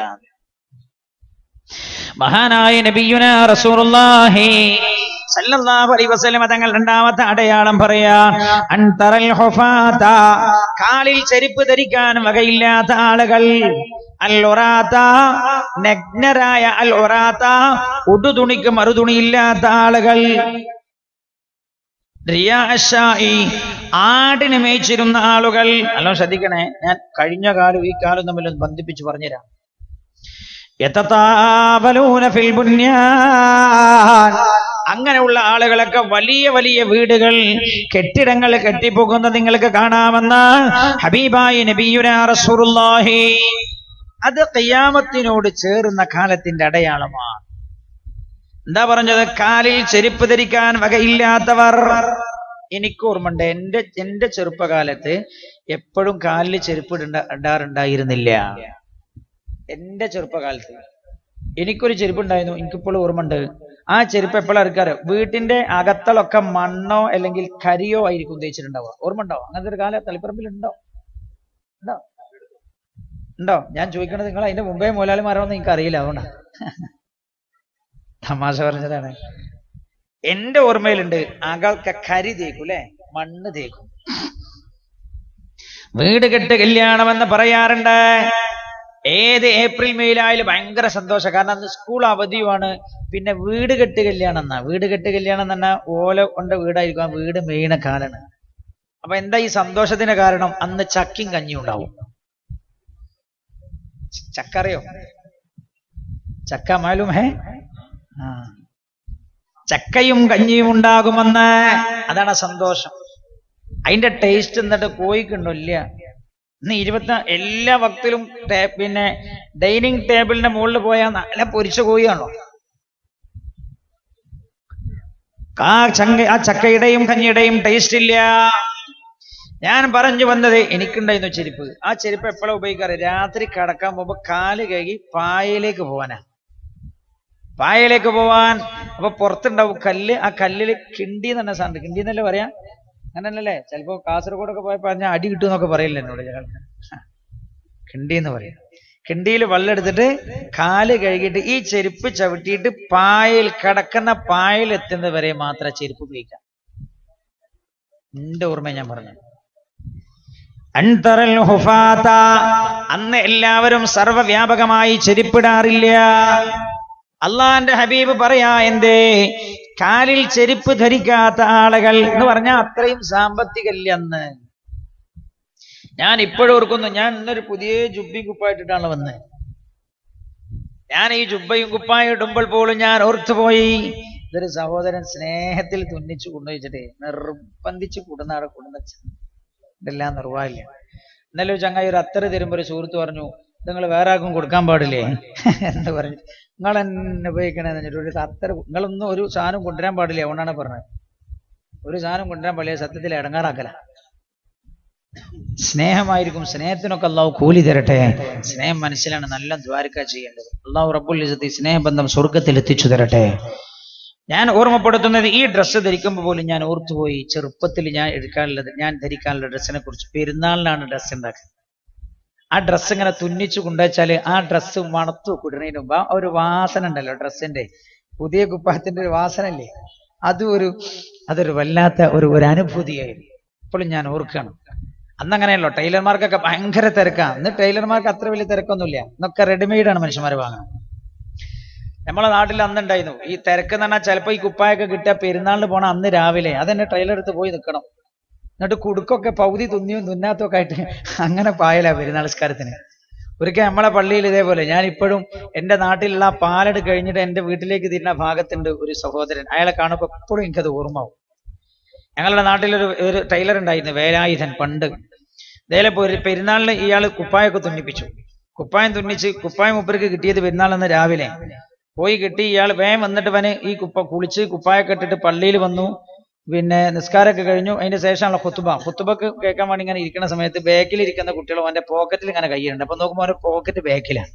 മഹാനായ നബിയുന റസൂലുള്ളാഹി സല്ലല്ലാഹു അലൈഹി വസല്ലം തങ്ങൾ രണ്ടാമത്തെ അടയാളം പറയാ അൻതറൽ ഹുഫാത കാലിൽ ചെരുപ്പ് ധരിക്കാൻ വകയില്ലാത്ത ആളുകൾ അൽ ഉറാത്ത നഗ്നരായ അൽ ഉറാത്ത ഉടുതുണിക്ക് മറുതുണിയില്ലാത്ത ആളുകൾ റിയാഷായി ആടിനെ മേയിച്ചിരുന്ന ആളുകൾ അല്ലോ ശ്രദ്ധിക്കണേ ഞാൻ കഴിഞ്ഞ കാലവും ഈ കാലം തമ്മിൽ ഒന്ന് ബന്ധിപ്പിച്ച് പറഞ്ഞുതരാം യതതാവലൂന ഫിൽ ബുന്യാൻ അങ്ങനെയുള്ള ആളുകളൊക്കെ വലിയ വലിയ വീടുകൾ കെട്ടിടങ്ങൾ കെട്ടിപ്പോകുന്നത് നിങ്ങൾക്ക് കാണാമെന്ന് ഹബീബായി നബിയുനാ റസൂലുള്ളാഹി അത് ഖിയാമത്തിനോട് ചേർന്ന കാലത്തിന്റെ അടയാളമാണ് എന്താ പറഞ്ഞത് കാലിൽ ചെരുപ്പ് ധരിക്കാൻ വകയില്ലാത്തവർ എനിക്ക് ഓർമ്മയുണ്ട് എന്റെ എന്റെ ചെറുപ്പകാലത്ത് എപ്പോഴും കാലിൽ ചെരുപ്പ് ഇടണ്ട ഇടാറുണ്ടായിരുന്നില്ല എന്റെ ചെറുപ്പകാലത്ത് എനിക്കൊരു ചെരുപ്പ് ഉണ്ടായിരുന്നു എനിക്കിപ്പോഴും ഓർമ്മയുണ്ട് ആ ചെരുപ്പ് എപ്പോഴും ഇറക്കാറ് വീട്ടിന്റെ അകത്തളൊക്കെ മണ്ണോ അല്ലെങ്കിൽ കരിയോ ആയിരിക്കും ഉദ്ദേശിച്ചിട്ടുണ്ടാവുക ഓർമ്മ ഉണ്ടോ അങ്ങനത്തെ ഒരു കാലം തളിപ്പറമ്പിൽ ഉണ്ടോ ഉണ്ടോ ഉണ്ടോ ഞാൻ ചോദിക്കണത് നിങ്ങൾ അതിന്റെ മുമ്പേ മുതലാളിമാരാണെന്ന് എനിക്ക് അറിയില്ല അതുകൊണ്ടാ തമാശ പറഞ്ഞതാണ് എന്റെ ഓർമ്മയിലുണ്ട് അകൾക്ക് കരി തേക്കും അല്ലെ മണ്ണ് തേക്കും വീട് കെട്ട് കല്യാണമെന്ന് പറയാറുണ്ട് ഏത് ഏപ്രിൽ മെയിലായാലും ഭയങ്കര സന്തോഷം കാരണം അന്ന് സ്കൂൾ അവധിയുമാണ് പിന്നെ വീട് കെട്ട് കല്യാണം എന്നാ വീട് കെട്ട് കല്യാണം എന്ന് പറഞ്ഞാൽ ഓല കൊണ്ട് വീടായിരിക്കും ആ വീട് മെയ്യണ കാലാണ് അപ്പൊ എന്താ ഈ സന്തോഷത്തിന് കാരണം അന്ന് ചക്കിയും കഞ്ഞിയും ഉണ്ടാവും ചക്ക അറിയോ ചക്ക മാലും ഹേ ആ ചക്കയും കഞ്ഞിയും ഉണ്ടാകുമെന്ന് അതാണ് സന്തോഷം അതിന്റെ ടേസ്റ്റ് എന്നിട്ട് കോഴിക്കുണ്ടോ ഇല്ല ഇന്ന് ഇരുപത്തി എല്ലാ വക്തിലും ടേ- പിന്നെ ഡൈനിങ് ടേബിളിന്റെ മുകളിൽ പോയാൽ നല്ല പൊരിച്ച കോഴിയാണോ ആ ചങ്ക ആ ചക്കയുടെയും കഞ്ഞിയുടെയും ടേസ്റ്റ് ഇല്ല ഞാൻ പറഞ്ഞു വന്നത് എനിക്കുണ്ടായിരുന്നു ചെരുപ്പ് ആ ചെരുപ്പ് എപ്പോഴാണ് ഉപയോഗിക്കാറ് രാത്രി കിടക്കാൻ പോകുമ്പോ കാല് കഴുകി പായയിലേക്ക് പോവാനാ പായയിലേക്ക് പോവാൻ അപ്പൊ പുറത്തുണ്ടാവും കല്ല് ആ കല്ലില് കിണ്ടി എന്ന് പറഞ്ഞ സാധനം കിണ്ടി എന്നല്ലേ പറയാ അങ്ങനല്ലേ ചിലപ്പോ കാസർഗോഡൊക്കെ പോയപ്പോ ഞാൻ അടി കിട്ടും എന്നൊക്കെ പറയില്ല എന്നോട് ഞങ്ങൾക്ക് കിണ്ടി എന്ന് പറയാം കിണ്ടിയിൽ വെള്ളം എടുത്തിട്ട് കാല് കഴുകിയിട്ട് ഈ ചെരുപ്പ് ചവിട്ടിയിട്ട് പായയിൽ കിടക്കുന്ന പായയിൽ എത്തുന്നത് വരെ മാത്രമേ ചെരുപ്പ് ഉപയോഗിക്കാം എന്റെ ഓർമ്മ ഞാൻ പറഞ്ഞു അൻതറൽ ഹുഫാത്ത അന്ന് എല്ലാവരും സർവവ്യാപകമായി ചെരിപ്പിടാറില്ല അള്ളാന്റെ ഹബീബ് പറയാ എന്തേ കാലിൽ ചെരുപ്പ് ധരിക്കാത്ത ആളുകൾ എന്ന് പറഞ്ഞാൽ അത്രയും സാമ്പത്തികല്ല അന്ന് ഞാൻ ഇപ്പോഴും ഓർക്കുന്നു ഞാൻ ഇന്നൊരു പുതിയ ജുബ്ബി കുപ്പായിട്ടിട്ടാണ് വന്നത് ഞാൻ ഈ ജുബ്ബയും കുപ്പായും ഇടുമ്പോൾ പോലും ഞാൻ ഓർത്തുപോയി ഇതൊരു സഹോദരൻ സ്നേഹത്തിൽ തുന്നിച്ചു കൊണ്ടുവച്ചിട്ട് നിർബന്ധിച്ച് കൂടുന്നാടെ കൊണ്ടുവന്ന ഇതെല്ലാം നിർവാഹില്ല ഇന്നലെ ഒരു ചങ്ങായി ഒരു അത്തറ് തരുമ്പോൾ ഒരു സുഹൃത്ത് പറഞ്ഞു നിങ്ങൾ വേറെ ആർക്കും കൊടുക്കാൻ പാടില്ലേ എന്ന് പറഞ്ഞു നിങ്ങൾ എന്നെ ഉപയോഗിക്കണേന്ന് പറഞ്ഞിട്ട് ഒരു അത്തറ് നിങ്ങളൊന്നും ഒരു സാധനം കൊണ്ടുവരാൻ പാടില്ല അതുകൊണ്ടാണ് പറഞ്ഞത് ഒരു സാധനം കൊണ്ടുവരാൻ പാടില്ല സത്യത്തിൽ ഇടങ്ങാറാക്കല സ്നേഹമായിരിക്കും സ്നേഹത്തിനൊക്കെ അള്ളാഹു കൂലി തരട്ടെ സ്നേഹം മനസ്സിലാണ് നല്ല ദ്വാരക്ക ചെയ്യേണ്ടത് അള്ളാഹു റബ്ബുൽ ഇസത്തി സ്നേഹബന്ധം സ്വർഗത്തിൽ എത്തിച്ചു തരട്ടെ ഞാൻ ഓർമ്മപ്പെടുത്തുന്നത് ഈ ഡ്രസ്സ് ധരിക്കുമ്പോൾ പോലും ഞാൻ ഓർത്തുപോയി ചെറുപ്പത്തിൽ ഞാൻ എടുക്കാനുള്ളത് ഞാൻ ധരിക്കാനുള്ള ഡ്രസ്സിനെ കുറിച്ച് പെരുന്നാളിനാണ് ഡ്രസ്സ് ഉണ്ടാക്കുക ആ ഡ്രസ്സ് ഇങ്ങനെ തുന്നിച്ചു കൊണ്ടുവച്ചാല് ആ ഡ്രസ്സ് മണത്തു കുടുന്നതിന് മുമ്പ് ആ ഒരു വാസന ഉണ്ടല്ലോ ഡ്രസ്സിന്റെ പുതിയ കുപ്പായത്തിന്റെ ഒരു വാസന ഇല്ലേ അതും ഒരു അതൊരു വല്ലാത്ത ഒരു ഒരു അനുഭൂതിയായിരുന്നു ഇപ്പോഴും ഞാൻ ഓർക്കുകയാണ് അന്ന് അങ്ങനെയല്ലോ ടൈലർമാർക്കൊക്കെ ഭയങ്കര തിരക്കാ അന്ന് ടൈലർമാർക്ക് അത്ര വലിയ തിരക്കൊന്നുമില്ല ഇന്നൊക്കെ റെഡിമെയ്ഡ് ആണ് മനുഷ്യന്മാർ വാങ്ങുന്നത് നമ്മളെ നാട്ടിൽ അന്നുണ്ടായിരുന്നു ഈ തിരക്ക് എന്ന് പറഞ്ഞാൽ ചിലപ്പോൾ ഈ കുപ്പായൊക്കെ കിട്ടിയ പെരുന്നാളിന് പോണ അന്ന് രാവിലെ അതെന്നെ ട്രെയിലർ എടുത്ത് പോയി നിൽക്കണം എന്നിട്ട് കുടുക്കൊക്കെ പൗതി തുന്നിയും തുന്നാത്തൊക്കെ ആയിട്ട് അങ്ങനെ പായല പെരുന്നാൾസ്കാരത്തിന് ഒരിക്കൽ നമ്മളെ പള്ളിയിൽ ഇതേപോലെ ഞാൻ ഇപ്പോഴും എൻ്റെ നാട്ടിലുള്ള ആ പാലട് കഴിഞ്ഞിട്ട് എൻ്റെ വീട്ടിലേക്ക് തിരിഞ്ഞ ഭാഗത്തുണ്ട് ഒരു സഹോദരൻ അയാളെ കാണുമ്പോൾ എപ്പോഴും എനിക്കത് ഓർമ്മയാവും ഞങ്ങളുടെ നാട്ടിലൊരു ഒരു ടൈലർ ഉണ്ടായിരുന്നു വേലായുധൻ പണ്ട് ഇതേലെ ഒരു പെരുന്നാളിന് ഇയാൾ കുപ്പായൊക്കെ തുന്നിപ്പിച്ചു കുപ്പായം തുന്നിച്ച് കുപ്പായം മുപ്പർക്ക് കിട്ടിയത് പെരുന്നാളെന്ന് രാവിലെ പോയി കിട്ടി ഇയാൾ വേഗം വന്നിട്ട് വന് ഈ കുപ്പ കുളിച്ച് കുപ്പായൊക്കെ ഇട്ടിട്ട് പള്ളിയിൽ വന്നു പിന്നെ നിസ്കാരമൊക്കെ കഴിഞ്ഞു അതിന്റെ ശേഷമുള്ള കുത്തുബ കുത്തുബക്ക് കേൾക്കാൻ വേണ്ടി ഇങ്ങനെ ഇരിക്കുന്ന സമയത്ത് ബാക്കിൽ ഇരിക്കുന്ന കുട്ടികൾ അവന്റെ പോക്കറ്റിൽ ഇങ്ങനെ കൈയുണ്ട് അപ്പൊ നോക്കുമ്പോൾ അവന്റെ പോക്കറ്റ് ബാക്കിലാണ്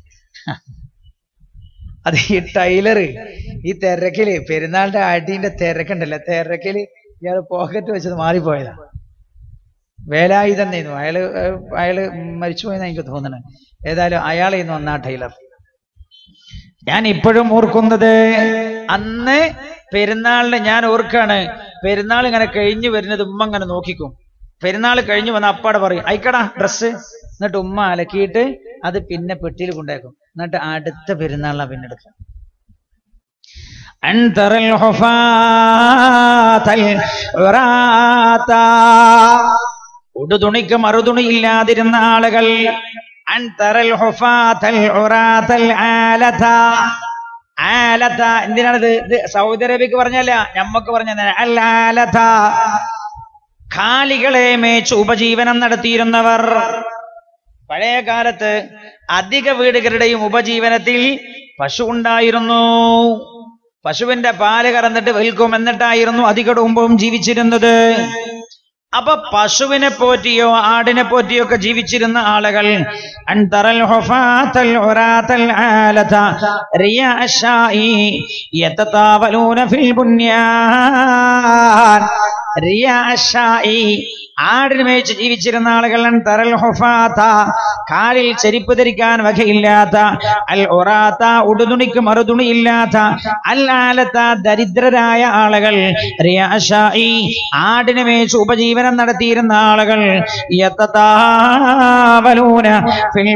അത് ഈ ടൈലർ ഈ തിരക്കില് പെരുന്നാളിന്റെ അടീന്റെ തിരക്കുണ്ടല്ലോ തിരക്കില് ഇയാള് പോക്കറ്റ് വെച്ചത് മാറിപ്പോയതാ വേലായുധൻ ചെയ്യുന്നു അയാള് ഏർ അയാള് മരിച്ചുപോയെന്ന് എനിക്ക് തോന്നണേ ഏതായാലും അയാളെന്ന് വന്ന ആ ടൈലർ ഞാൻ ഇപ്പോഴും ഓർക്കുന്നത് അന്ന് പെരുന്നാളിന് ഞാൻ ഓർക്കാണ് പെരുന്നാൾ ഇങ്ങനെ കഴിഞ്ഞു വരുന്നത് ഉമ്മ ഇങ്ങനെ നോക്കിക്കും പെരുന്നാൾ കഴിഞ്ഞു വന്ന അപ്പാടെ പറയും അയക്കടാ ഡ്രസ്സ് എന്നിട്ട് ഉമ്മ അലക്കിയിട്ട് അത് പിന്നെ പെട്ടിയിൽ കൊണ്ടേക്കും എന്നിട്ട് അടുത്ത പെരുന്നാളിനാ പിന്നെ എടുക്കുക أنتر الحفاة العراة ഉടുതുണിക്ക് മറുതുണി ഇല്ലാതിരുന്ന ആളുകൾ അൻതറൽ ഹുഫാത്തൽ ഉറാത്തൽ ആലത ആലത എന്തിനാണിത് ഇത് സൗദി അറേബ്യക്ക് പറഞ്ഞല്ല ഞമ്മക്ക് പറഞ്ഞ അൽ ആലത കാലികളെ മേച്ച് ഉപജീവനം നടത്തിയിരുന്നവർ പഴയ കാലത്ത് അധിക വീടുകളുടെയും ഉപജീവനത്തിൽ പശു ഉണ്ടായിരുന്നു പശുവിന്റെ പാല് കറന്നിട്ട് വിൽക്കും എന്നിട്ടായിരുന്നു അധിക കുടുംബവും ജീവിച്ചിരുന്നത് അപ്പൊ പശുവിനെ പോറ്റിയോ ആടിനെ പോറ്റിയോ ഒക്കെ ജീവിച്ചിരുന്ന ആളുകൾ അൻതറൽ ഹുഫാത്തൽ ഉറാത്തൽ ആലത റിയാശായി യതതാവലൂന ഫിൽ ബുന്യാൻ റിയാശായി ആടിന് മേച്ച് ജീവിച്ചിരുന്ന ആളുകൾ തറൽ ഹുഫാത്ത കാലിൽ ചെരിപ്പ് ധരിക്കാൻ വകയില്ലാത്ത അൽ ഒറാത്ത ഉടുതുണിക്ക് മറുതുണി ഇല്ലാത്ത അൽ ആലത്ത ദരിദ്രരായ ആളുകൾ റിയാശായി ആടിന് മേച്ച് ഉപജീവനം നടത്തിയിരുന്ന ആളുകൾ യതതാവലൂന ഫിൽ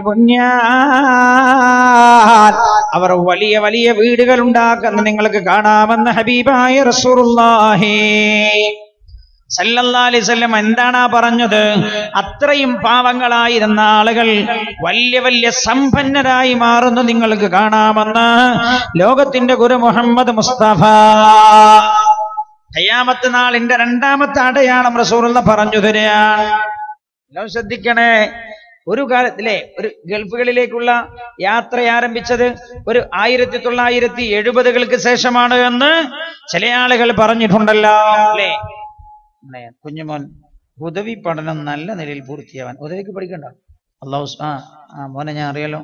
ബുന്യാൻ അവർ വലിയ വലിയ വീടുകൾ ഉണ്ടാക്കുന്ന നിങ്ങൾക്ക് കാണാമെന്ന് ഹബീബായ റസൂലുള്ളാഹി സല്ലല്ലാഹി അലൈഹി വസല്ലം എന്താണ് ആ പറഞ്ഞത് അത്രയും പാവങ്ങളായിരുന്ന ആളുകൾ വലിയ വലിയ സമ്പന്നരായി മാറുന്നു നിങ്ങൾക്ക് കാണാമെന്ന് ലോകത്തിന്റെ ഗുരു മുഹമ്മദ് മുസ്തഫ ഖിയാമത്ത് നാളിന്റെ രണ്ടാമത്തെ അടയാളം റസൂലുള്ള പറഞ്ഞു തരികയാണ് എല്ലാം ശ്രദ്ധിക്കണേ ഒരു കാലത്തിലെ ഒരു ഗൾഫുകളിലേക്കുള്ള യാത്ര ആരംഭിച്ചത് ഒരു ആയിരത്തി തൊള്ളായിരത്തി എഴുപതുകൾക്ക് ശേഷമാണ് എന്ന് ചില ആളുകൾ പറഞ്ഞിട്ടുണ്ടല്ലോ അല്ലേ അല്ലേ കുഞ്ഞുമോൻ ഉദവി പഠനം നല്ല നിലയിൽ പൂർത്തിയാവാൻ ഉദവിക്ക് പഠിക്കണ്ട അള്ളാഹു സ്- ആ ആ മോനെ ഞാൻ അറിയാലോ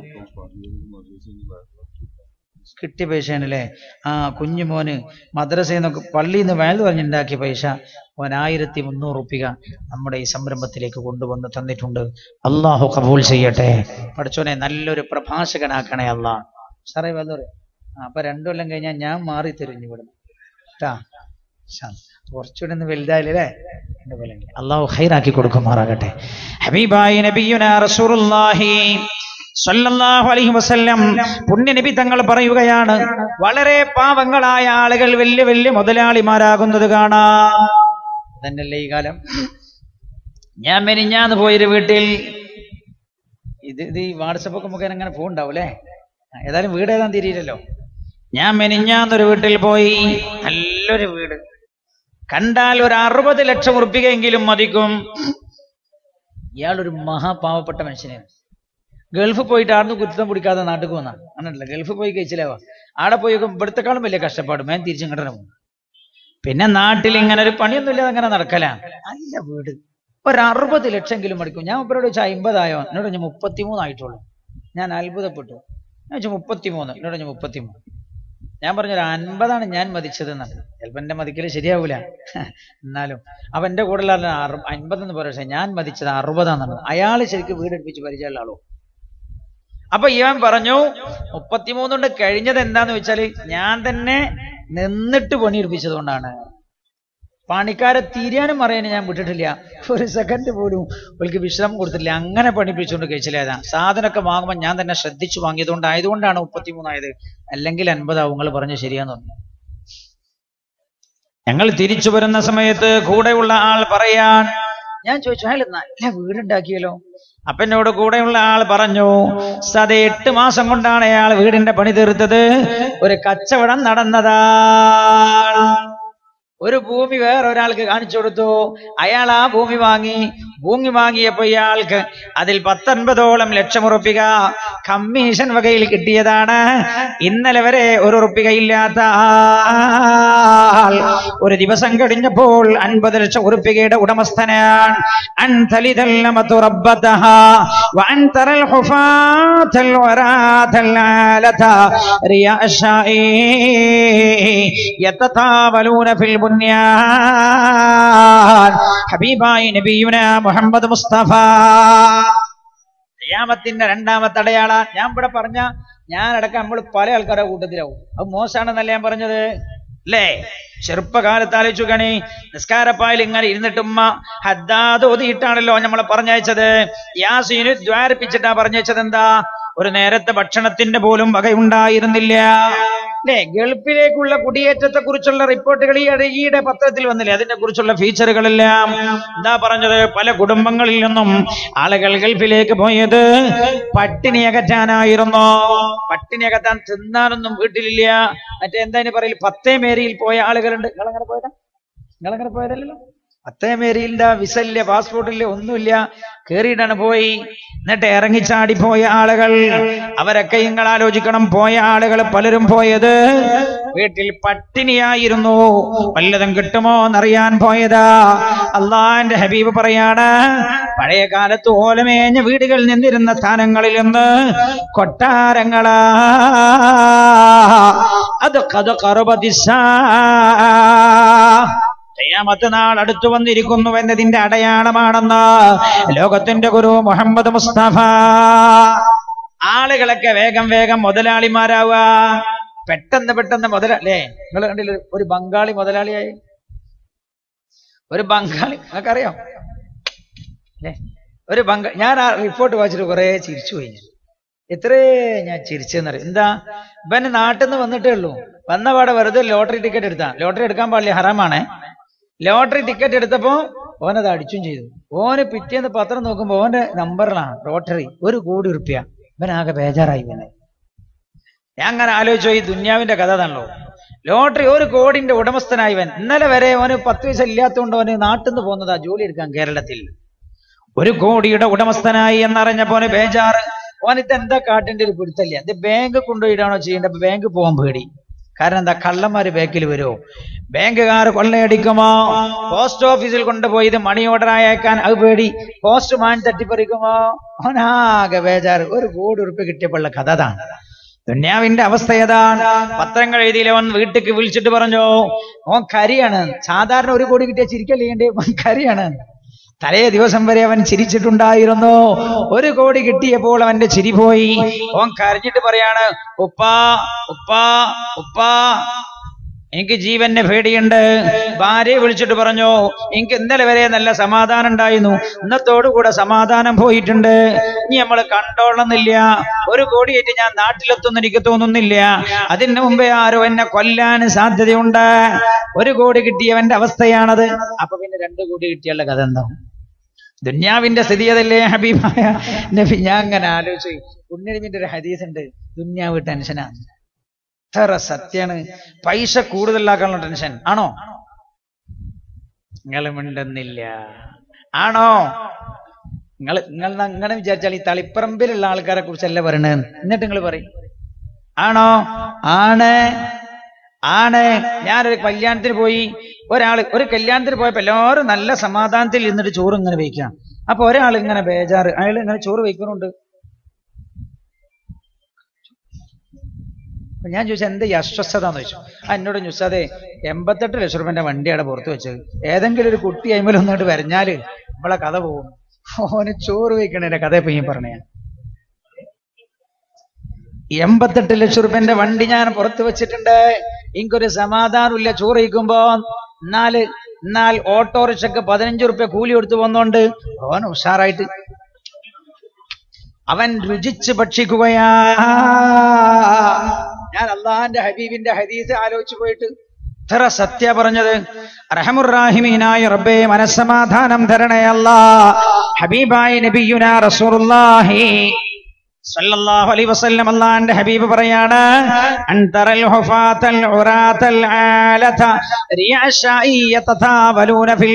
കിട്ടിയ പൈസയാണല്ലേ ആ കുഞ്ഞുമോന് മദ്രസയിൽ നിന്നൊക്കെ പള്ളിയിൽ നിന്ന് വേൽ പറഞ്ഞുണ്ടാക്കിയ പൈസ മോൻ ആയിരത്തി മുന്നൂറ് റുപ്പിക നമ്മുടെ ഈ സംരംഭത്തിലേക്ക് കൊണ്ടുവന്ന് തന്നിട്ടുണ്ട് അള്ളാഹു കബൂൽ ചെയ്യട്ടെ പഠിച്ചോനെ നല്ലൊരു പ്രഭാഷകനാക്കണേ അള്ളാഹ് സാറേ വേൽ പറയാം ആ അപ്പൊ രണ്ടു കൊല്ലം കഴിഞ്ഞാൽ ഞാൻ മാറി തരും ഇവിടുന്ന് കേട്ടാ കുറച്ചുകൂടെ ഒന്ന് വലുതായില്ലേ അള്ളാഹു ഹൈറാക്കി കൊടുക്കുമാറാകട്ടെ ഹബീബായി നബിയുന റസൂലുള്ളാഹി സല്ലല്ലാഹു അലൈഹി വസല്ലം പുണ്യ നബി തങ്ങൾ പറയുകയാണ് വളരെ പാവങ്ങളായ ആളുകൾ വലിയ വലിയ മുതലാളിമാരാകുന്നത് കാണാം തന്നെയല്ലേ ഈ കാലം ഞാൻ മെനിഞ്ഞാന്ന് പോയൊരു വീട്ടിൽ ഇത് ഇത് ഈ വാട്സപ്പ് ഒക്കെ മുഖേന അങ്ങനെ പോകുണ്ടാവും അല്ലേ ഏതായാലും വീട് ഏതാൻ തിരിയില്ലല്ലോ ഞാൻ മെനിഞ്ഞാന്നൊരു വീട്ടിൽ പോയി നല്ലൊരു വീട് കണ്ടാൽ ഒരു അറുപത് ലക്ഷം ഉറുപ്പികയെങ്കിലും മതിക്കും ഇയാളൊരു മഹാപാവപ്പെട്ട മനുഷ്യനാണ് ഗൾഫ് പോയിട്ട് ആടുന്ന് കുറ്റം പിടിക്കാതെ നാട്ടിൽ പോന്നാ അങ്ങനല്ല ഗൾഫ് പോയി കഴിച്ചില്ലാവാ ആടെ പോയി ഇവിടത്തെക്കാളും വലിയ കഷ്ടപ്പാട് മേൻ തിരിച്ചിങ്ങോട്ടനെ പോകും പിന്നെ നാട്ടിൽ ഇങ്ങനെ ഒരു പണിയൊന്നും ഇല്ലാതെ അങ്ങനെ നടക്കല നല്ല വീട് ഒരു അറുപത് ലക്ഷമെങ്കിലും മടിക്കും ഞാൻ ഇവരോട് ചോദിച്ചാൽ അമ്പതായോ എന്നോട് ഞാൻ മുപ്പത്തിമൂന്നായിട്ടുള്ളൂ ഞാൻ അത്ഭുതപ്പെട്ടു ഞാൻ ചോദിച്ചു മുപ്പത്തിമൂന്ന് എന്നോട് ഞാൻ മുപ്പത്തിമൂന്ന് ഞാൻ പറഞ്ഞു ഒരു അൻപതാണ് ഞാൻ മതിച്ചത് എന്നാണ് ചിലപ്പോൾ എന്റെ മതിക്കല് ശരിയാവൂല എന്നാലും അപ്പൊ എന്റെ കൂടെ അൻപതെന്ന് പറയാം പക്ഷെ ഞാൻ മതിച്ചത് അറുപതാന്നാണ് അയാൾ ശരിക്കും വീടെടുപ്പിച്ച് പരിചയമുള്ള ആളോ അപ്പൊ ഇവൻ പറഞ്ഞു മുപ്പത്തിമൂന്നുകൊണ്ട് കഴിഞ്ഞത് എന്താന്ന് വെച്ചാല് ഞാൻ തന്നെ നിന്നിട്ട് പണിയെടുപ്പിച്ചത് കൊണ്ടാണ് പണിക്കാരെ തീരാനും അറിയാനും ഞാൻ വിട്ടിട്ടില്ല ഒരു സെക്കൻഡ് പോലും അവൾക്ക് വിശ്രമം കൊടുത്തില്ല അങ്ങനെ പണിപ്പിച്ചുകൊണ്ട് കഴിച്ചില്ലേതാ സാധനമൊക്കെ വാങ്ങുമ്പോൾ ഞാൻ തന്നെ ശ്രദ്ധിച്ചു വാങ്ങിയതുകൊണ്ട് ആയതുകൊണ്ടാണ് മുപ്പത്തിമൂന്നായത് അല്ലെങ്കിൽ അൻപതാവും നിങ്ങൾ പറഞ്ഞു ശരിയാന്ന് പറഞ്ഞു ഞങ്ങൾ തിരിച്ചു വരുന്ന സമയത്ത് കൂടെയുള്ള ആൾ പറയാൻ ഞാൻ ചോദിച്ചു അയാൾ നല്ല വീടുണ്ടാക്കിയല്ലോ അപ്പൊ എന്നോട് കൂടെയുള്ള ആൾ പറഞ്ഞു സത എട്ട് മാസം കൊണ്ടാണ് അയാൾ വീടിന്റെ പണി തീർത്തത് ഒരു കച്ചവടം നടന്നതാണ് ഒരു ഭൂമി വേറെ ഒരാൾക്ക് കാണിച്ചു കൊടുത്തു അയാൾ ആ ഭൂമി വാങ്ങി ഭൂമി വാങ്ങിയപ്പോ ഇയാൾക്ക് അതിൽ പത്തൊൻപതോളം ലക്ഷം ഉറപ്പിക കമ്മീഷൻ വകയിൽ കിട്ടിയതാണ് ഇന്നലെ വരെ ഒരു ഉറപ്പിക ഇല്ലാത്ത ആൾ ഒരു ദിവസം കഴിഞ്ഞപ്പോൾ അൻപത് ലക്ഷം ഉറുപ്പികയുടെ ഉടമസ്ഥനാണ് അൻതലിതല്ലമതു റബ്ബതഹ വഅൻ തറൽ ഹുഫാതൽ വറാതൽ ആലത റിയാശായി യതതാവലൂന ഫിൽ ബുന്യാൻ ഹബീബായി നബിയുന മുഹമ്മദ് മുസ്തഫ ഖിയാമത്തിന്റെ രണ്ടാമത്തെ അടയാള ഞാൻ ഇവിടെ പറഞ്ഞ ഞാൻ അടക്കം നമ്മൾ പല ആൾക്കാരുടെ കൂട്ടത്തിലാവും അത് മോശമാണെന്നല്ല ഞാൻ പറഞ്ഞത് അല്ലേ ചെറുപ്പകാലത്ത് ആലോചിച്ചു കണി നിസ്കാരപ്പായിൽ ഇങ്ങനെ ഇരുന്നിട്ടുമ്മ ഹദ്ദാദ് ഓതിയിട്ടാണല്ലോ നമ്മളെ പറഞ്ഞയച്ചത് യാസീന് ദ്വാരിപ്പിച്ചിട്ടാ പറഞ്ഞയച്ചത് എന്താ ഒരു നേരത്തെ ഭക്ഷണത്തിന്റെ പോലും വകയുണ്ടായിരുന്നില്ല അല്ലേ ഗൾഫിലേക്കുള്ള കുടിയേറ്റത്തെ കുറിച്ചുള്ള റിപ്പോർട്ടുകൾ ഈ ഇട- ഈയിടെ പത്രത്തിൽ വന്നില്ലേ അതിനെ കുറിച്ചുള്ള ഫീച്ചറുകളെല്ലാം എന്താ പറഞ്ഞത് പല കുടുംബങ്ങളിൽ നിന്നും ആളുകൾ ഗൾഫിലേക്ക് പോയത് പട്ടിണി അകറ്റാനായിരുന്നു പട്ടിണി അകറ്റാൻ തിന്നാനൊന്നും വീട്ടിലില്ല മറ്റേ എന്താ ഇനി പറയല് പത്തേ മേരിയിൽ പോയ ആളുകളുണ്ട് നിങ്ങളങ്ങനെ പോയതാ നിങ്ങളങ്ങനെ പോയതല്ലല്ലോ പത്തേ മേരിയിലില്ല വിസയില്ല പാസ്പോർട്ടില്ല ഒന്നുമില്ല കേറിയിട്ടാണ് പോയി എന്നിട്ട് ഇറങ്ങിച്ചാടി പോയ ആളുകൾ അവരൊക്കെ നിങ്ങൾ ആലോചിക്കണം പോയ ആളുകൾ പലരും പോയത് വീട്ടിൽ പട്ടിണിയായിരുന്നു വല്ലതും കിട്ടുമോ എന്നറിയാൻ പോയതാ അള്ളാന്റെ ഹബീബ് പറയാണ് പഴയ കാലത്ത് ഓലമേഞ്ഞ വീടുകൾ നിന്നിരുന്ന സ്ഥാനങ്ങളിൽ നിന്ന് കൊട്ടാരങ്ങളാ അത് കഥ കറുപതിസാ ഖിയാമത്ത് നാൾ അടുത്തു വന്നിരിക്കുന്നു എന്നതിന്റെ അടയാളമാണെന്ന് ലോകത്തിന്റെ ഗുരു മുഹമ്മദ് മുസ്തഫ ആളുകളൊക്കെ വേഗം വേഗം മുതലാളിമാരാവുക പെട്ടെന്ന് പെട്ടെന്ന് മുതല അല്ലേ നിങ്ങൾ കണ്ടില്ല ഒരു ബംഗാളി മുതലാളിയായി ഒരു ബംഗാളി നിങ്ങൾക്കറിയാം അല്ലേ ഒരു ബംഗാ ഞാൻ ആ റിപ്പോർട്ട് വായിച്ചിട്ട് കുറെ ചിരിച്ചു പോയി ഞാൻ. എത്രേ ഞാൻ ചിരിച്ചെന്നറിയാം എന്താ ഇവന് നാട്ടിൽ നിന്ന് വന്നിട്ടേ ഉള്ളൂ വന്ന പാടെ വെറുതെ ലോട്ടറി ടിക്കറ്റ് എടുത്താ ലോട്ടറി എടുക്കാൻ പാടില്ല ഹറാമാണേ ലോട്ടറി ടിക്കറ്റ് എടുത്തപ്പോ ഓനത് അടിച്ചും ചെയ്തു ഓന് പിറ്റേന്ന് പത്രം നോക്കുമ്പോ ഓന്റെ നമ്പറിലാണ് ലോട്ടറി ഒരു കോടി ഉറുപ്പ്യ ഇവനാകെ ബേജാറായി ഇവനെ ഞാൻ അങ്ങനെ ആലോചിച്ചു ഈ ദുന്യാവിന്റെ കഥ താണല്ലോ ലോട്ടറി ഒരു കോടിന്റെ ഉടമസ്ഥനായി ഇവൻ ഇന്നലെ വരെ ഓന് പത്ത് പൈസ ഇല്ലാത്തതുകൊണ്ട് ഓന് നാട്ടിൽ നിന്ന് പോകുന്നതാ ജോലി എടുക്കാൻ കേരളത്തിൽ ഒരു കോടിയുടെ ഉടമസ്ഥനായി എന്നറിഞ്ഞപ്പോ ഓന് ബേജാറ് ഓനിത് എന്താ കാട്ടിന്റെ ഒരു പിടുത്തല്ല ഇത് ബാങ്ക് കൊണ്ടുപോയിട്ടാണോ ചെയ്യേണ്ടത് അപ്പൊ ബാങ്ക് പോകാൻ പേടി കാരണം എന്താ കള്ളന്മാര് ബാക്കിൽ വരുമോ ബാങ്കുകാർ കൊള്ളയടിക്കുമോ പോസ്റ്റ് ഓഫീസിൽ കൊണ്ടുപോയി ഇത് മണി ഓർഡർ അയക്കാൻ അത് പേടി പോസ്റ്റ് മാൻ തട്ടിപ്പറിക്കുമോ ഓനാകെ ബേജാറ് ഒരു കോടി ഉറുപ്പ് കിട്ടിയപ്പോഴുള്ള കഥ അതാണ് ദുന്യാവിന്റെ അവസ്ഥ ഏതാണ് പത്രങ്ങൾ എഴുതിയില്ല അവൻ വീട്ടിക്ക് വിളിച്ചിട്ട് പറഞ്ഞു ഓൻ കരിയാണ് സാധാരണ ഒരു കോടി കിട്ടിയ ചിരിക്കല്ലേ ഓൻ കരിയാണ് തലേ ദിവസം വരെ അവൻ ചിരിച്ചിട്ടുണ്ടായിരുന്നു ഒരു കോടി കിട്ടിയപ്പോൾ അവന്റെ ചിരി പോയി ഓൻ കരഞ്ഞിട്ട് പറയാണ് ഉപ്പാ ഉപ്പാ ഉപ്പാ എനിക്ക് ജീവന്റെ പേടിയുണ്ട് ഭാര്യയെ വിളിച്ചിട്ട് പറഞ്ഞു എനിക്ക് ഇന്നലെ വരെ നല്ല സമാധാനം ഉണ്ടായിരുന്നു ഇന്നത്തോടുകൂടെ സമാധാനം പോയിട്ടുണ്ട് ഇനി നമ്മൾ കണ്ടോളന്നില്ല ഒരു കോടിയായിട്ട് ഞാൻ നാട്ടിലെത്തുന്ന എനിക്ക് തോന്നുന്നില്ല അതിന് മുമ്പേ ആരോ എന്നെ കൊല്ലാൻ സാധ്യതയുണ്ട് ഒരു കോടി കിട്ടിയവന്റെ അവസ്ഥയാണത് അപ്പൊ പിന്നെ രണ്ട് കോടി കിട്ടിയുള്ള കഥ എന്താവും ദുന്യാവിന്റെ സ്ഥിതി അതല്ലേ ഹബീബായ നബി ഞാൻ അങ്ങനെ ആലോചിച്ചു ഉണ്ണിരിമിന്റെ ഒരു ഹദീസ് ഉണ്ട് ദുന്യാവ് ടെൻഷനാണ് എത്ര സത്യാണ് പൈസ കൂടുതലാക്കാനുള്ള ടെൻഷൻ ആണോ നിങ്ങൾ മിണ്ടുന്നില്ല ആണോ നിങ്ങൾ നിങ്ങൾ അങ്ങനെ വിചാരിച്ചാൽ ഈ തളിപ്പറമ്പിലുള്ള ആൾക്കാരെ കുറിച്ചല്ല പറയണത് എന്നിട്ട് നിങ്ങൾ പറയും ആണോ ആണ് ആണ് ഞാനൊരു കല്യാണത്തിന് പോയി ഒരാൾ ഒരു കല്യാണത്തിന് പോയപ്പോ എല്ലാവരും നല്ല സമാധാനത്തിൽ ഇരുന്നിട്ട് ചോറ് ഇങ്ങനെ വയ്ക്കാം അപ്പൊ ഒരാൾ ഇങ്ങനെ ബേജാറ് അയാൾ ഇങ്ങനെ ചോറ് വയ്ക്കുന്നുണ്ട് അപ്പൊ ഞാൻ ചോദിച്ചു എന്താ ഈ അസ്വസ്ഥത എന്ന് ചോദിച്ചു ആ എന്നോട് ചോദിച്ചതെ എൺപത്തെട്ട് ലക്ഷം റുപ്യന്റെ വണ്ടി അവിടെ പുറത്ത് വെച്ചത് ഏതെങ്കിലും ഒരു കുട്ടി അയിമൽ ഒന്നിട്ട് വരഞ്ഞാല് നമ്മളെ കഥ പോകും ഓന് ചോറ് വയ്ക്കണേന്റെ കഥ ഇപ്പൊ ഈ പറഞ്ഞ എൺപത്തെട്ട് ലക്ഷം റുപ്യന്റെ വണ്ടി ഞാൻ പുറത്ത് വെച്ചിട്ടുണ്ട് എനിക്കൊരു സമാധാനമില്ല ചോറ് വയ്ക്കുമ്പോ എന്നാല് എന്നാൽ ഓട്ടോറിക്ഷക്ക് പതിനഞ്ച് റുപ്യ കൂലി കൊടുത്തു വന്നോണ്ട് ഓൻ ഉഷാറായിട്ട് അവൻ രുചിച്ച് ഭക്ഷിക്കുകയാ ഞാൻ അള്ളാഹാന്റെ ഹബീബിന്റെ ഹദീസ് ആലോചിച്ചു പോയിട്ട് ഇത്ര സത്യ പറഞ്ഞത് റഹമുറാഹിമീനായ റബ്ബേ മനസ്സമാധാനം തരണേ അല്ലാ ഹബീബായി നബിയുന റസൂലുള്ളാഹി സല്ലല്ലാഹു അലൈഹി വസല്ലം അല്ലാഹുവിന്റെ ഹബീബ് പറയാണ് അൻതറൽ ഹുഫാത്തൽ ഉറാത്തൽ ആലത റിയശായി യതതാവലൂന ഫിൽ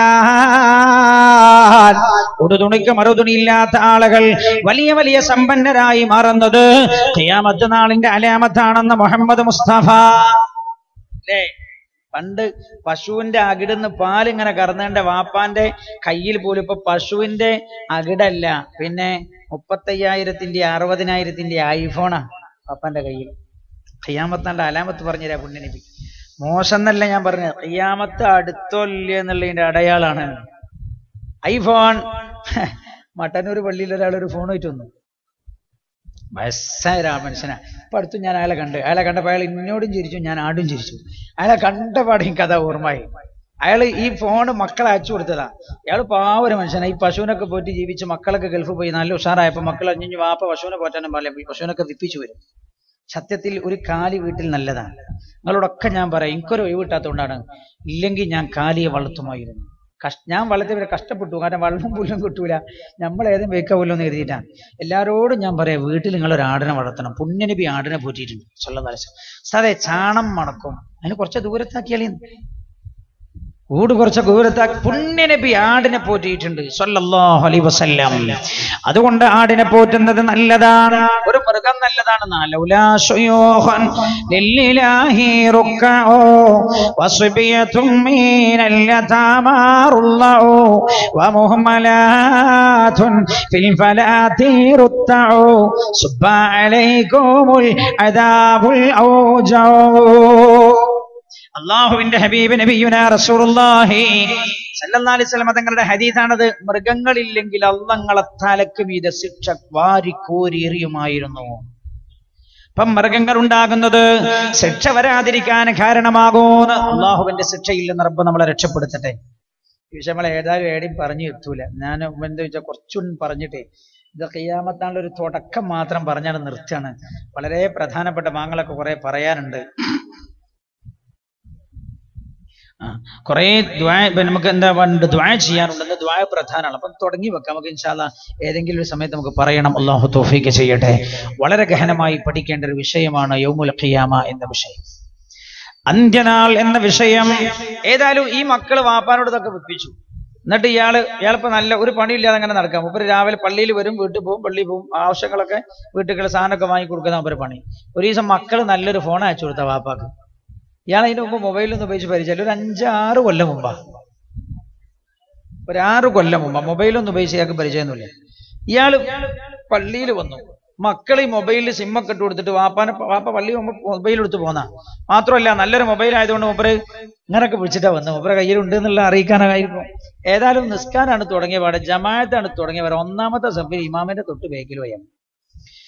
ബുന്യാൻ ഉടുതുണിക്ക് മറുതുണിയില്ലാത്ത ആളുകൾ വലിയ വലിയ സമ്പന്നരായി മാറുന്നത് ഖിയാമത്ത് നാളിന്റെ അലാമത്താണെന്ന് മുഹമ്മദ് മുസ്തഫ അല്ലേ പണ്ട് പശുവിന്റെ അകിടുന്ന് പാലിങ്ങനെ കറന്നേണ്ട വാപ്പാന്റെ കയ്യിൽ പോലും ഇപ്പൊ പശുവിന്റെ അകിടല്ല പിന്നെ മുപ്പത്തയ്യായിരത്തിന്റെ അറുപതിനായിരത്തിന്റെ ഐഫോണാ പാപ്പാന്റെ കയ്യിൽ ഖിയാമത്താണ്ട് അലാമത്ത് പറഞ്ഞുതരാ പുണ്യനബി മോശം എന്നല്ല ഞാൻ പറഞ്ഞത് ഖിയാമത്ത് അടുത്തോല്ല എന്നുള്ളതിന്റെ അടയാളാണ് ഐഫോൺ മട്ടന്നൂർ പള്ളിയിൽ ഒരാൾ ഒരു ഫോൺ വെച്ച് വന്നു വയസ്സായ ആ മനുഷ്യനാ ഇപ്പൊ അടുത്ത് ഞാൻ അയാളെ കണ്ട് അയാളെ കണ്ടപ്പോൾ അയാൾ ഇന്നോടും ചിരിച്ചു ഞാൻ ആടും ചിരിച്ചു അയാളെ കണ്ടപാടും കഥ ഓർമ്മയായി അയാൾ ഈ ഫോണ് മക്കളെ അയച്ചു കൊടുത്തതാ അയാൾ പാവ ഒരു മനുഷ്യനാ ഈ പശുവിനൊക്കെ പോയിട്ട് ജീവിച്ച് മക്കളൊക്കെ ഗൾഫ് പോയി നല്ല ഉഷാറായപ്പോ മക്കൾ അഞ്ഞു വാപ്പ പശുവിനെ പോറ്റാനും പാടില്ല ഈ പശുവിനൊക്കെ വിപ്പിച്ചു വരും സത്യത്തിൽ ഒരു കാലി വീട്ടിൽ നല്ലതാണ് നിങ്ങളോടൊക്കെ ഞാൻ പറയാം എനിക്കൊരു ഒഴിവ് കിട്ടാത്തതുകൊണ്ടാണ് ഇല്ലെങ്കിൽ ഞാൻ കാലിയെ വളർത്തുമായിരുന്നു കഷ് ഞാൻ വളർത്തിയവരെ കഷ്ടപ്പെട്ടു കാരണം വെള്ളം പുല്ലും കിട്ടൂല നമ്മൾ ഏതും വെക്കാവല്ലോ എന്ന് കരുതിയിട്ടാണ് എല്ലാവരോടും ഞാൻ പറയാം വീട്ടിൽ നിങ്ങൾ ഒരു ആടിനെ വളർത്തണം പുണ്യനബി ആടിനെ പോറ്റിയിട്ടുണ്ട് സ്വല്ലം തലസം സാറേ ചാണം മണക്കും അതിന് കുറച്ച് ദൂരത്താക്കിയാലേ കൂട് കുറച്ച് ദൂരത്താക്കി പുണ്യനബി ആടിനെ പോറ്റിയിട്ടുണ്ട് സ്വല്ലല്ലാഹു അലൈഹി വസല്ലം അതുകൊണ്ട് ആടിനെ പോറ്റുന്നത് നല്ലതാണ് ഒരു മൃഗം നല്ലതാണ് ലൗലാ ശുയൂഖൻ ലില്ലാഹി റുക്കഉ വസ്ബിയതും മീനൽ യതാമാറുല്ലഉ വമുഹ്മലാതുൻ ഫിൽ ഫലാതി റുത്തഉ സുബ്ബ അലൈക്കുമുൽ അദാബുൽ ഔജഉ അള്ളാഹുവിന്റെ ഹബീബ് നബിയുന റസൂലുള്ളാഹി സല്ലല്ലാഹു അലൈഹി വസല്ലം തങ്ങളുടെ ഹദീസാണത് മൃഗങ്ങളില്ലെങ്കിൽ അള്ളങ്ങളെ തലക്ക് മീതെ ശിക്ഷ വാരിക്കോരി എറിയുമായിരുന്നു അപ്പം മൃഗങ്ങൾ ഉണ്ടാകുന്നത് ശിക്ഷ വരാതിരിക്കാൻ കാരണമാകുമെന്ന് അള്ളാഹുവിന്റെ ശിക്ഷയിൽ നിന്ന് റബ്ബ് നമ്മളെ രക്ഷപ്പെടുത്തട്ടെ ഈ വിഷയം നമ്മൾ ഏതായാലും ഏടിയും പറഞ്ഞു എത്തൂല ഞാൻ എന്താ വെച്ചാൽ കുറച്ചും പറഞ്ഞിട്ടേ ഇത് കയ്യാമത്താനുള്ള ഒരു തുടക്കം മാത്രം പറഞ്ഞാണ് നിർത്തുകയാണ് വളരെ പ്രധാനപ്പെട്ട ഭാഗങ്ങളൊക്കെ കുറെ പറയാനുണ്ട് കുറെ നമുക്ക് എന്താ പണ്ട് ദ്വായ ചെയ്യാറുണ്ട് ദ്വായ പ്രധാനമാണ് അപ്പം തുടങ്ങി വെക്കാം നമുക്ക് ഇൻഷാല്ല ഏതെങ്കിലും ഒരു സമയത്ത് നമുക്ക് പറയണം അള്ളാഹു തോഫിക്ക് ചെയ്യട്ടെ വളരെ ഗഹനമായി പഠിക്കേണ്ട ഒരു വിഷയമാണ് യൗമുൽ ഖിയാമ എന്ന വിഷയം അന്ത്യനാൾ എന്ന വിഷയം ഏതായാലും ഈ മക്കള് വാപ്പാനോട് ഇതൊക്കെ വെപ്പിച്ചു എന്നിട്ട് ഇയാള് ഇയാളിപ്പോ നല്ല ഒരു പണിയില്ലാതെ അങ്ങനെ നടക്കാം മൂപ്പര് രാവിലെ പള്ളിയിൽ വരും വീട്ടിൽ പോകും പള്ളിയിൽ പോകും ആവശ്യങ്ങളൊക്കെ വീട്ടുകൾ സാധനമൊക്കെ വാങ്ങി കൊടുക്കുന്ന മൂപ്പര് പണി ഒരു ദിവസം മക്കള് നല്ലൊരു ഫോൺ അയച്ചു കൊടുത്ത വാപ്പാക്ക് ഇയാൾ അതിന് മുമ്പ് മൊബൈലൊന്നും ഉപയോഗിച്ച് പരിചയമില്ല ഒരു അഞ്ചാറ് കൊല്ലം മുമ്പാ ഒരു ആറ് കൊല്ലം മുമ്പ് മൊബൈലൊന്നും ഉപയോഗിച്ച് ഇയാൾക്ക് പരിചയമൊന്നുമില്ല ഇയാള് പള്ളിയിൽ വന്നു മക്കൾ ഈ മൊബൈലിൽ സിമ്മൊക്കെ ഇട്ട് കൊടുത്തിട്ട് വാപ്പാനെ വാപ്പ പള്ളി മൊബൈൽ എടുത്ത് പോന്നാ മാത്രമല്ല നല്ലൊരു മൊബൈൽ ആയതുകൊണ്ട് മൂപ്പര് ഇങ്ങനൊക്കെ വിളിച്ചിട്ടാ വന്നു മൂപ്പരെ കയ്യിലുണ്ട് എന്നുള്ള അറിയിക്കാനായിരിക്കും ഏതായാലും നിസ്കാനാണ് തുടങ്ങിയ പാടെ ജമാഅത്താണ് തുടങ്ങിയ പാടെ ഒന്നാമത്തെ സഫിൽ ഇമാമിന്റെ തൊട്ട് ബേക്കിൽ വയ്യാം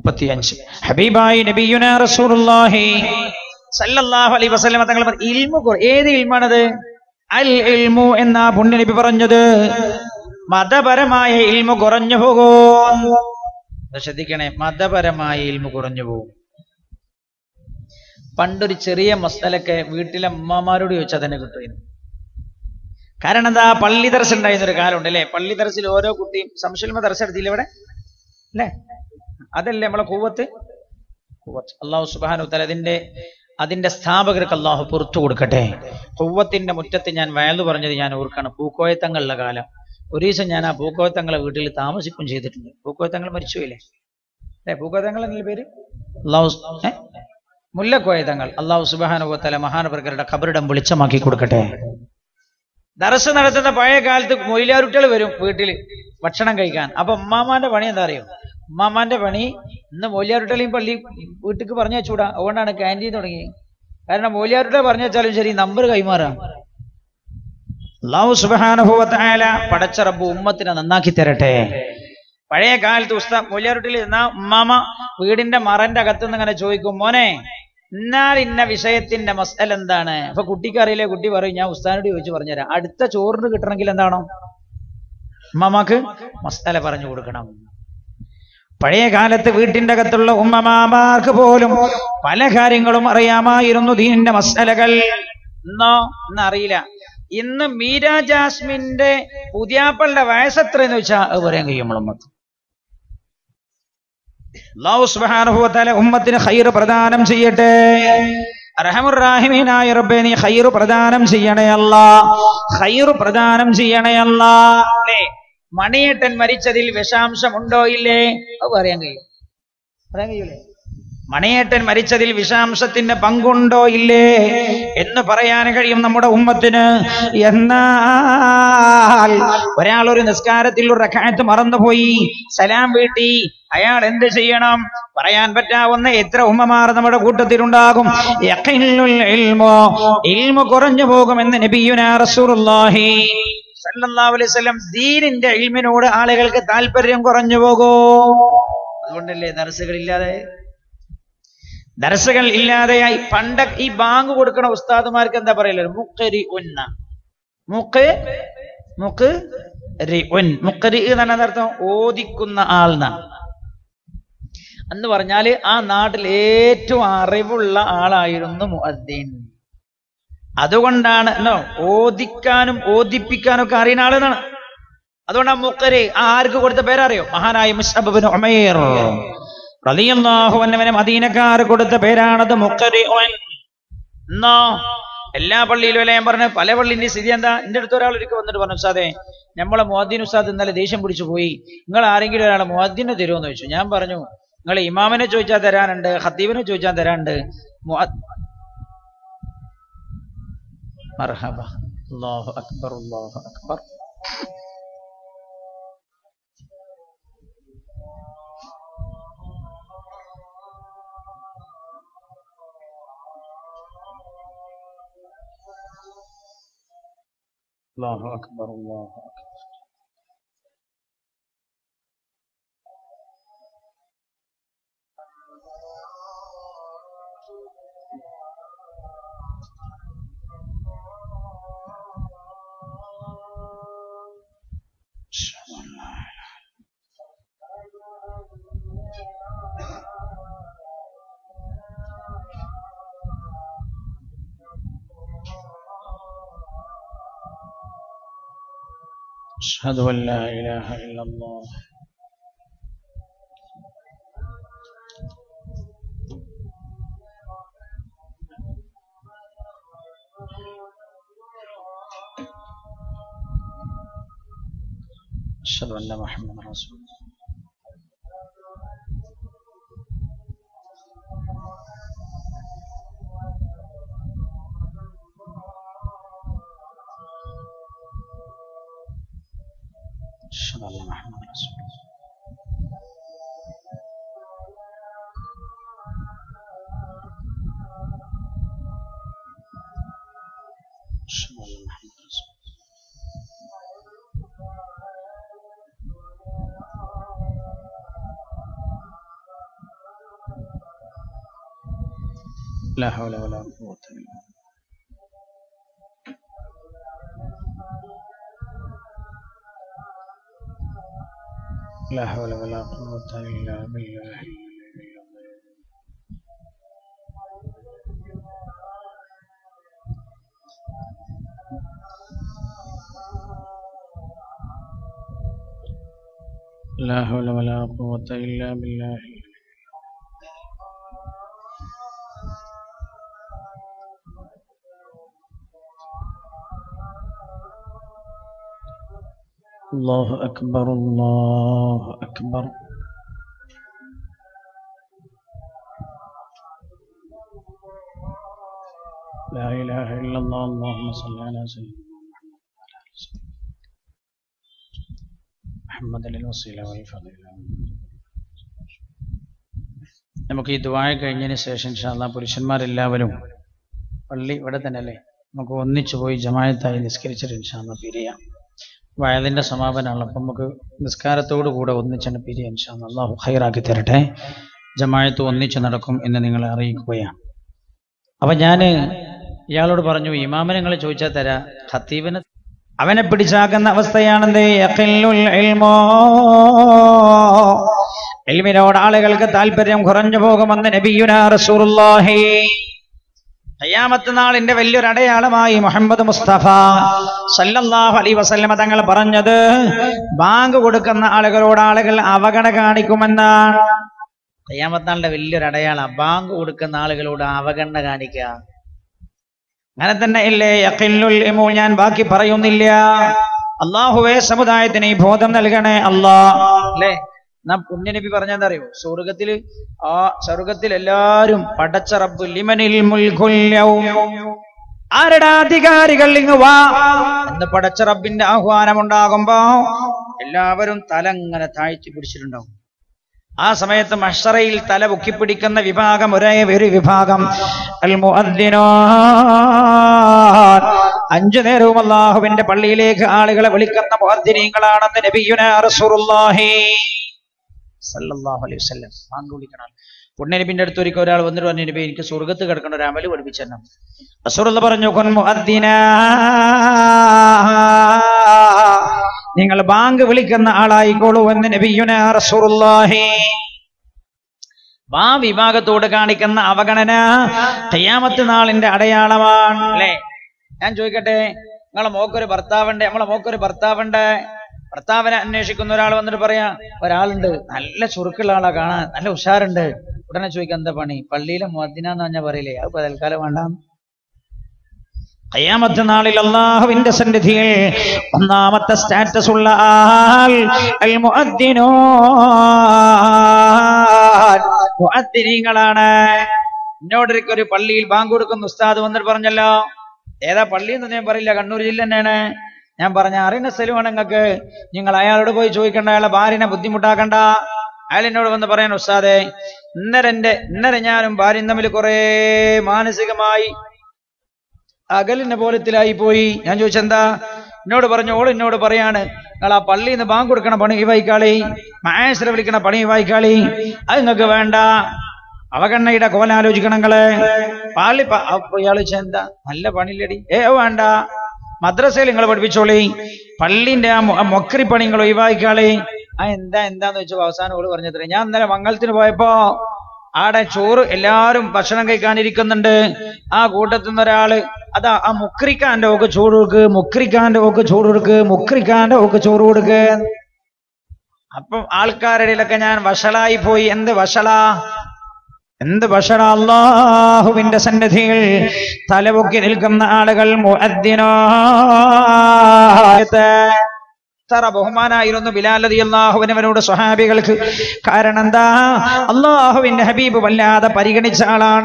മുപ്പത്തിയഞ്ച് ഹബീബായി നബിയുന റസൂലുള്ളാഹി സല്ലല്ലാഹു അലൈഹി വസല്ലം തങ്ങൾ പറഞ്ഞു ഇൽമു കുറ- ഏത് ഇൽമാണത് അൽ ഇൽമു എന്നാ പുണ്യനബി പറഞ്ഞത് മതപരമായ ഇൽമു കുറഞ്ഞു പോകും ഇത് ശ്രദ്ധിക്കണേ മതപരമായ ഇൽമു കുറഞ്ഞു പോകും പണ്ടൊരു ചെറിയ മസ്തലൊക്കെ വീട്ടിലെ അമ്മമാരോട് ചോദിച്ചാൽ തന്നെ കിട്ടുമായിരുന്നു കാരണം എന്താ പള്ളി ദർശനം ഉണ്ടായിരുന്ന ഒരു കാലമുണ്ട് അല്ലേ പള്ളി ദർശയിൽ ഓരോ കുട്ടിയും സംശയമ ദർശനം എടുത്തില്ല ഇവിടെ അല്ലേ അതല്ലേ നമ്മളെ കൂവത്ത് കൂവത്ത് അള്ളാഹു സുബാനു തല അതിന്റെ അതിന്റെ സ്ഥാപകർക്ക് അള്ളാഹു പുറത്തു കൊടുക്കട്ടെ കൂവത്തിന്റെ മുറ്റത്ത് ഞാൻ വയലു പറഞ്ഞത് ഞാൻ ഓർക്കാണ് പൂക്കോയത്തങ്ങളുടെ കാലം ഒരു ദിവസം ഞാൻ ആ പൂക്കോയത്തങ്ങളെ വീട്ടിൽ താമസിക്കും ചെയ്തിട്ടുണ്ട് പൂക്കോയത്തങ്ങൾ മരിച്ചുപോയില്ലേ അല്ലേ പൂക്കോയത്തങ്ങൾ എന്നല്ലേ പേര് അള്ളാഹു ഏ? മുല്ലക്കോയതങ്ങൾ അള്ളാഹു സുബാനുഭവത്തല മഹാനവർഗരുടെ ഖബറിടം വെളിച്ചമാക്കി കൊടുക്കട്ടെ ദർസ് നടത്തുന്ന പഴയ കാലത്ത് മൊയിലാരുട്ടികൾ വരും വീട്ടിൽ ഭക്ഷണം കഴിക്കാൻ അപ്പൊ ഉമ്മാമാന്റെ പണി എന്താ അറിയോ ഉമ്മാമാന്റെ പണി ഇന്ന് മൊയിലാരുട്ടലെയും പള്ളി വീട്ടിക്ക് പറഞ്ഞു വെച്ചൂടാ അതുകൊണ്ടാണ് ക്യാൻറ്റീൻ തുടങ്ങി കാരണം മൊയിലാരുട്ടെ പറഞ്ഞു വെച്ചാലും ശരി നമ്പർ കൈമാറാം അള്ളാഹു സുബാനുഭവത്തായ പടച്ച റബ്ബ് ഉമ്മത്തിനെ നന്നാക്കി തരട്ടെ പഴയ കാലത്ത് ഉസ്താ മൊയിലാരുട്ടിൽ നിന്ന ഉമ്മാമ വീടിന്റെ മറന്റെ അകത്തുനിന്ന് ഇങ്ങനെ ചോദിക്കും മോനെ എന്നാൽ ഇന്ന വിഷയത്തിന്റെ മസ്തൽ എന്താണ് അപ്പൊ കുട്ടിക്ക് അറിയില്ലേ കുട്ടി പറയും ഞാൻ ഉസ്താനോട് ചോദിച്ചു പറഞ്ഞുതരാം അടുത്ത ചോറിന് കിട്ടണമെങ്കിൽ എന്താണോ ഉമ്മമാക്ക് മസ്തല പറഞ്ഞു കൊടുക്കണം പഴയ കാലത്ത് വീട്ടിന്റെ അകത്തുള്ള ഉമ്മമാമാർക്ക് പോലും പല കാര്യങ്ങളും അറിയാമായിരുന്നു ദീനിന്റെ മസ്തലകൾ ഇന്നോ ഇന്ന് അറിയില്ല ഇന്ന് മീര ജാസ്മിന്റെ പുതിയാപ്പളുടെ വയസ്സ് എത്രയെന്ന് വെച്ചാൽ അത് പറയാൻ കഴിയും നമ്മളുമ്മക്ക് അല്ലാഹു സുബ്ഹാനഹു വ തആല ഉമ്മത്തിന് ഖൈർ പ്രദാനം ചെയ്യട്ടെ അർഹമുറാഹിമീനായ റബ്ബേ നീ ഖൈർ പ്രദാനം ചെയ്യണേ അല്ലാ ഖൈർ പ്രദാനം ചെയ്യണേ അല്ലാ അല്ലേ മണിയേട്ടൻ മരിച്ചതിൽ വിഷാംശമുണ്ടോ ഇല്ലേ അത് പറയാൻ കഴിയും പറയാൻ കഴിയൂലേ മണിയേട്ടൻ മരിച്ചതിൽ വിഷാംശത്തിന്റെ പങ്കുണ്ടോ ഇല്ലേ എന്ന് പറയാൻ കഴിയും നമ്മുടെ ഉമ്മത്തിന് എന്നാൽ ഒരാൾ ഒരു നിസ്കാരത്തിൽ ഒരു റക്കായത്ത് മറന്നുപോയി സലാം വീട്ടി അയാൾ എന്ത് ചെയ്യണം പറയാൻ പറ്റാവുന്ന എത്ര ഉമ്മമാർ നമ്മുടെ കൂട്ടത്തിലുണ്ടാകും യഖിന്നുൽ ഇൽമു ഇൽമു കുറഞ്ഞു പോകുമെന്ന് നബിയുനാ റസൂലുള്ളാഹി സല്ലല്ലാഹു അലൈഹി വസല്ലം ദീനിന്റെ ഇൽമിനോട് ആളുകൾക്ക് താല്പര്യം കുറഞ്ഞു പോകോ അതുകൊണ്ടല്ലേ ദർസുകളില്ലാതെ ദർസുകൾ ഇല്ലാതെയായി പണ്ട ഈ ബാങ്ക് കൊടുക്കണ ഉസ്താദുമാർക്ക് എന്താ പറയല് മുക്കരി ഉന്ന മുക്ക് മുക്ക് രി ഉൻ മുക്കരി എന്നാണ് അർത്ഥം ഓദിക്കുന്ന ആൾ എന്നാണ് എന്ന് പറഞ്ഞാല് ആ നാട്ടിൽ ഏറ്റവും അറിവുള്ള ആളായിരുന്നു മുഅദ്ദീൻ അതുകൊണ്ടാണ് എന്നോ ഓദിക്കാനും ഓദിപ്പിക്കാനും ഒക്കെ അറിയുന്ന ആളെന്നാണ് അതുകൊണ്ടാണ് മുക്കരി ആ ആർക്ക് കൊടുത്ത പേരറിയോ മഹാനായ മുസ്തബിൻ ഉമൈർ റളിയല്ലാഹു അൻഹുവിനെ മദീനക്കാർ കൊടുത്ത പേരാണത് മുക്കരി എന്നോ എല്ലാ പള്ളിയിലും അല്ലേ ഞാൻ പറഞ്ഞു പല പള്ളിന്റെ സ്ഥിതി എന്താ എന്റെ അടുത്ത് ഒരാൾ ഒരിക്കൽ വന്നിട്ട് പറഞ്ഞു ഉസ്താദെ നമ്മളെ മുഅദ്ദീൻ ഉസ്താദ് ഇന്നലെ ദേഷ്യം പിടിച്ചു പോയി നിങ്ങൾ ആരെങ്കിലും ഒരാളെ മുഅദ്ദീനെ തരുമോ ചോദിച്ചു ഞാൻ പറഞ്ഞു നിങ്ങൾ ഇമാമിനെ ചോദിച്ചാൽ തരാനുണ്ട് ഖത്തീബിനെ ചോദിച്ചാൽ തരാനുണ്ട് മുഅ- മർഹബ അല്ലാഹു അക്ബർ അല്ലാഹു അക്ബർ അല്ലാഹു അക്ബർ അല്ലാഹു അക്ബർ أشهد أن لا إله أشهد أن لا إله إلا الله أشهد أن محمد رسول الله أشهد أن محمد رسول الله أشهد أن محمد رسول الله لا حول ولا قوة إلا لا حول ولا قوة إلا بالله لا حول ولا قوة إلا بالله الله أكبر الله أكبر لا إله إلا الله اللهم صل على سيدنا محمد الوسيلة والفضيلة നമുക്ക് ഈ ദുവായ കഴിഞ്ഞതിന് ശേഷം ഇൻഷാല്ലാ പുരുഷന്മാരെല്ലാവരും പള്ളി ഇവിടെ തന്നെ അല്ലേ നമുക്ക് ഒന്നിച്ചു പോയി ജമായത്തായി നിസ്കരിച്ചിട്ട് ഇൻഷാല്ലാ പിരിയാം വയതിൻ്റെ സമാപനമാണ് അപ്പം നമുക്ക് നിസ്കാരത്തോടു കൂടെ ഒന്നിച്ചാണ് പിരിയാം ഇൻഷാല്ലാ അള്ളാഹു ഹൈറാക്കി തരട്ടെ ജമായത്ത് ഒന്നിച്ച് നടക്കും എന്ന് നിങ്ങളെ അറിയിക്കുകയാണ് അപ്പം ഞാൻ ഇയാളോട് പറഞ്ഞു ഇമാമനെ നിങ്ങൾ ചോദിച്ചാൽ തരാ ഖത്തീബിന് അവനെ പിടിച്ചാക്കുന്ന അവസ്ഥയാണെന്ത് യഖില്ലുൽ ഇൽമോ ഇൽമിനോട് ആളുകൾക്ക് താല്പര്യം കുറഞ്ഞു പോകുമെന്ന് നബിയുന റസൂലുള്ളാഹി ഖിയാമത്ത് നാളിന്റെ വലിയൊരു അടയാളമായി മുഹമ്മദ് മുസ്തഫ സല്ലല്ലാഹു അലൈഹി വസല്ലമ തങ്ങൾ പറഞ്ഞത് ബാങ്ക് കൊടുക്കുന്ന ആളുകളോട് ആളുകൾ അവഗണന കാണിക്കുമെന്നാണ് ഖിയാമത്ത് നാളിന്റെ വലിയൊരു അടയാളം ബാങ്ക് കൊടുക്കുന്ന ആളുകളോട് അവഗണന കാണിക്കുക അങ്ങനെ തന്നെ ഇല്ലേ യഖില്ലുൽ ഇമു ഞാൻ ബാക്കി പറയുന്നില്ല അള്ളാഹുവേ സമുദായത്തിന് ഈ ബോധം നൽകണേ അല്ലാ അല്ലേ നാം പുണ്യനബി പറഞ്ഞെന്താ അറിയോ സ്വർഗത്തില് ആ സ്വർഗത്തിൽ എല്ലാരും പടച്ച റബ്ബ് ലിമനിൽ മുൽക്കുൽ യൗം. ആരുടെ അധികാരികൾ ഇങ്ങ് വാ എന്ന് പടച്ച റബ്ബിന്റെ ആഹ്വാനം ഉണ്ടാകുമ്പോ എല്ലാവരും തല ഇങ്ങനെ താഴ്ത്തി പിടിച്ചിട്ടുണ്ടാവും ആ സമയത്ത് മഷറയിൽ തല പൊക്കിപ്പിടിക്കുന്ന വിഭാഗം ഒരേ ഒരു വിഭാഗം അൽ മുഅദ്ദിനാൻ. അഞ്ചു നേരവും അള്ളാഹുവിന്റെ പള്ളിയിലേക്ക് ആളുകളെ വിളിക്കുന്ന മുഅദ്ദിനീങ്ങളാണെന്ന് നബിയുന റസൂലുള്ളാഹി സല്ലല്ലാഹു അലൈഹി വസല്ലം ബാങ്ക് വിളിക്കണം പുണ്യനബിന്റെ അടുത്ത് ഒരിക്കൽ ഒരാൾ വന്നിട്ട് പറഞ്ഞു നബി എനിക്ക് സ്വർഗത്ത് കിടക്കുന്ന ഒരു അമല് പഠിപ്പിച്ചു തന്നെ റസൂലുള്ള പറഞ്ഞു കുൻ മുഅദ്ദിന നിങ്ങൾ ബാങ്ക് വിളിക്കുന്ന ആളായിക്കോളൂ എന്ന് നബിയുന റസൂലുള്ളാഹി ആ വിഭാഗത്തോട് കാണിക്കുന്ന അവഗണന ഖിയാമത്ത് നാളിന്റെ അടയാളമാണ് അല്ലേ ഞാൻ ചോദിക്കട്ടെ നിങ്ങളെ മോക്കൊരു ഭർത്താവുണ്ട് നമ്മളെ മോക്കൊരു ഭർത്താവുണ്ട് ഭർത്താവിനെ അന്വേഷിക്കുന്ന ഒരാൾ വന്നിട്ട് പറയാ ഒരാളുണ്ട് നല്ല ചുറുക്കുള്ള ആളാ കാണാൻ നല്ല ഉഷാറുണ്ട് ഉടനെ ചോദിക്കാൻ എന്താ പണി പള്ളിയിലെ മുഅദ്ദിനാന്ന് പറഞ്ഞാൽ പറയില്ലേ അത് ഇപ്പൊ തൽക്കാലം വേണ്ട ഖിയാമത്ത് നാളിൽ അള്ളാഹുവിന്റെ സന്നിധിയിൽ ഒന്നാമത്തെ സ്റ്റാറ്റസ് ഉള്ള ആൾ അൽ മുഅദ്ദിനൂൻ മുഅദ്ദിനീങ്ങളാണ് എന്നോടൊരിക്കൽ ഒരു പള്ളിയിൽ ബാങ്ക് കൊടുക്കുന്ന ഉസ്താദ് വന്നിട്ട് പറഞ്ഞല്ലോ ഏതാ പള്ളി എന്ന് ഞാൻ പറയില്ല കണ്ണൂർ ജില്ല തന്നെയാണ് ഞാൻ പറഞ്ഞ അറിയുന്ന സ്ഥലമാണ് നിങ്ങൾക്ക് നിങ്ങൾ അയാളോട് പോയി ചോദിക്കണ്ട അയാളെ ഭാര്യനെ ബുദ്ധിമുട്ടാക്കണ്ട അയാൾ എന്നോട് വന്ന് പറയാൻ ഉസ്താദെ ഇന്നലെ എന്റെ ഇന്നലെ ഞാനും ഭാര്യയും തമ്മിൽ കുറെ മാനസികമായി അകലിന്റെ പോലത്തിലായി പോയി ഞാൻ ചോദിച്ചെന്താ എന്നോട് പറഞ്ഞു ഓൾ എന്നോട് പറയാണ് നിങ്ങൾ ആ പള്ളിയിൽ നിന്ന് ബാങ്ക് കൊടുക്കണ പണി വായിക്കാളി മായസിനെ വിളിക്കണ പണി വായിക്കാളി അത് നിങ്ങൾക്ക് വേണ്ട അവഗണനയുടെ കോലാലോചിക്കണം നിങ്ങള് പാളി പ- അപ്പൊ ഇയാള് ചോദിച്ചാ എന്താ നല്ല പണിയില്ലടി ഏ വേണ്ട മദ്രസയിൽ നിങ്ങൾ പഠിപ്പിച്ചോളി പള്ളിന്റെ ആ മൊ- മൊക്കരി പണി നിങ്ങൾ ഒഴിവാക്കിക്കാളി ആ എന്താ എന്താന്ന് വെച്ചപ്പോ അവസാനം ഓള് പറഞ്ഞത്ര ഞാൻ ഇന്നലെ മംഗളത്തിന് പോയപ്പോ ആടെ ചോറ് എല്ലാരും ഭക്ഷണം കഴിക്കാനിരിക്കുന്നുണ്ട് ആ കൂട്ടത്തിൽ നിന്ന് ഒരാള് അതാ ആ മുക്രിക്കാന്റെ ഒക്കെ ചോറ് കൊടുക്ക് മുക്രിക്കാന്റെ ഒക്കെ ചോറ് കൊടുക്ക് മുക്രിക്കാന്റെ ഒക്കെ ചോറ് കൊടുക്ക് അപ്പം ആൾക്കാരുടെ ഇടയിലൊക്കെ ഞാൻ വഷളായി പോയി എന്ത് വഷള എന്ത് ഭക്ഷണ അള്ളാഹുവിന്റെ സന്നിധിയിൽ തലപൊക്കി നിൽക്കുന്ന ആളുകൾ മുഅദ്ദിനാത്ത് എത്ര ബഹുമാനായിരുന്നു ബിലാൽ അലി അള്ളാഹുവിനവനോട് സ്വഹാബികൾക്ക് കാരണം എന്താ അള്ളാഹുവിന്റെ ഹബീബ് വല്ലാതെ പരിഗണിച്ച ആളാണ്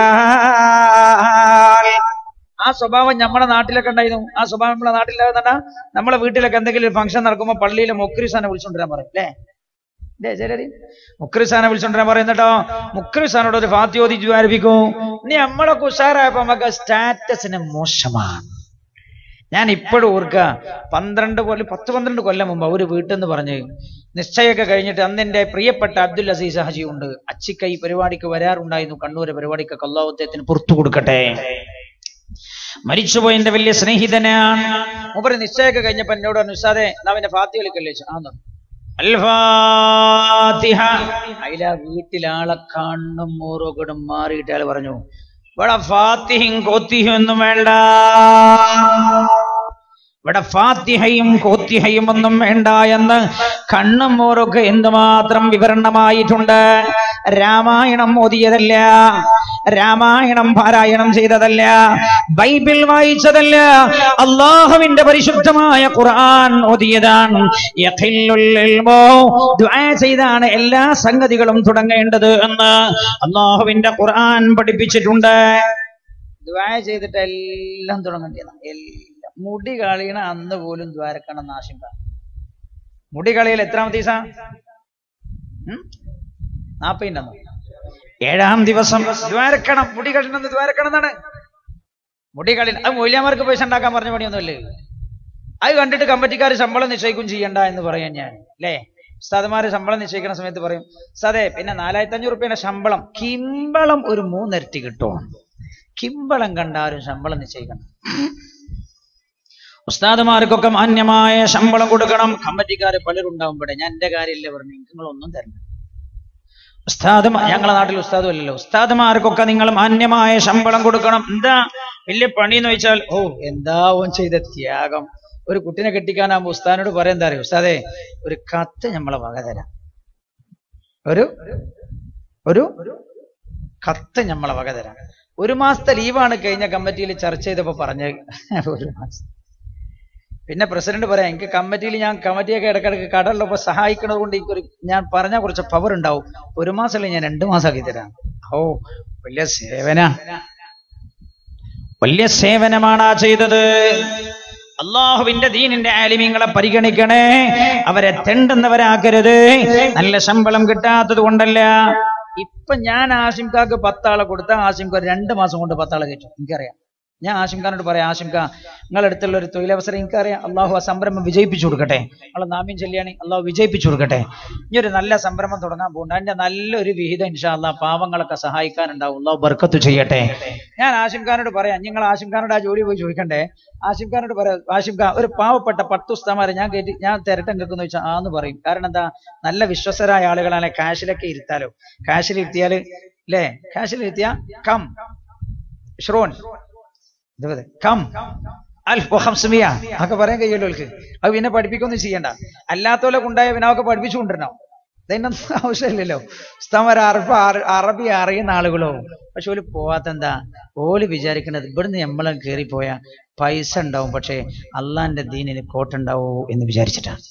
ബിലാൽ ആ സ്വഭാവം നമ്മുടെ നാട്ടിലൊക്കെ ഉണ്ടായിരുന്നു ആ സ്വഭാവം നമ്മുടെ നാട്ടിലാകുന്ന നമ്മളെ വീട്ടിലൊക്കെ എന്തെങ്കിലും ഒരു ഫംഗ്ഷൻ നടക്കുമ്പോൾ പള്ളിയിലെ മൊക്രിസാനെ വിളിച്ചോണ്ടിരാൻ പറയും അല്ലേ അല്ലേ ചിലര് മുക്രിസാനെ വിളിച്ചോണ്ടിരാൻ പറയുന്നട്ടോ മുക്രിസാനോട് ഒരു ഫാത്യോതി ആരംഭിക്കും നീ നമ്മളൊക്കെ ഉഷാറായപ്പോ നമുക്ക് സ്റ്റാറ്റസിന് മോശമാണ് ഞാൻ ഇപ്പോഴും ഓർക്കുക പന്ത്രണ്ട് കൊല്ലം പത്ത് പന്ത്രണ്ട് കൊല്ലം മുമ്പ് ഒരു വീട്ടിൽ നിന്ന് പറഞ്ഞ് നിശ്ചയമൊക്കെ കഴിഞ്ഞിട്ട് അന്ന് എൻ്റെ പ്രിയപ്പെട്ട അബ്ദുൽ അസീസ് ഹാജി ഉണ്ട് അച്ചിക്ക ഈ പരിപാടിക്ക് വരാറുണ്ടായിരുന്നു കണ്ണൂര് പരിപാടിക്ക് കല്ലാവത്തേത്തിന് പുറത്തു കൊടുക്കട്ടെ മരിച്ചുപോയ എന്റെ വലിയ സ്നേഹിതനാണ് മൂപ്പര് നിശ്ചയമൊക്കെ കഴിഞ്ഞപ്പോ എന്നോട് പറഞ്ഞു ഉസ്താദെ എന്നാ പിന്നെ ഫാത്തി കളിക്കല്ലേ ആന്ന് അൽഫാത്തിഹ അതിലാ വീട്ടിലാളെ കണ്ണും മൂറോക്കടും മാറിയിട്ട് അയാൾ പറഞ്ഞു ഇവിടെ ഫാത്തിഹയും കോത്തിഹയും ഒന്നും വേണ്ട ഇവിടെ ഫാത്തിഹയും കോത്തിഹയും ഒന്നും വേണ്ട എന്ന് കണ്ണും മോറൊക്കെ എന്തുമാത്രം വിവരണമായിട്ടുണ്ട് രാമായണം ഓതിയതല്ല രാമായണം പാരായണം ചെയ്തതല്ല ബൈബിൾ വായിച്ചതല്ല അള്ളാഹുവിന്റെ പരിശുദ്ധമായ ഖുർആൻ ഓതിയതാണ് യഖില്ലുൽ ഇൽമു ദുആ ചെയ്താണ് എല്ലാ സംഗതികളും തുടങ്ങേണ്ടത് എന്ന് അള്ളാഹുവിന്റെ ഖുർആൻ പഠിപ്പിച്ചിട്ടുണ്ട് ദ്വാര ചെയ്തിട്ട് എല്ലാം തുടങ്ങേണ്ടതാണ് എല്ലാം മുടി കളിയണ അന്ന് പോലും ദ്വാരക്കണം നാശിക്ക മുടി കളിയിൽ എത്രാമത്തെ ദിവസ നാപ്പതിൻ്റെ അന്ന് ഏഴാം ദിവസം ദ്വാരക്കണം മുടി കളിണെന്ന് ദ്വാരക്കണം എന്നാണ് മുടി കളി അത് മൂല്യമാർക്ക് പൈസ ഉണ്ടാക്കാൻ പറഞ്ഞ പണിയൊന്നുമല്ലേ അത് കണ്ടിട്ട് കമ്പറ്റിക്കാർ ശമ്പളം നിശ്ചയിക്കും ചെയ്യണ്ട എന്ന് പറയാൻ ഞാൻ അല്ലേ ഉസ്താദുമാര് ശമ്പളം നിശ്ചയിക്കുന്ന സമയത്ത് പറയും ഉസ്താദേ പിന്നെ നാലായിരത്തി അഞ്ഞൂറ് റുപ്യയുടെ ശമ്പളം കിമ്പളം ഒരു മൂന്നിരട്ടി കിട്ടും കിമ്പളം കണ്ടാലും ശമ്പളം നിശ്ചയിക്കണം ഉസ്താദുമാർക്കൊക്കെ മാന്യമായ ശമ്പളം കൊടുക്കണം കമ്മിറ്റിക്കാർ പലരുണ്ടാവും ഇവിടെ ഞാൻ എന്റെ കാര്യമില്ല പറഞ്ഞു നിങ്ങളൊന്നും തരണം ഉസ്താദ് ഞങ്ങളെ നാട്ടിൽ ഉസ്താദും അല്ലല്ലോ ഉസ്താദുമാർക്കൊക്കെ നിങ്ങൾ മാന്യമായ ശമ്പളം കൊടുക്കണം എന്താ വലിയ പണി എന്ന് വെച്ചാൽ ഓ എന്താ ഓൻ ചെയ്ത ത്യാഗം ഒരു കുട്ടിനെ കെട്ടിക്കാനാകുമ്പോ ഉസ്താദിനോട് പറയാൻ എന്താ അറിയോ ഉസ്താദേ ഒരു കത്ത് നമ്മളെ വക തരാം ഒരു ഒരു കത്ത് നമ്മളെ വക തരാം ഒരു മാസത്തെ ലീവാണ് കഴിഞ്ഞ കമ്മിറ്റിയിൽ ചർച്ച ചെയ്തപ്പോ പറഞ്ഞ ഒരു മാസം പിന്നെ പ്രസിഡന്റ് പറയാം എനിക്ക് കമ്മിറ്റിയിൽ ഞാൻ കമ്മിറ്റിയൊക്കെ ഇടക്കിടക്ക് കടലുള്ളപ്പോ സഹായിക്കണത് കൊണ്ട് എനിക്കൊരു ഞാൻ പറഞ്ഞ കുറച്ച് പവർ ഉണ്ടാവും ഒരു മാസമല്ല ഞാൻ രണ്ടു മാസമാക്കി തരാം ഓ വലിയ സേവന വലിയ സേവനമാണ് ആ ചെയ്തത് അള്ളാഹുവിന്റെ ദീനിന്റെ ആലിമ്യങ്ങളെ പരിഗണിക്കണേ അവരെ തെണ്ടുന്നവരാക്കരുത് നല്ല ശമ്പളം കിട്ടാത്തത് കൊണ്ടല്ല ഇപ്പൊ ഞാൻ ആശിംകാക്ക് പത്താളെ കൊടുത്ത ആശിംക രണ്ട് മാസം കൊണ്ട് പത്താളെ കയറ്റും എനിക്കറിയാം ഞാൻ ആശിംഖാനോട് പറയാം ആശിംഖ നിങ്ങളുടെ അടുത്തുള്ള ഒരു തൊഴിലവസരം എനിക്കറിയാം അള്ളാഹു ആ സംരംഭം വിജയിപ്പിച്ചു കൊടുക്കട്ടെ നമ്മളെ നാമ്യം ചെല്ലിയാണി അള്ളാഹു വിജയിപ്പിച്ചു കൊടുക്കട്ടെ ഇനി ഒരു നല്ല സംരംഭം തുടങ്ങാൻ പോകുന്നുണ്ട് അതിന്റെ നല്ലൊരു വിഹിതം ഇൻഷാ അള്ളാഹ് പാവങ്ങളൊക്കെ സഹായിക്കാനുണ്ടാവും അള്ളാഹു ബർക്കത്ത് ചെയ്യട്ടെ ഞാൻ ആശിംഖാനോട് പറയാം നിങ്ങൾ ആശിംഖാനോട് ആ ജോലി പോയി ചോദിക്കണ്ടേ ആശിംഖാനോട് പറയാം ആശിംഖ ഒരു പാവപ്പെട്ട പത്ത് ഉസ്താമാരെ ഞാൻ കയറ്റി ഞാൻ തിരട്ടം കേൾക്കുന്ന ചോദിച്ചാൽ ആന്ന് പറയും കാരണം എന്താ നല്ല വിശ്വസരായ ആളുകളാണ് കാശിലൊക്കെ ഇരുത്താലോ കാശിൽ ഇരുത്തിയാൽ അല്ലേ കാശിൽ ഇരുത്തിയാ കം ഷ്രോൺ ഇതുപോലെ കം അൽഫ് ഹംസമിയ ഒക്കെ പറയാൻ കഴിയുമല്ലോ അവർക്ക് അത് പിന്നെ പഠിപ്പിക്കൊന്നും ചെയ്യണ്ട അല്ലാത്തോലെ കൊണ്ടായ പിന്നെ അവർക്ക് പഠിപ്പിച്ചു കൊണ്ടിരണം അതിനൊന്നും ആവശ്യമില്ലല്ലോ ഉസ്താമർ അറബ് അറബി അറിയുന്ന ആളുകളോ പക്ഷെ ഓല് പോവാത്ത എന്താ ഓല് വിചാരിക്കുന്നത് ഇവിടുന്ന് നമ്മളെ കയറിപ്പോയാ പൈസ ഉണ്ടാവും പക്ഷെ അള്ളാന്റെ ദീനിന് കോട്ടുണ്ടാവോ എന്ന് വിചാരിച്ചിട്ടാണ്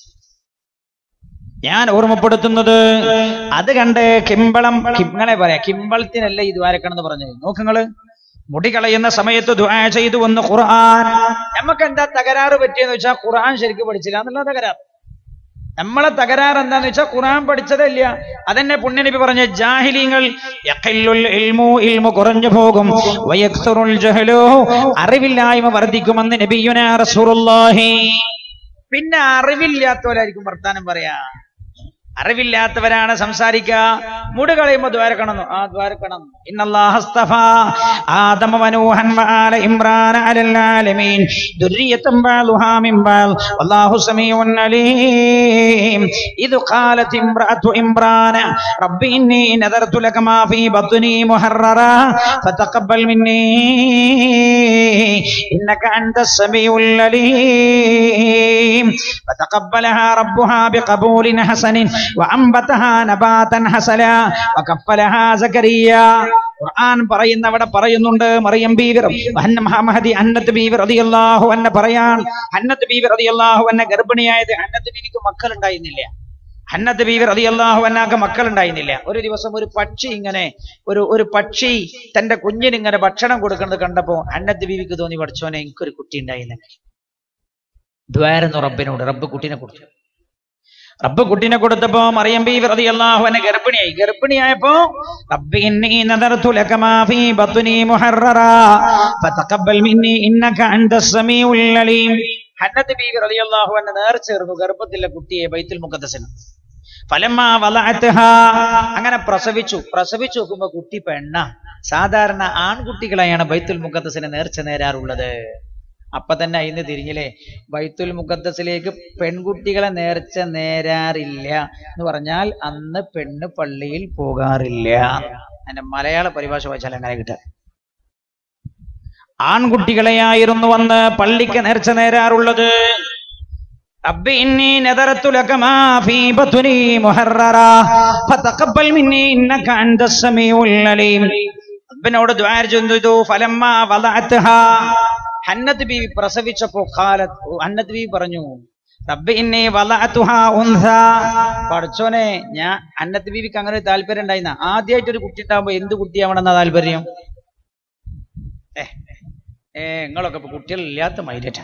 ഞാൻ ഓർമ്മപ്പെടുത്തുന്നത് അത് കണ്ട് കിമ്പളം കിങ്ങളെ പറയാ കിമ്പളത്തിനല്ല ഈ ദ്വാരക്കണമെന്ന് പറഞ്ഞത് നോക്കുങ്ങള് മുടി കളയുന്ന സമയത്ത് ദുആ ചെയ്തു വന്ന് ഖുർആൻ നമുക്ക് എന്താ തകരാറ് പറ്റിയെന്ന് വെച്ചാൽ ഖുർആൻ ശരിക്കും പഠിച്ചില്ല എന്നുള്ള തകരാറ് നമ്മളെ തകരാറ് എന്താന്ന് വെച്ചാൽ ഖുർആൻ പഠിച്ചതല്ല അതെന്നെ പുണ്യനബി പറഞ്ഞ ജാഹിലീങ്ങൾ യഖില്ലുൽ ഇൽമു ഇൽമു കുറഞ്ഞു പോകും വയക്സുറുൽ ജഹലു അറിവില്ലായ്മ വർദ്ധിക്കുമെന്ന് നബിയുന റസൂലുള്ളാഹി പിന്നെ അറിവില്ലാത്തവരായിരിക്കും വർത്താനം പറയാ അറിവില്ലാത്തവരാണ് സംസാരിക്കുക മുടി കളയുമ്പോ ദ്വാരക്കണം ആ ദ്വാരക്കണം ഇന്നല്ലാഹസ്തഫ ആദമ വനൂഹൻ വആല ഇമ്രാന അലൽ ആലമീൻ ദുർരിയതൻ ബാലുഹാ മിൻ ബാൽ വല്ലാഹു സമീഉൻ അലീം ഇദ് ഖാലത് ഇംറഅതു ഇമ്രാന റബ്ബി ഇന്നി നദർതു ലക മാ ഫീ ബത്നി മുഹററ ഫതഖബ്ബൽ മിന്നി ഇന്നക അൻതസ് സമീഉൽ അലീം فتقبلها ربها بقبول حسن وأنبتها نباتا حسنا وكفلها زكريا ഖുർആൻ പറയുന്ന അവിടെ പറയുന്നുണ്ട് മറിയം ബീവി മഹദി അന്നത്ത് ബീവി റളിയല്ലാഹു അന്ന പറയാൻ അന്നത്ത് ബീവി റളിയല്ലാഹു അന്ന ഗർഭിണിയായത് അന്നത്ത് ബീവിക്ക് മക്കൾ ഉണ്ടായിരുന്നില്ല ഹന്നത്ത് ബീവി റളിയല്ലാഹു അന്നാക്ക് മക്കൾ ഉണ്ടായിരുന്നില്ല ഒരു ദിവസം ഒരു പക്ഷി ഇങ്ങനെ ഒരു ഒരു പക്ഷി തന്റെ കുഞ്ഞിന് ഇങ്ങനെ ഭക്ഷണം കൊടുക്കുന്നത് കണ്ടപ്പോ ഹന്നത്ത് ബീവിക്ക് തോന്നി പഠിച്ചോനെ എനിക്കൊരു കുട്ടി ഉണ്ടായില്ല ദ്വാരെന്നു റബ്ബിനോട് റബ്ബ് കുട്ടീനെ കൊടുത്തു റബ്ബ് കുട്ടിനെ കൊടുത്തപ്പോ മറിയം ബീവി റളിയല്ലാഹു അൻഹ ഗർഭിണിയായി ഗർഭിണിയായപ്പോ റബ്ബി ഇന്നി നദർതു ലക മാ ഫീ ബത്നി മുഹററാ ഫതഖബ്ബൽ മിന്നി ഇന്നക അൻതസ് സമീഉൽ അലീം ഹന്നത്ത് ബീവി റളിയല്ലാഹു അൻഹ നേർച്ചേർന്നു ഗർഭത്തിലെ കുട്ടിയെ ബൈത്തുൽ മുഖദ്ദസിന് ഫലമ്മ വലഅത്ഹ അങ്ങനെ പ്രസവിച്ചു പ്രസവിച്ചു നോക്കുമ്പോ കുട്ടി പെണ്ണ സാധാരണ ആൺകുട്ടികളെയാണ് ബൈത്തുൽ മുഖദ്ദസിന് നേർച്ച നേരാറുള്ളത് അപ്പൊ തന്നെ അതിന് തിരിഞ്ഞില്ലേ ബൈത്തുൽ മുഖദ്ദസിലേക്ക് പെൺകുട്ടികളെ നേർച്ച നേരാറില്ല എന്ന് പറഞ്ഞാൽ അന്ന് പെണ്ണ് പള്ളിയിൽ പോകാറില്ല അതിന്റെ മലയാള പരിഭാഷ വായിച്ചാൽ അങ്ങനെ കിട്ടുക ആൺകുട്ടികളെയായിരുന്നു വന്ന് പള്ളിക്ക് നേർച്ച നേരാറുള്ളത് ربي إني نذرت لك ما في بطني محررا فتقبل مني إنك أنت السميع العليم റബ്ബിനോട് ദ്വാര ചെയ്തു ഫലമ്മ വലഅത്ഹ ഹന്നത്ത് ബീവി പ്രസവിച്ചപ്പോ കാലത്ത് ഹന്നത്ത് ബീവി പറഞ്ഞു റബ്ബി ഇന്നി വലഅത്ഹ ഉൻസ പഠിച്ചോനെ ഞാൻ ഹന്നത്ത് ബീവിക്ക് അങ്ങനെ ഒരു താല്പര്യം ഉണ്ടായിരുന്ന ആദ്യമായിട്ട് ഒരു കുട്ടി ഉണ്ടാകുമ്പോ എന്ത് കുട്ടിയാവണമെന്ന താല്പര്യം ഏ ഏ നിങ്ങളൊക്കെ ഇപ്പൊ കുട്ടികളില്ലാത്ത മൈലേറ്റാ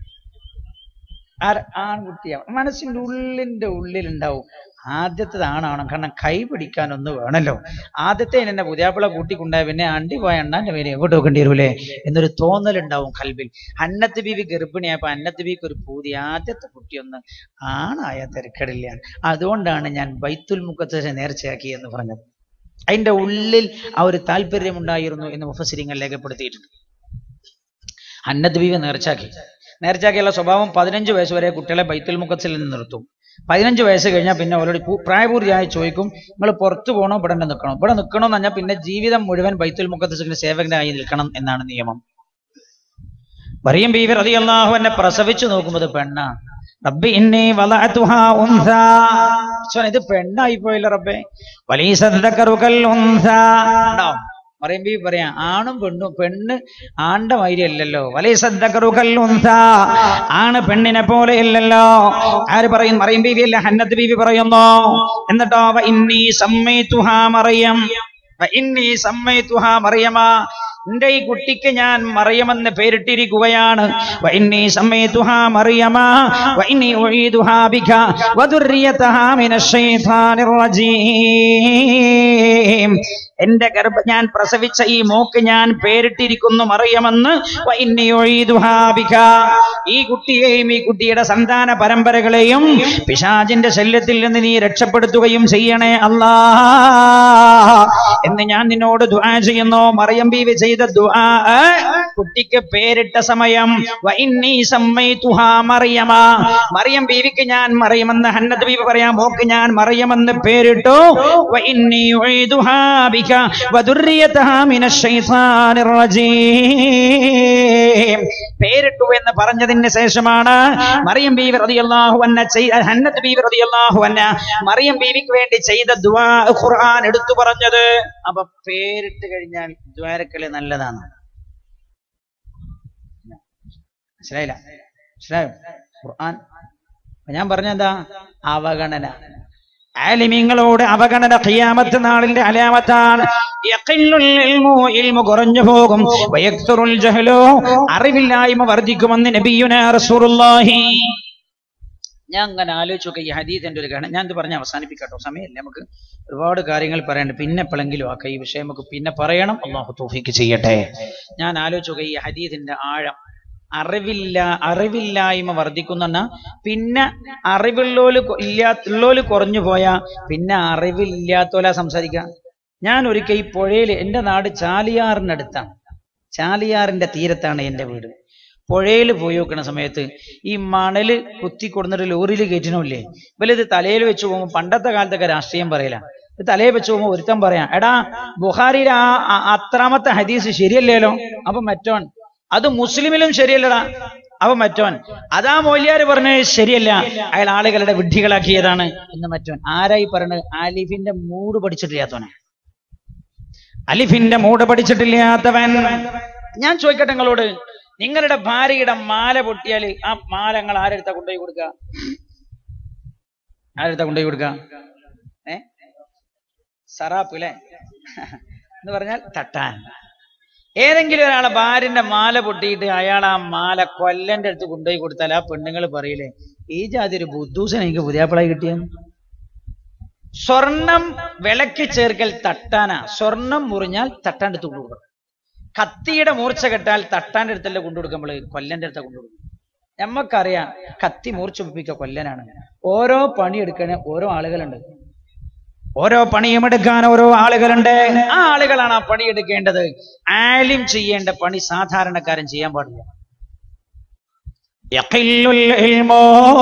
ആൺകുട്ടിയാവും മനസ്സിന്റെ ഉള്ളിന്റെ ഉള്ളിലുണ്ടാവും ആദ്യത്തേത് ആണാവണം കാരണം കൈ പിടിക്കാൻ ഒന്ന് വേണമല്ലോ ആദ്യത്തെ എന്നെ പുതിയാപ്പിള കൂട്ടിക്കൊണ്ടായ പിന്നെ അണ്ടി പോയ അണ്ണാന്റെ പേര് എങ്ങോട്ട് വെക്കേണ്ടി വരൂലേ എന്നൊരു തോന്നലുണ്ടാവും കൽബിൽ അന്നത്ത് ബീവി ഗർഭിണിയായപ്പോ അന്നത്ത് ബീവിക്ക് ഒരു പൂതി ആദ്യത്തെ കുട്ടി ഒന്ന് ആണായ തിരക്കടില്ല അതുകൊണ്ടാണ് ഞാൻ ബൈത്തുൽ മുഖത്തെ നേർച്ചയാക്കി എന്ന് പറഞ്ഞത് അതിന്റെ ഉള്ളിൽ ആ ഒരു താല്പര്യം ഉണ്ടായിരുന്നു എന്ന് മുഫസിരിങ്ങൾ രേഖപ്പെടുത്തിയിട്ടുണ്ട് അന്നത്ത് ബീവി നേർച്ചാക്കി നേർച്ചാക്കിയുള്ള സ്വഭാവം പതിനഞ്ച് വയസ്സ് വരെ കുട്ടികളെ ബൈത്തുൽ മുഖത്തിൽ നിന്ന് നിർത്തും പതിനഞ്ച് വയസ്സ് കഴിഞ്ഞാൽ പിന്നെ അവരോട് പൂ- പ്രായപൂർത്തിയായി ചോദിക്കും നിങ്ങൾ പുറത്തു പോകണോ ഇവിടെ തന്നെ നിൽക്കണോ ഇവിടെ നിൽക്കണോ എന്ന് പറഞ്ഞാൽ പിന്നെ ജീവിതം മുഴുവൻ ബൈത്തുൽ മുഖത്തിന് സേവകനായി നിൽക്കണം എന്നാണ് നിയമം മറിയം ബീവി റളിയല്ലാഹു എന്നെ പ്രസവിച്ചു നോക്കുമ്പോൾ പെണ്ണാണ് റബ്ബി ഇന്നി വലഅതുഹാ ഉൻസാ പടച്ചോനെ, ഇത് പെണ്ണായി പോയില്ല റബ്ബേ വലീസ ദക്കറുകൽ ഉൻസാ ഉണ്ടാവും മറിയം ബീവി പറയാം ആണും പെണ്ണും പെണ്ണ് ആണ്ട മാതിരി അല്ലല്ലോ വലീസ ദക്കറുകൽ ഉൻസാ ആണ് പെണ്ണിനെ പോലെ അല്ലല്ലോ ആര് പറയും മറിയം ബീവി അല്ല ഹന്നത്ത് ബീവി പറയുന്നു എന്നിട്ടോ വ ഇന്നി സമ്മൈതുഹാ മറിയം വ ഇന്നി സമ്മൈതുഹാ മറിയമ എന്റെ ഈ കുട്ടിക്ക് ഞാൻ മറിയമെന്ന് പേരിട്ടിരിക്കുകയാണ് വ ഇന്നി സമ്മൈതുഹാ മറിയമ വ ഇന്നി ഉഈദുഹാ ബിക വ ദുർരിയതഹാ മിനശ് ശൈത്താനിർ റജീം എന്റെ ഗർഭ ഞാൻ പ്രസവിച്ച ഈ മോക്ക് ഞാൻ പേരിട്ടിരിക്കുന്നു മറിയമെന്ന് വ ഇന്നി ഉഈദുഹാ ബിക ഈ കുട്ടിയെയും ഈ കുട്ടിയുടെ സന്താന പരമ്പരകളെയും പിശാചിന്റെ ശല്യത്തിൽ നിന്ന് നീ രക്ഷപ്പെടുത്തുകയും ചെയ്യണേ അല്ലാ എന്ന് ഞാൻ നിന്നോട് ദുആ ചെയ്യുന്നു മറിയം ബീവി ചെയ്ത ദുആ കുട്ടിക്ക് പേരിട്ട സമയം വ ഇന്നി സമ്മൈതുഹാ മറിയമ മറിയം ബീവിക്ക് ഞാൻ മറിയമെന്ന് ഹന്നത്ത് ബീവി പറയാം മോക്ക് ഞാൻ മറിയമെന്ന് പേരിട്ടു വ ഇന്നി ഉഈദുഹാ ബിക വ ദുർരിയതഹാ മിനശ് ശൈത്താനിർ റജീം പേരിട്ടു എന്ന് പറഞ്ഞതിന് ശേഷമാണ് മറിയം ബീവി റളിയല്ലാഹു അൻഹ ചെയ്ത ഹന്നത്ത് ബീവി റളിയല്ലാഹു അൻഹ മറിയം ബീവിക്ക് വേണ്ടി ചെയ്ത ദുആ ഖുർആൻ എടുത്തു പറഞ്ഞത് അപ്പൊ പേരിട്ട് കഴിഞ്ഞാൽ ദ്വാരക്കളി നല്ലതാണ് മനസ്സിലായില്ല മനസ്സിലായോ ഖുർആൻ അപ്പൊ ഞാൻ പറഞ്ഞെന്താ അവഗണന ആലിമീങ്ങളോട് അവഗണന ഖിയാമത്ത് നാളിന്റെ അലാമത്താണ് യഖില്ലുൽ ഇൽമു ഇൽമു കുറഞ്ഞു പോകും വയക്തുറുൽ ജഹലു അറിവില്ലായ്മ വർദ്ധിക്കുമെന്ന് നബിയുന റസൂലുള്ളാഹി ഞാൻ അങ്ങനെ ആലോചിച്ചൊക്കെ ഈ ഹദീസിന്റെ ഒരു ഘടന ഞാൻ ഇത് പറഞ്ഞ് അവസാനിപ്പിക്കട്ടോ സമയമില്ല നമുക്ക് ഒരുപാട് കാര്യങ്ങൾ പറയാനുണ്ട് പിന്നെ എപ്പോഴെങ്കിലും ആക്കാം ഈ വിഷയം നമുക്ക് പിന്നെ പറയണം അള്ളാഹു തൗഫീക്ക് ചെയ്യട്ടെ ഞാൻ ആലോചിച്ചൊക്കെ ഈ ഹദീസിന്റെ ആഴം അറിവില്ല അറിവില്ലായ്മ വർദ്ധിക്കുന്ന പിന്നെ അറിവുള്ളോല് കൊ- ഇല്ലാത്തുള്ളോല് കുറഞ്ഞു പോയാ പിന്നെ അറിവില്ലാത്തോലാ സംസാരിക്കാം ഞാൻ ഒരിക്കൽ ഈ പുഴയിൽ എൻ്റെ നാട് ചാലിയാറിനടുത്താണ് ചാലിയാറിന്റെ തീരത്താണ് എൻ്റെ വീട് പുഴയിൽ പോയി നോക്കുന്ന സമയത്ത് ഈ മണല് കുത്തി കൊടുന്നിട്ട് ലോറിയിൽ കയറ്റണില്ലേ ഇവലിത് തലയിൽ വെച്ച് പോകുമ്പോൾ പണ്ടത്തെ കാലത്തൊക്കെ രാഷ്ട്രീയം പറയില്ല ഇത് തലയിൽ വെച്ച് പോകുമ്പോൾ ഒരുത്തൻ പറയാം എടാ ബുഹാരിയുടെ ആ ആ- അത്രാമത്തെ ഹദീസ് ശരിയല്ലേലോ അപ്പൊ മറ്റോൻ അത് മുസ്ലിമിലും ശരിയല്ലടാ അപ്പൊ മറ്റോൻ അതാ മൗല്യാര് പറഞ്ഞത് ശരിയല്ല അയാൾ ആളുകളുടെ വിഡ്ഢികളാക്കിയതാണ് എന്ന് മറ്റോൻ ആരായി പറയണത് ആലിഫിന്റെ മൂട് പഠിച്ചിട്ടില്ലാത്തവനെ അലിഫിന്റെ മൂട് പഠിച്ചിട്ടില്ലാത്തവൻ ഞാൻ ചോദിക്കട്ടെ നിങ്ങളോട് നിങ്ങളുടെ ഭാര്യയുടെ മാല പൊട്ടിയാൽ ആ മാല നിങ്ങൾ ആരെടുത്താ കൊണ്ടുപോയി കൊടുക്കുക ആരെടുത്താ കൊണ്ടുപോയി കൊടുക്കുക ഏ സറാപ്പ് അല്ലേ എന്ന് പറഞ്ഞാൽ തട്ടാൻ ഏതെങ്കിലും ഒരാളെ ഭാര്യന്റെ മാല പൊട്ടിയിട്ട് അയാൾ ആ മാല കൊല്ലന്റെ അടുത്ത് കൊണ്ടുപോയി കൊടുത്താൽ ആ പെണ്ണുങ്ങൾ പറയില്ലേ ഈ ജാതി ഒരു ബുദ്ധൂസൻ എനിക്ക് പുതിയാപ്പിളായി കിട്ടിയ സ്വർണം വിളക്കി ചേർക്കൽ തട്ടാനാ സ്വർണം മുറിഞ്ഞാൽ തട്ടാൻ്റെ അടുത്ത് കൊണ്ടുകൊടുക്കണം കത്തിയുടെ മൂർച്ച കെട്ടാൽ തട്ടാൻ്റെ അടുത്തല്ല കൊണ്ടുകൊടുക്കുമ്പോൾ കൊല്ലന്റെ അടുത്ത കൊണ്ടുകൊടുക്കും നമ്മക്കറിയാം കത്തി മൂർച്ച ഒപ്പിക്ക കൊല്ലനാണ് ഓരോ പണിയെടുക്കണ ഓരോ ആളുകളുണ്ട് ഓരോ പണിയും എടുക്കാൻ ഓരോ ആളുകളുണ്ട് ആ ആളുകളാണ് ആ പണിയെടുക്കേണ്ടത് ആലിം ചെയ്യേണ്ട പണി സാധാരണക്കാരൻ ചെയ്യാൻ പാടില്ല യഖില്ലുൽ ഇൽമോ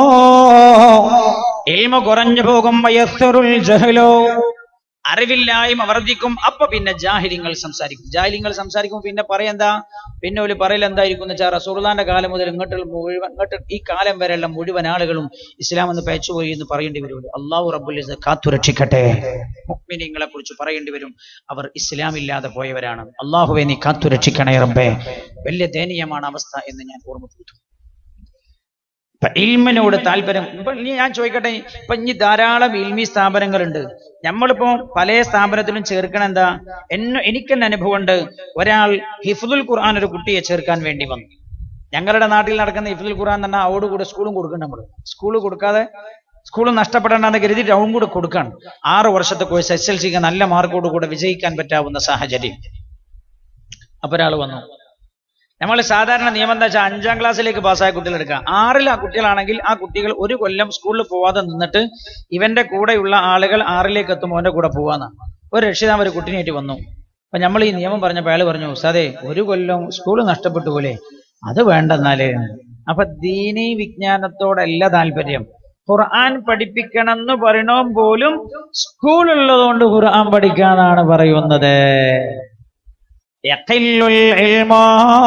ഇൽമ കുറഞ്ഞു പോകും വയസ്സറുൽ ജഹലോ അറിവില്ലായ്മ വർദ്ധിക്കും അപ്പൊ പിന്നെ ജാഹിലിങ്ങൾ സംസാരിക്കും ജാഹിലിങ്ങൾ സംസാരിക്കുമ്പോൾ പിന്നെ പറയെന്താ പിന്നെ ഒരു പറയൽ എന്തായിരിക്കും എന്ന് വെച്ചാൽ റസൂർലാന്റെ കാലം മുതൽ ഇങ്ങോട്ട് മുഴുവൻ ഇങ്ങോട്ട് ഈ കാലം വരെയുള്ള മുഴുവൻ ആളുകളും ഇസ്ലാം എന്ന് പേച്ചുപോയി എന്ന് പറയേണ്ടി വരും അള്ളാഹു റബ്ബുൽ ഇസ്സത്ത് കാത്തുരക്ഷിക്കട്ടെ മുഅ്മിനീങ്ങളെ കുറിച്ച് പറയേണ്ടി വരും അവർ ഇസ്ലാം ഇല്ലാതെ പോയവരാണ് അള്ളാഹുവെ നീ കാത്തുരക്ഷിക്കണേ റബ്ബേ വലിയ ദയനീയമാണ് അവസ്ഥ എന്ന് ഞാൻ ഓർമ്മപ്പെടുത്തും ഇപ്പൊ ഇൽമിനോട് താല്പര്യം ഇപ്പൊ ഇനി ഞാൻ ചോദിക്കട്ടെ ഇപ്പൊ ഇനി ധാരാളം ഇൽമി സ്ഥാപനങ്ങളുണ്ട് നമ്മളിപ്പോ പല സ്ഥാപനത്തിലും ചേർക്കണം എന്താ എന്നെ എനിക്ക് തന്നെ അനുഭവമുണ്ട് ഒരാൾ ഹിഫുദുൽ ഖുർആൻ ഒരു കുട്ടിയെ ചേർക്കാൻ വേണ്ടി വന്നു ഞങ്ങളുടെ നാട്ടിൽ നടക്കുന്ന ഹിഫുദുൽ ഖുർആൻ തന്നെ അവോട് കൂടെ സ്കൂളും കൊടുക്കണം നമ്മൾ സ്കൂൾ കൊടുക്കാതെ സ്കൂൾ നഷ്ടപ്പെടേണ്ടെന്ന് കരുതി ടൗൺ കൂടെ കൊടുക്കണം ആറ് വർഷത്തെ കോഴ്സ് എസ് എൽ സിക്ക് നല്ല മാർക്കോട് കൂടെ വിജയിക്കാൻ പറ്റാവുന്ന സാഹചര്യം അപ്പൊ ഒരാൾ വന്നു നമ്മൾ സാധാരണ നിയമം എന്താ വെച്ചാൽ അഞ്ചാം ക്ലാസ്സിലേക്ക് പാസ്സായ കുട്ടികൾ എടുക്കുക ആറിൽ ആ കുട്ടികളാണെങ്കിൽ ആ കുട്ടികൾ ഒരു കൊല്ലം സ്കൂളിൽ പോവാതെ നിന്നിട്ട് ഇവന്റെ കൂടെയുള്ള ആളുകൾ ആറിലേക്ക് എത്തുമ്പോൾ അവന്റെ കൂടെ പോവാന്നാണ് ഒരു രക്ഷിതാവ് ഒരു കുട്ടിനായിട്ട് വന്നു അപ്പൊ നമ്മൾ ഈ നിയമം പറഞ്ഞപ്പോൾ അയാൾ പറഞ്ഞു സാറേ ഒരു കൊല്ലം സ്കൂൾ നഷ്ടപ്പെട്ടു പോലെ അത് വേണ്ടെന്നാലേ അപ്പൊ ദീനീ വിജ്ഞാനത്തോടല്ല താല്പര്യം ഖുർആൻ പഠിപ്പിക്കണം എന്ന് പറയണോ പോലും സ്കൂൾ ഉള്ളതുകൊണ്ട് ഖുർആൻ പഠിക്കാന്നാണ് പറയുന്നത് യഖില്ലുൽ ഇൽമോ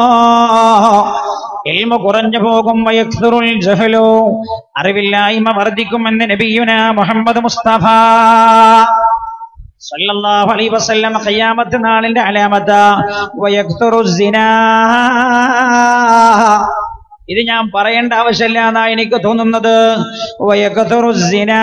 ഇൽമ കുറഞ്ഞു പോകും വയക്സുറുൽ ജഹലു അറിവില്ലായ്മ വർദ്ധിക്കുമെന്ന് നബിയുന മുഹമ്മദ് മുസ്തഫ സല്ലല്ലാഹു അലൈഹി വസല്ലം ഖിയാമത്ത് നാളിന്റെ അലാമത്ത വയക്സുറു സിനാ ഇത് ഞാൻ പറയേണ്ട ആവശ്യമില്ല എന്നാ എനിക്ക് തോന്നുന്നത് വയക്സുറു സിനാ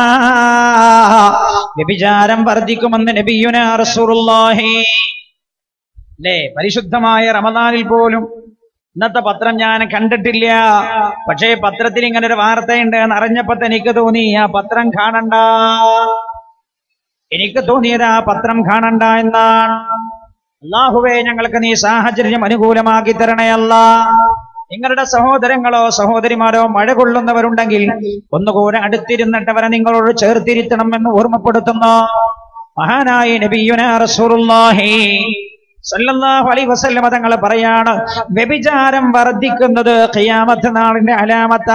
വ്യഭിചാരം വർദ്ധിക്കുമെന്ന് നബിയുന റസൂലുള്ളാഹി അല്ലേ പരിശുദ്ധമായ റമദാനിൽ പോലും ഇന്നത്തെ പത്രം ഞാൻ കണ്ടിട്ടില്ല പക്ഷേ പത്രത്തിൽ ഇങ്ങനെ ഒരു വാർത്തയുണ്ട് എന്ന് അറിഞ്ഞപ്പോ എനിക്ക് തോന്നി ആ പത്രം കാണണ്ട എനിക്ക് തോന്നിയത് ആ പത്രം കാണണ്ട എന്നാണ് അള്ളാഹുവേ ഞങ്ങൾക്ക് നീ സാഹചര്യം അനുകൂലമാക്കി തരണയല്ല നിങ്ങളുടെ സഹോദരങ്ങളോ സഹോദരിമാരോ മഴ കൊള്ളുന്നവരുണ്ടെങ്കിൽ ഒന്നുകൂടെ അടുത്തിരുന്നിട്ട് അവരെ നിങ്ങളോട് ചേർത്തിരുത്തണം എന്ന് ഓർമ്മപ്പെടുത്തുന്നു മഹാനായ നബിയുന റസൂലുള്ളാഹി സല്ലല്ലാഹു അലൈഹി വസല്ലമ തങ്ങൾ പറയാണ് വ്യഭിചാരം വർദ്ധിക്കുന്നത് ഖിയാമത്ത് നാളിന്റെ അലാമത്താ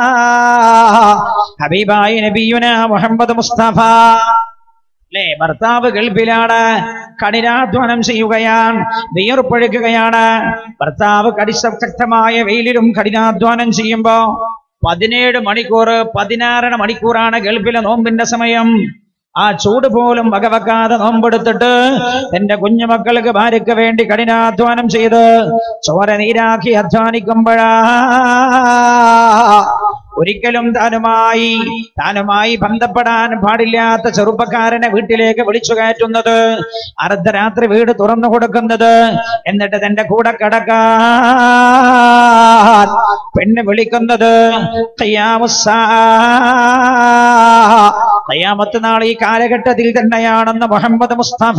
ഹബീബായ നബിയുന മുഹമ്മദ് മുസ്തഫ അല്ലേ ഭർത്താവ് ഗൾഫിലാണ് കഠിനാധ്വാനം ചെയ്യുകയാണ് വിയർപ്പൊഴുക്കുകയാണ് ഭർത്താവ് കടിശക്തമായ വെയിലിലും കഠിനാധ്വാനം ചെയ്യുമ്പോ പതിനേഴ് മണിക്കൂർ പതിനാറര മണിക്കൂറാണ് ഗൾഫിലെ നോമ്പിന്റെ സമയം ആ ചൂട് പോലും വകവെക്കാതെ നോമ്പെടുത്തിട്ട് എന്റെ കുഞ്ഞുമക്കൾക്ക് ഭാര്യയ്ക്ക് വേണ്ടി കഠിനാധ്വാനം ചെയ്ത് ചോര നീരാക്കി അധ്വാനിക്കുമ്പോഴാ ഒരിക്കലും താനുമായി താനുമായി ബന്ധപ്പെടാൻ പാടില്ലാത്ത ചെറുപ്പക്കാരനെ വീട്ടിലേക്ക് വിളിച്ചു കയറ്റുന്നത് അർദ്ധരാത്രി വീട് തുറന്നു കൊടുക്കുന്നത് എന്നിട്ട് തന്റെ കൂടെ കിടക്കാൻ പെണ്ണ് വിളിക്കുന്നത് ഖിയാമുസ്സാ. ഖിയാമത്ത് നാൾ ഈ കാലഘട്ടത്തിൽ തന്നെയാണെന്ന് മുഹമ്മദ് മുസ്തഫ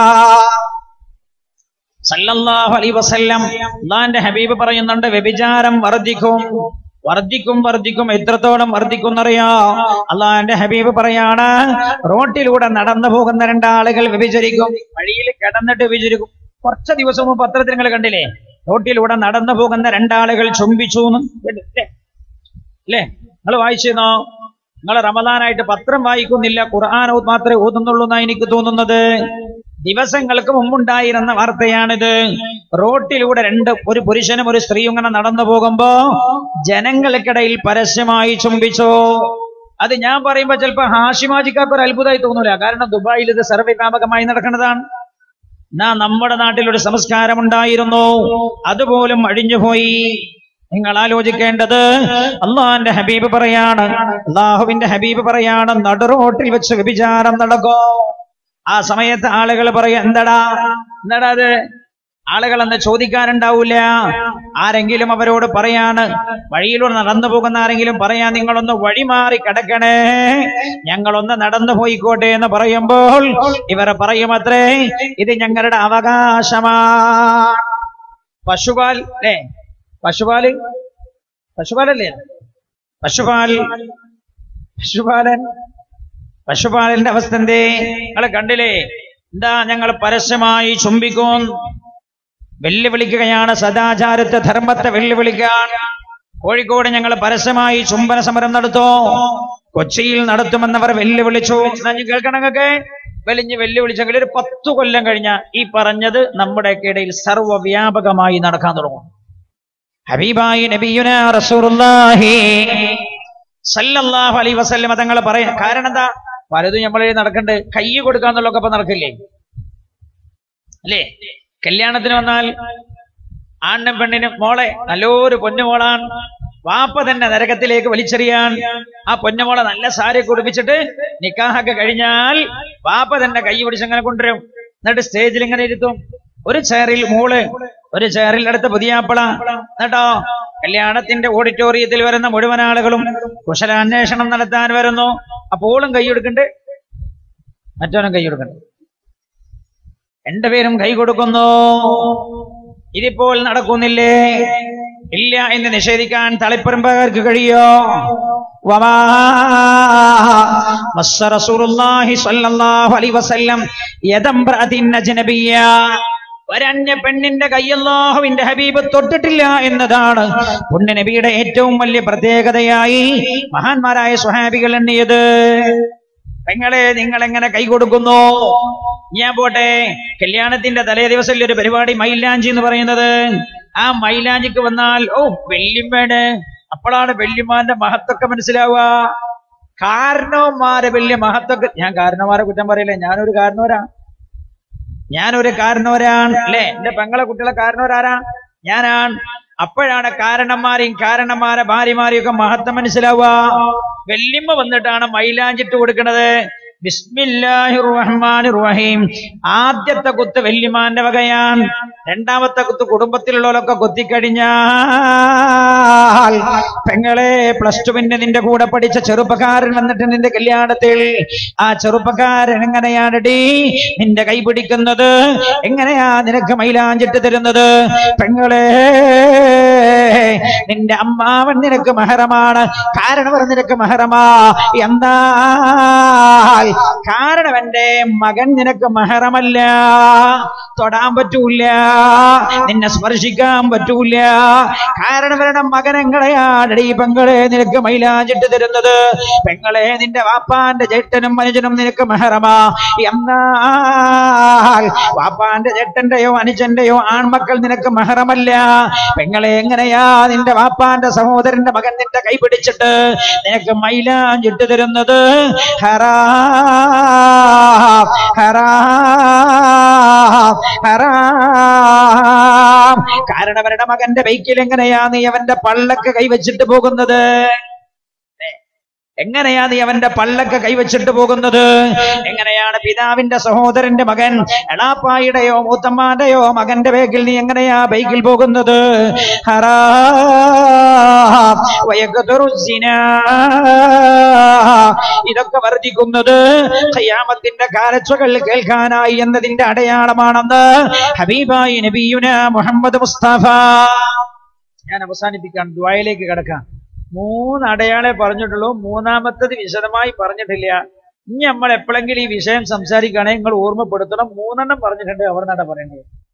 സല്ലല്ലാഹു അലൈഹി വസല്ലം അള്ളാന്റെ ഹബീബ് പറയുന്നുണ്ട് വ്യഭിചാരം വർദ്ധിക്കും വർദ്ധിക്കും വർദ്ധിക്കും എത്രത്തോളം വർദ്ധിക്കും എന്നറിയോ അള്ളാന്റെ ഹബീബ് പറയാണ് റോട്ടിലൂടെ നടന്നു പോകുന്ന രണ്ടാളുകൾ വ്യഭിചരിക്കും വഴിയിൽ കിടന്നിട്ട് വ്യഭിചരിക്കും കുറച്ച് ദിവസം മുമ്പ് പത്രത്തിൽ നിങ്ങൾ കണ്ടില്ലേ റോട്ടിലൂടെ നടന്നു പോകുന്ന രണ്ടാളുകൾ ചുംബിച്ചു എന്ന് കേട്ടില്ലേ? അല്ലേ നിങ്ങൾ വായിച്ചിരുന്നോ നിങ്ങൾ റമദാനായിട്ട് പത്രം വായിക്കുന്നില്ല ഖുർആൻ ഓ- മാത്രമേ ഓതുന്നുള്ളൂ എന്നാ എനിക്ക് തോന്നുന്നത് ദിവസങ്ങൾക്ക് മുമ്പുണ്ടായിരുന്ന വാർത്തയാണിത് റോട്ടിലൂടെ രണ്ട് ഒരു പുരുഷനും ഒരു സ്ത്രീയും ഇങ്ങനെ നടന്നു പോകുമ്പോ ജനങ്ങൾക്കിടയിൽ പരസ്യമായി ചുംബിച്ചു അത് ഞാൻ പറയുമ്പോ ചിലപ്പോ ഹാഷിമാജിക്കാർക്ക് ഒരു അത്ഭുതമായി തോന്നൂല കാരണം ദുബായിൽ ഇത് സർവ്വവ്യാപകമായി നടക്കുന്നതാണ് എന്നാ നമ്മുടെ നാട്ടിൽ ഒരു സംസ്കാരം ഉണ്ടായിരുന്നു അതുപോലും അഴിഞ്ഞുപോയി നിങ്ങൾ ആലോചിക്കേണ്ടത് അള്ളാന്റെ ഹബീബ് പറയാണ് അള്ളാഹുവിന്റെ ഹബീബ് പറയാണ് നടുറോട്ടിൽ വെച്ച് വ്യഭിചാരം നടക്കോ ആ സമയത്ത് ആളുകൾ പറയും എന്തടാ എന്താടാ അത് ആളുകളെന്ന് ചോദിക്കാനുണ്ടാവൂല ആരെങ്കിലും അവരോട് പറയാണ് വഴിയിലൂടെ നടന്നു പോകുന്ന ആരെങ്കിലും പറയാ നിങ്ങളൊന്ന് വഴിമാറി കിടക്കണേ ഞങ്ങളൊന്ന് നടന്നു പോയിക്കോട്ടെ എന്ന് പറയുമ്പോൾ ഇവർ പറയുമത്രേ ഇത് ഞങ്ങളുടെ അവകാശമാണ് പശുപാൽ അല്ലേ പശുപാല് പശുപാലല്ലേ പശുപാൽ പശുപാലൻ പശുപാലന്റെ അവസ്ഥ എന്തേ നിങ്ങള് കണ്ടില്ലേ എന്താ ഞങ്ങൾ പരസ്യമായി ചുംബിക്കും വെല്ലുവിളിക്കുകയാണ് സദാചാരത്തെ ധർമ്മത്തെ വെല്ലുവിളിക്കാൻ കോഴിക്കോട് ഞങ്ങൾ പരസ്യമായി ചുംബന സമരം നടത്തോ കൊച്ചിയിൽ നടത്തുമെന്നവർ വെല്ലുവിളിച്ചു എന്നാ ഇനി കേൾക്കണം നിങ്ങൾക്ക് വലിഞ്ഞ് വെല്ലുവിളിച്ചെങ്കിൽ ഒരു പത്തു കൊല്ലം കഴിഞ്ഞ ഈ പറഞ്ഞത് നമ്മുടെയൊക്കെ ഇടയിൽ സർവ്വവ്യാപകമായി നടക്കാൻ തുടങ്ങും ഹബീബായി നബിയുന റസൂലുള്ളാഹി സല്ലല്ലാഹു അലൈഹി വസല്ലമ തങ്ങൾ പറയാ കാരണം എന്താ പലതും നമ്മൾ നടക്കണ്ട് കൈ കൊടുക്കാന്നുള്ളൊക്കെ ഇപ്പൊ നടക്കില്ലേ അല്ലേ കല്യാണത്തിന് വന്നാൽ ആണിനും പെണ്ണിനും മോളെ നല്ലൊരു പൊന്നുമോളാണ് വാപ്പ തന്നെ നരകത്തിലേക്ക് വലിച്ചെറിയാൻ ആ പൊന്നുമോളെ നല്ല സാരി കുടിപ്പിച്ചിട്ട് നിക്കാഹൊക്കെ കഴിഞ്ഞാൽ വാപ്പ തന്നെ കൈ പിടിച്ചങ്ങനെ കൊണ്ടുവരും എന്നിട്ട് സ്റ്റേജിൽ ഇങ്ങനെ ഇരുത്തും ഒരു ചെയറിൽ മോള് ഒരു ചെയറിൽ അടുത്ത പുതിയാപ്പള എന്നിട്ടോ കല്യാണത്തിന്റെ ഓഡിറ്റോറിയത്തിൽ വരുന്ന മുഴുവൻ ആളുകളും കുശലാന്വേഷണം നടത്താൻ വരുന്നു അപ്പോളും കൈയെടുക്കണ്ട് മറ്റവനും കൈയെടുക്കണ്ട് രണ്ടുപേരും കൈ കൊടുക്കുന്നു ഇതിപ്പോൾ നടക്കുന്നില്ലേ ഇല്ല എന്ന് നിഷേധിക്കാൻ തളിപ്പറമ്പുകാർക്ക് കഴിയോ വമാ മസ്സ റസൂലുള്ളാഹി സ്വല്ലല്ലാഹു അലൈഹി വസല്ലം യദംറഅതിൻ അജ്നബിയ്യ ഒരന്യ പെണ്ണിന്റെ കയ്യല്ലാഹുവിന്റെ ഹബീബ് തൊട്ടിട്ടില്ല എന്നതാണ് പുണ്യ നബിയുടെ ഏറ്റവും വലിയ പ്രത്യേകതയായി മഹാന്മാരായ സ്വഹാബികൾ എണ്ണിയത് പെങ്ങളെ നിങ്ങൾ എങ്ങനെ കൈ കൊടുക്കുന്നു ഞാൻ പോട്ടെ കല്യാണത്തിന്റെ തലേ ദിവസം ഒരു പരിപാടി മൈലാഞ്ചി എന്ന് പറയുന്നത് ആ മൈലാഞ്ചിക്ക് വന്നാൽ ഓ വെല്ലിമ്മേട് അപ്പോഴാണ് വെല്ലിമാന്റെ മഹത്വമൊക്കെ മനസ്സിലാവുക കാരണവന്മാരെ വലിയ മഹത്വമൊക്കെ ഞാൻ കാരണവന്മാരെ കുറ്റം പറയില്ല ഞാനൊരു കാരണവരാ ഞാനൊരു കാരണവരാണ് അല്ലേ എന്റെ പെങ്ങളെ കുട്ടികളെ കാരണവരാരാ ഞാനാണ് അപ്പോഴാണ് കാരണന്മാരെയും കാരണന്മാരെ ഭാര്യമാരെയും ഒക്കെ മഹത്വം മനസ്സിലാവുക വെല്ലിമ്മ വന്നിട്ടാണ് മൈലാഞ്ചിട്ട് കൊടുക്കുന്നത് ബിസ്മില്ലാഹിർ റഹ്മാനിർ റഹീം ആദ്യത്തെ കുത്ത് വെല്ലിമാന്റെ വകയാണ് രണ്ടാമത്തെ കുത്ത് കുടുംബത്തിലുള്ളവരൊക്കെ കൊത്തിക്കഴിഞ്ഞാൽ പെങ്ങളെ പ്ലസ് ടുവിന്റെ നിന്റെ കൂടെ പഠിച്ച ചെറുപ്പക്കാരൻ വന്നിട്ട് നിന്റെ കല്യാണത്തിൽ ആ ചെറുപ്പക്കാരൻ എങ്ങനെയാണടി നിന്റെ കൈ പിടിക്കുന്നത് എങ്ങനെയാ നിനക്ക് മൈലാഞ്ചിട്ട് തരുന്നത് പെങ്ങളെ നിന്റെ അമ്മാവൻ നിനക്ക് മഹറമാണ് കാരണവർ നിനക്ക് മഹറമാ എന്നാൽ കാരണം എന്റെ മകൻ നിനക്ക് മഹറമല്ല തൊടാൻ പറ്റൂല നിന്നെ സ്പർശിക്കാൻ പറ്റൂല കാരണവരുടെ മകൻ എങ്ങനെയാണ് ഈ പെങ്ങളെ നിനക്ക് മൈലാഞ്ചിട്ട് തരുന്നത് പെങ്ങളെ നിന്റെ വാപ്പാന്റെ ചേട്ടനും അനുജനും നിനക്ക് മെഹറമാ എന്നാൽ വാപ്പാന്റെ ചേട്ടന്റെയോ അനുജന്റെയോ ആൺമക്കൾ നിനക്ക് മെഹറമല്ല പെങ്ങളെ എങ്ങനെയാ നിന്റെ വാപ്പാന്റെ സഹോദരന്റെ മകൻ നിന്റെ കൈ പിടിച്ചിട്ട് നിനക്ക് മൈലാഞ്ചിട്ട് തരുന്നത് ഹറാം ഹറാം ഹറാം കാരണം അവരുടെ മകന്റെ ബൈക്കിൽ എങ്ങനെയാ നീ അവന്റെ പള്ളക്ക് കൈവച്ചിട്ട് പോകുന്നത് എങ്ങനെയാ നീ അവന്റെ പള്ളക്ക് കൈവച്ചിട്ട് പോകുന്നത് എങ്ങനെയാണ് പിതാവിന്റെ സഹോദരന്റെ മകൻ എളാപ്പായുടെയോ മൂത്തമ്മാന്റെയോ മകന്റെ ബേക്കിൽ നീ എങ്ങനെയാ ബൈക്കിൽ പോകുന്നത് ഹറാം വയഖ്ദുറു സിനാ. ഇതൊക്കെ വർദ്ധിക്കുന്നത് ഖിയാമത്തിന്റെ കാലച്ചുകൾ കേൾക്കാനായി എന്നതിന്റെ അടയാളമാണെന്ന് ഹബീബായി നബിയുന മുഹമ്മദ് മുസ്തഫ ഞാൻ അവസാനിപ്പിക്കാൻ ദ്വായയിലേക്ക് കിടക്കാം മൂന്ന് അടയാളെ പറഞ്ഞിട്ടുള്ളൂ മൂന്നാമത്തത് വിശദമായി പറഞ്ഞിട്ടില്ല ഇനി നമ്മൾ എപ്പോഴെങ്കിലും ഈ വിഷയം സംസാരിക്കുകയാണെങ്കിൽ നിങ്ങൾ ഓർമ്മപ്പെടുത്തണം മൂന്നെണ്ണം പറഞ്ഞിട്ടുണ്ട് അവർ നട പറയേണ്ടത്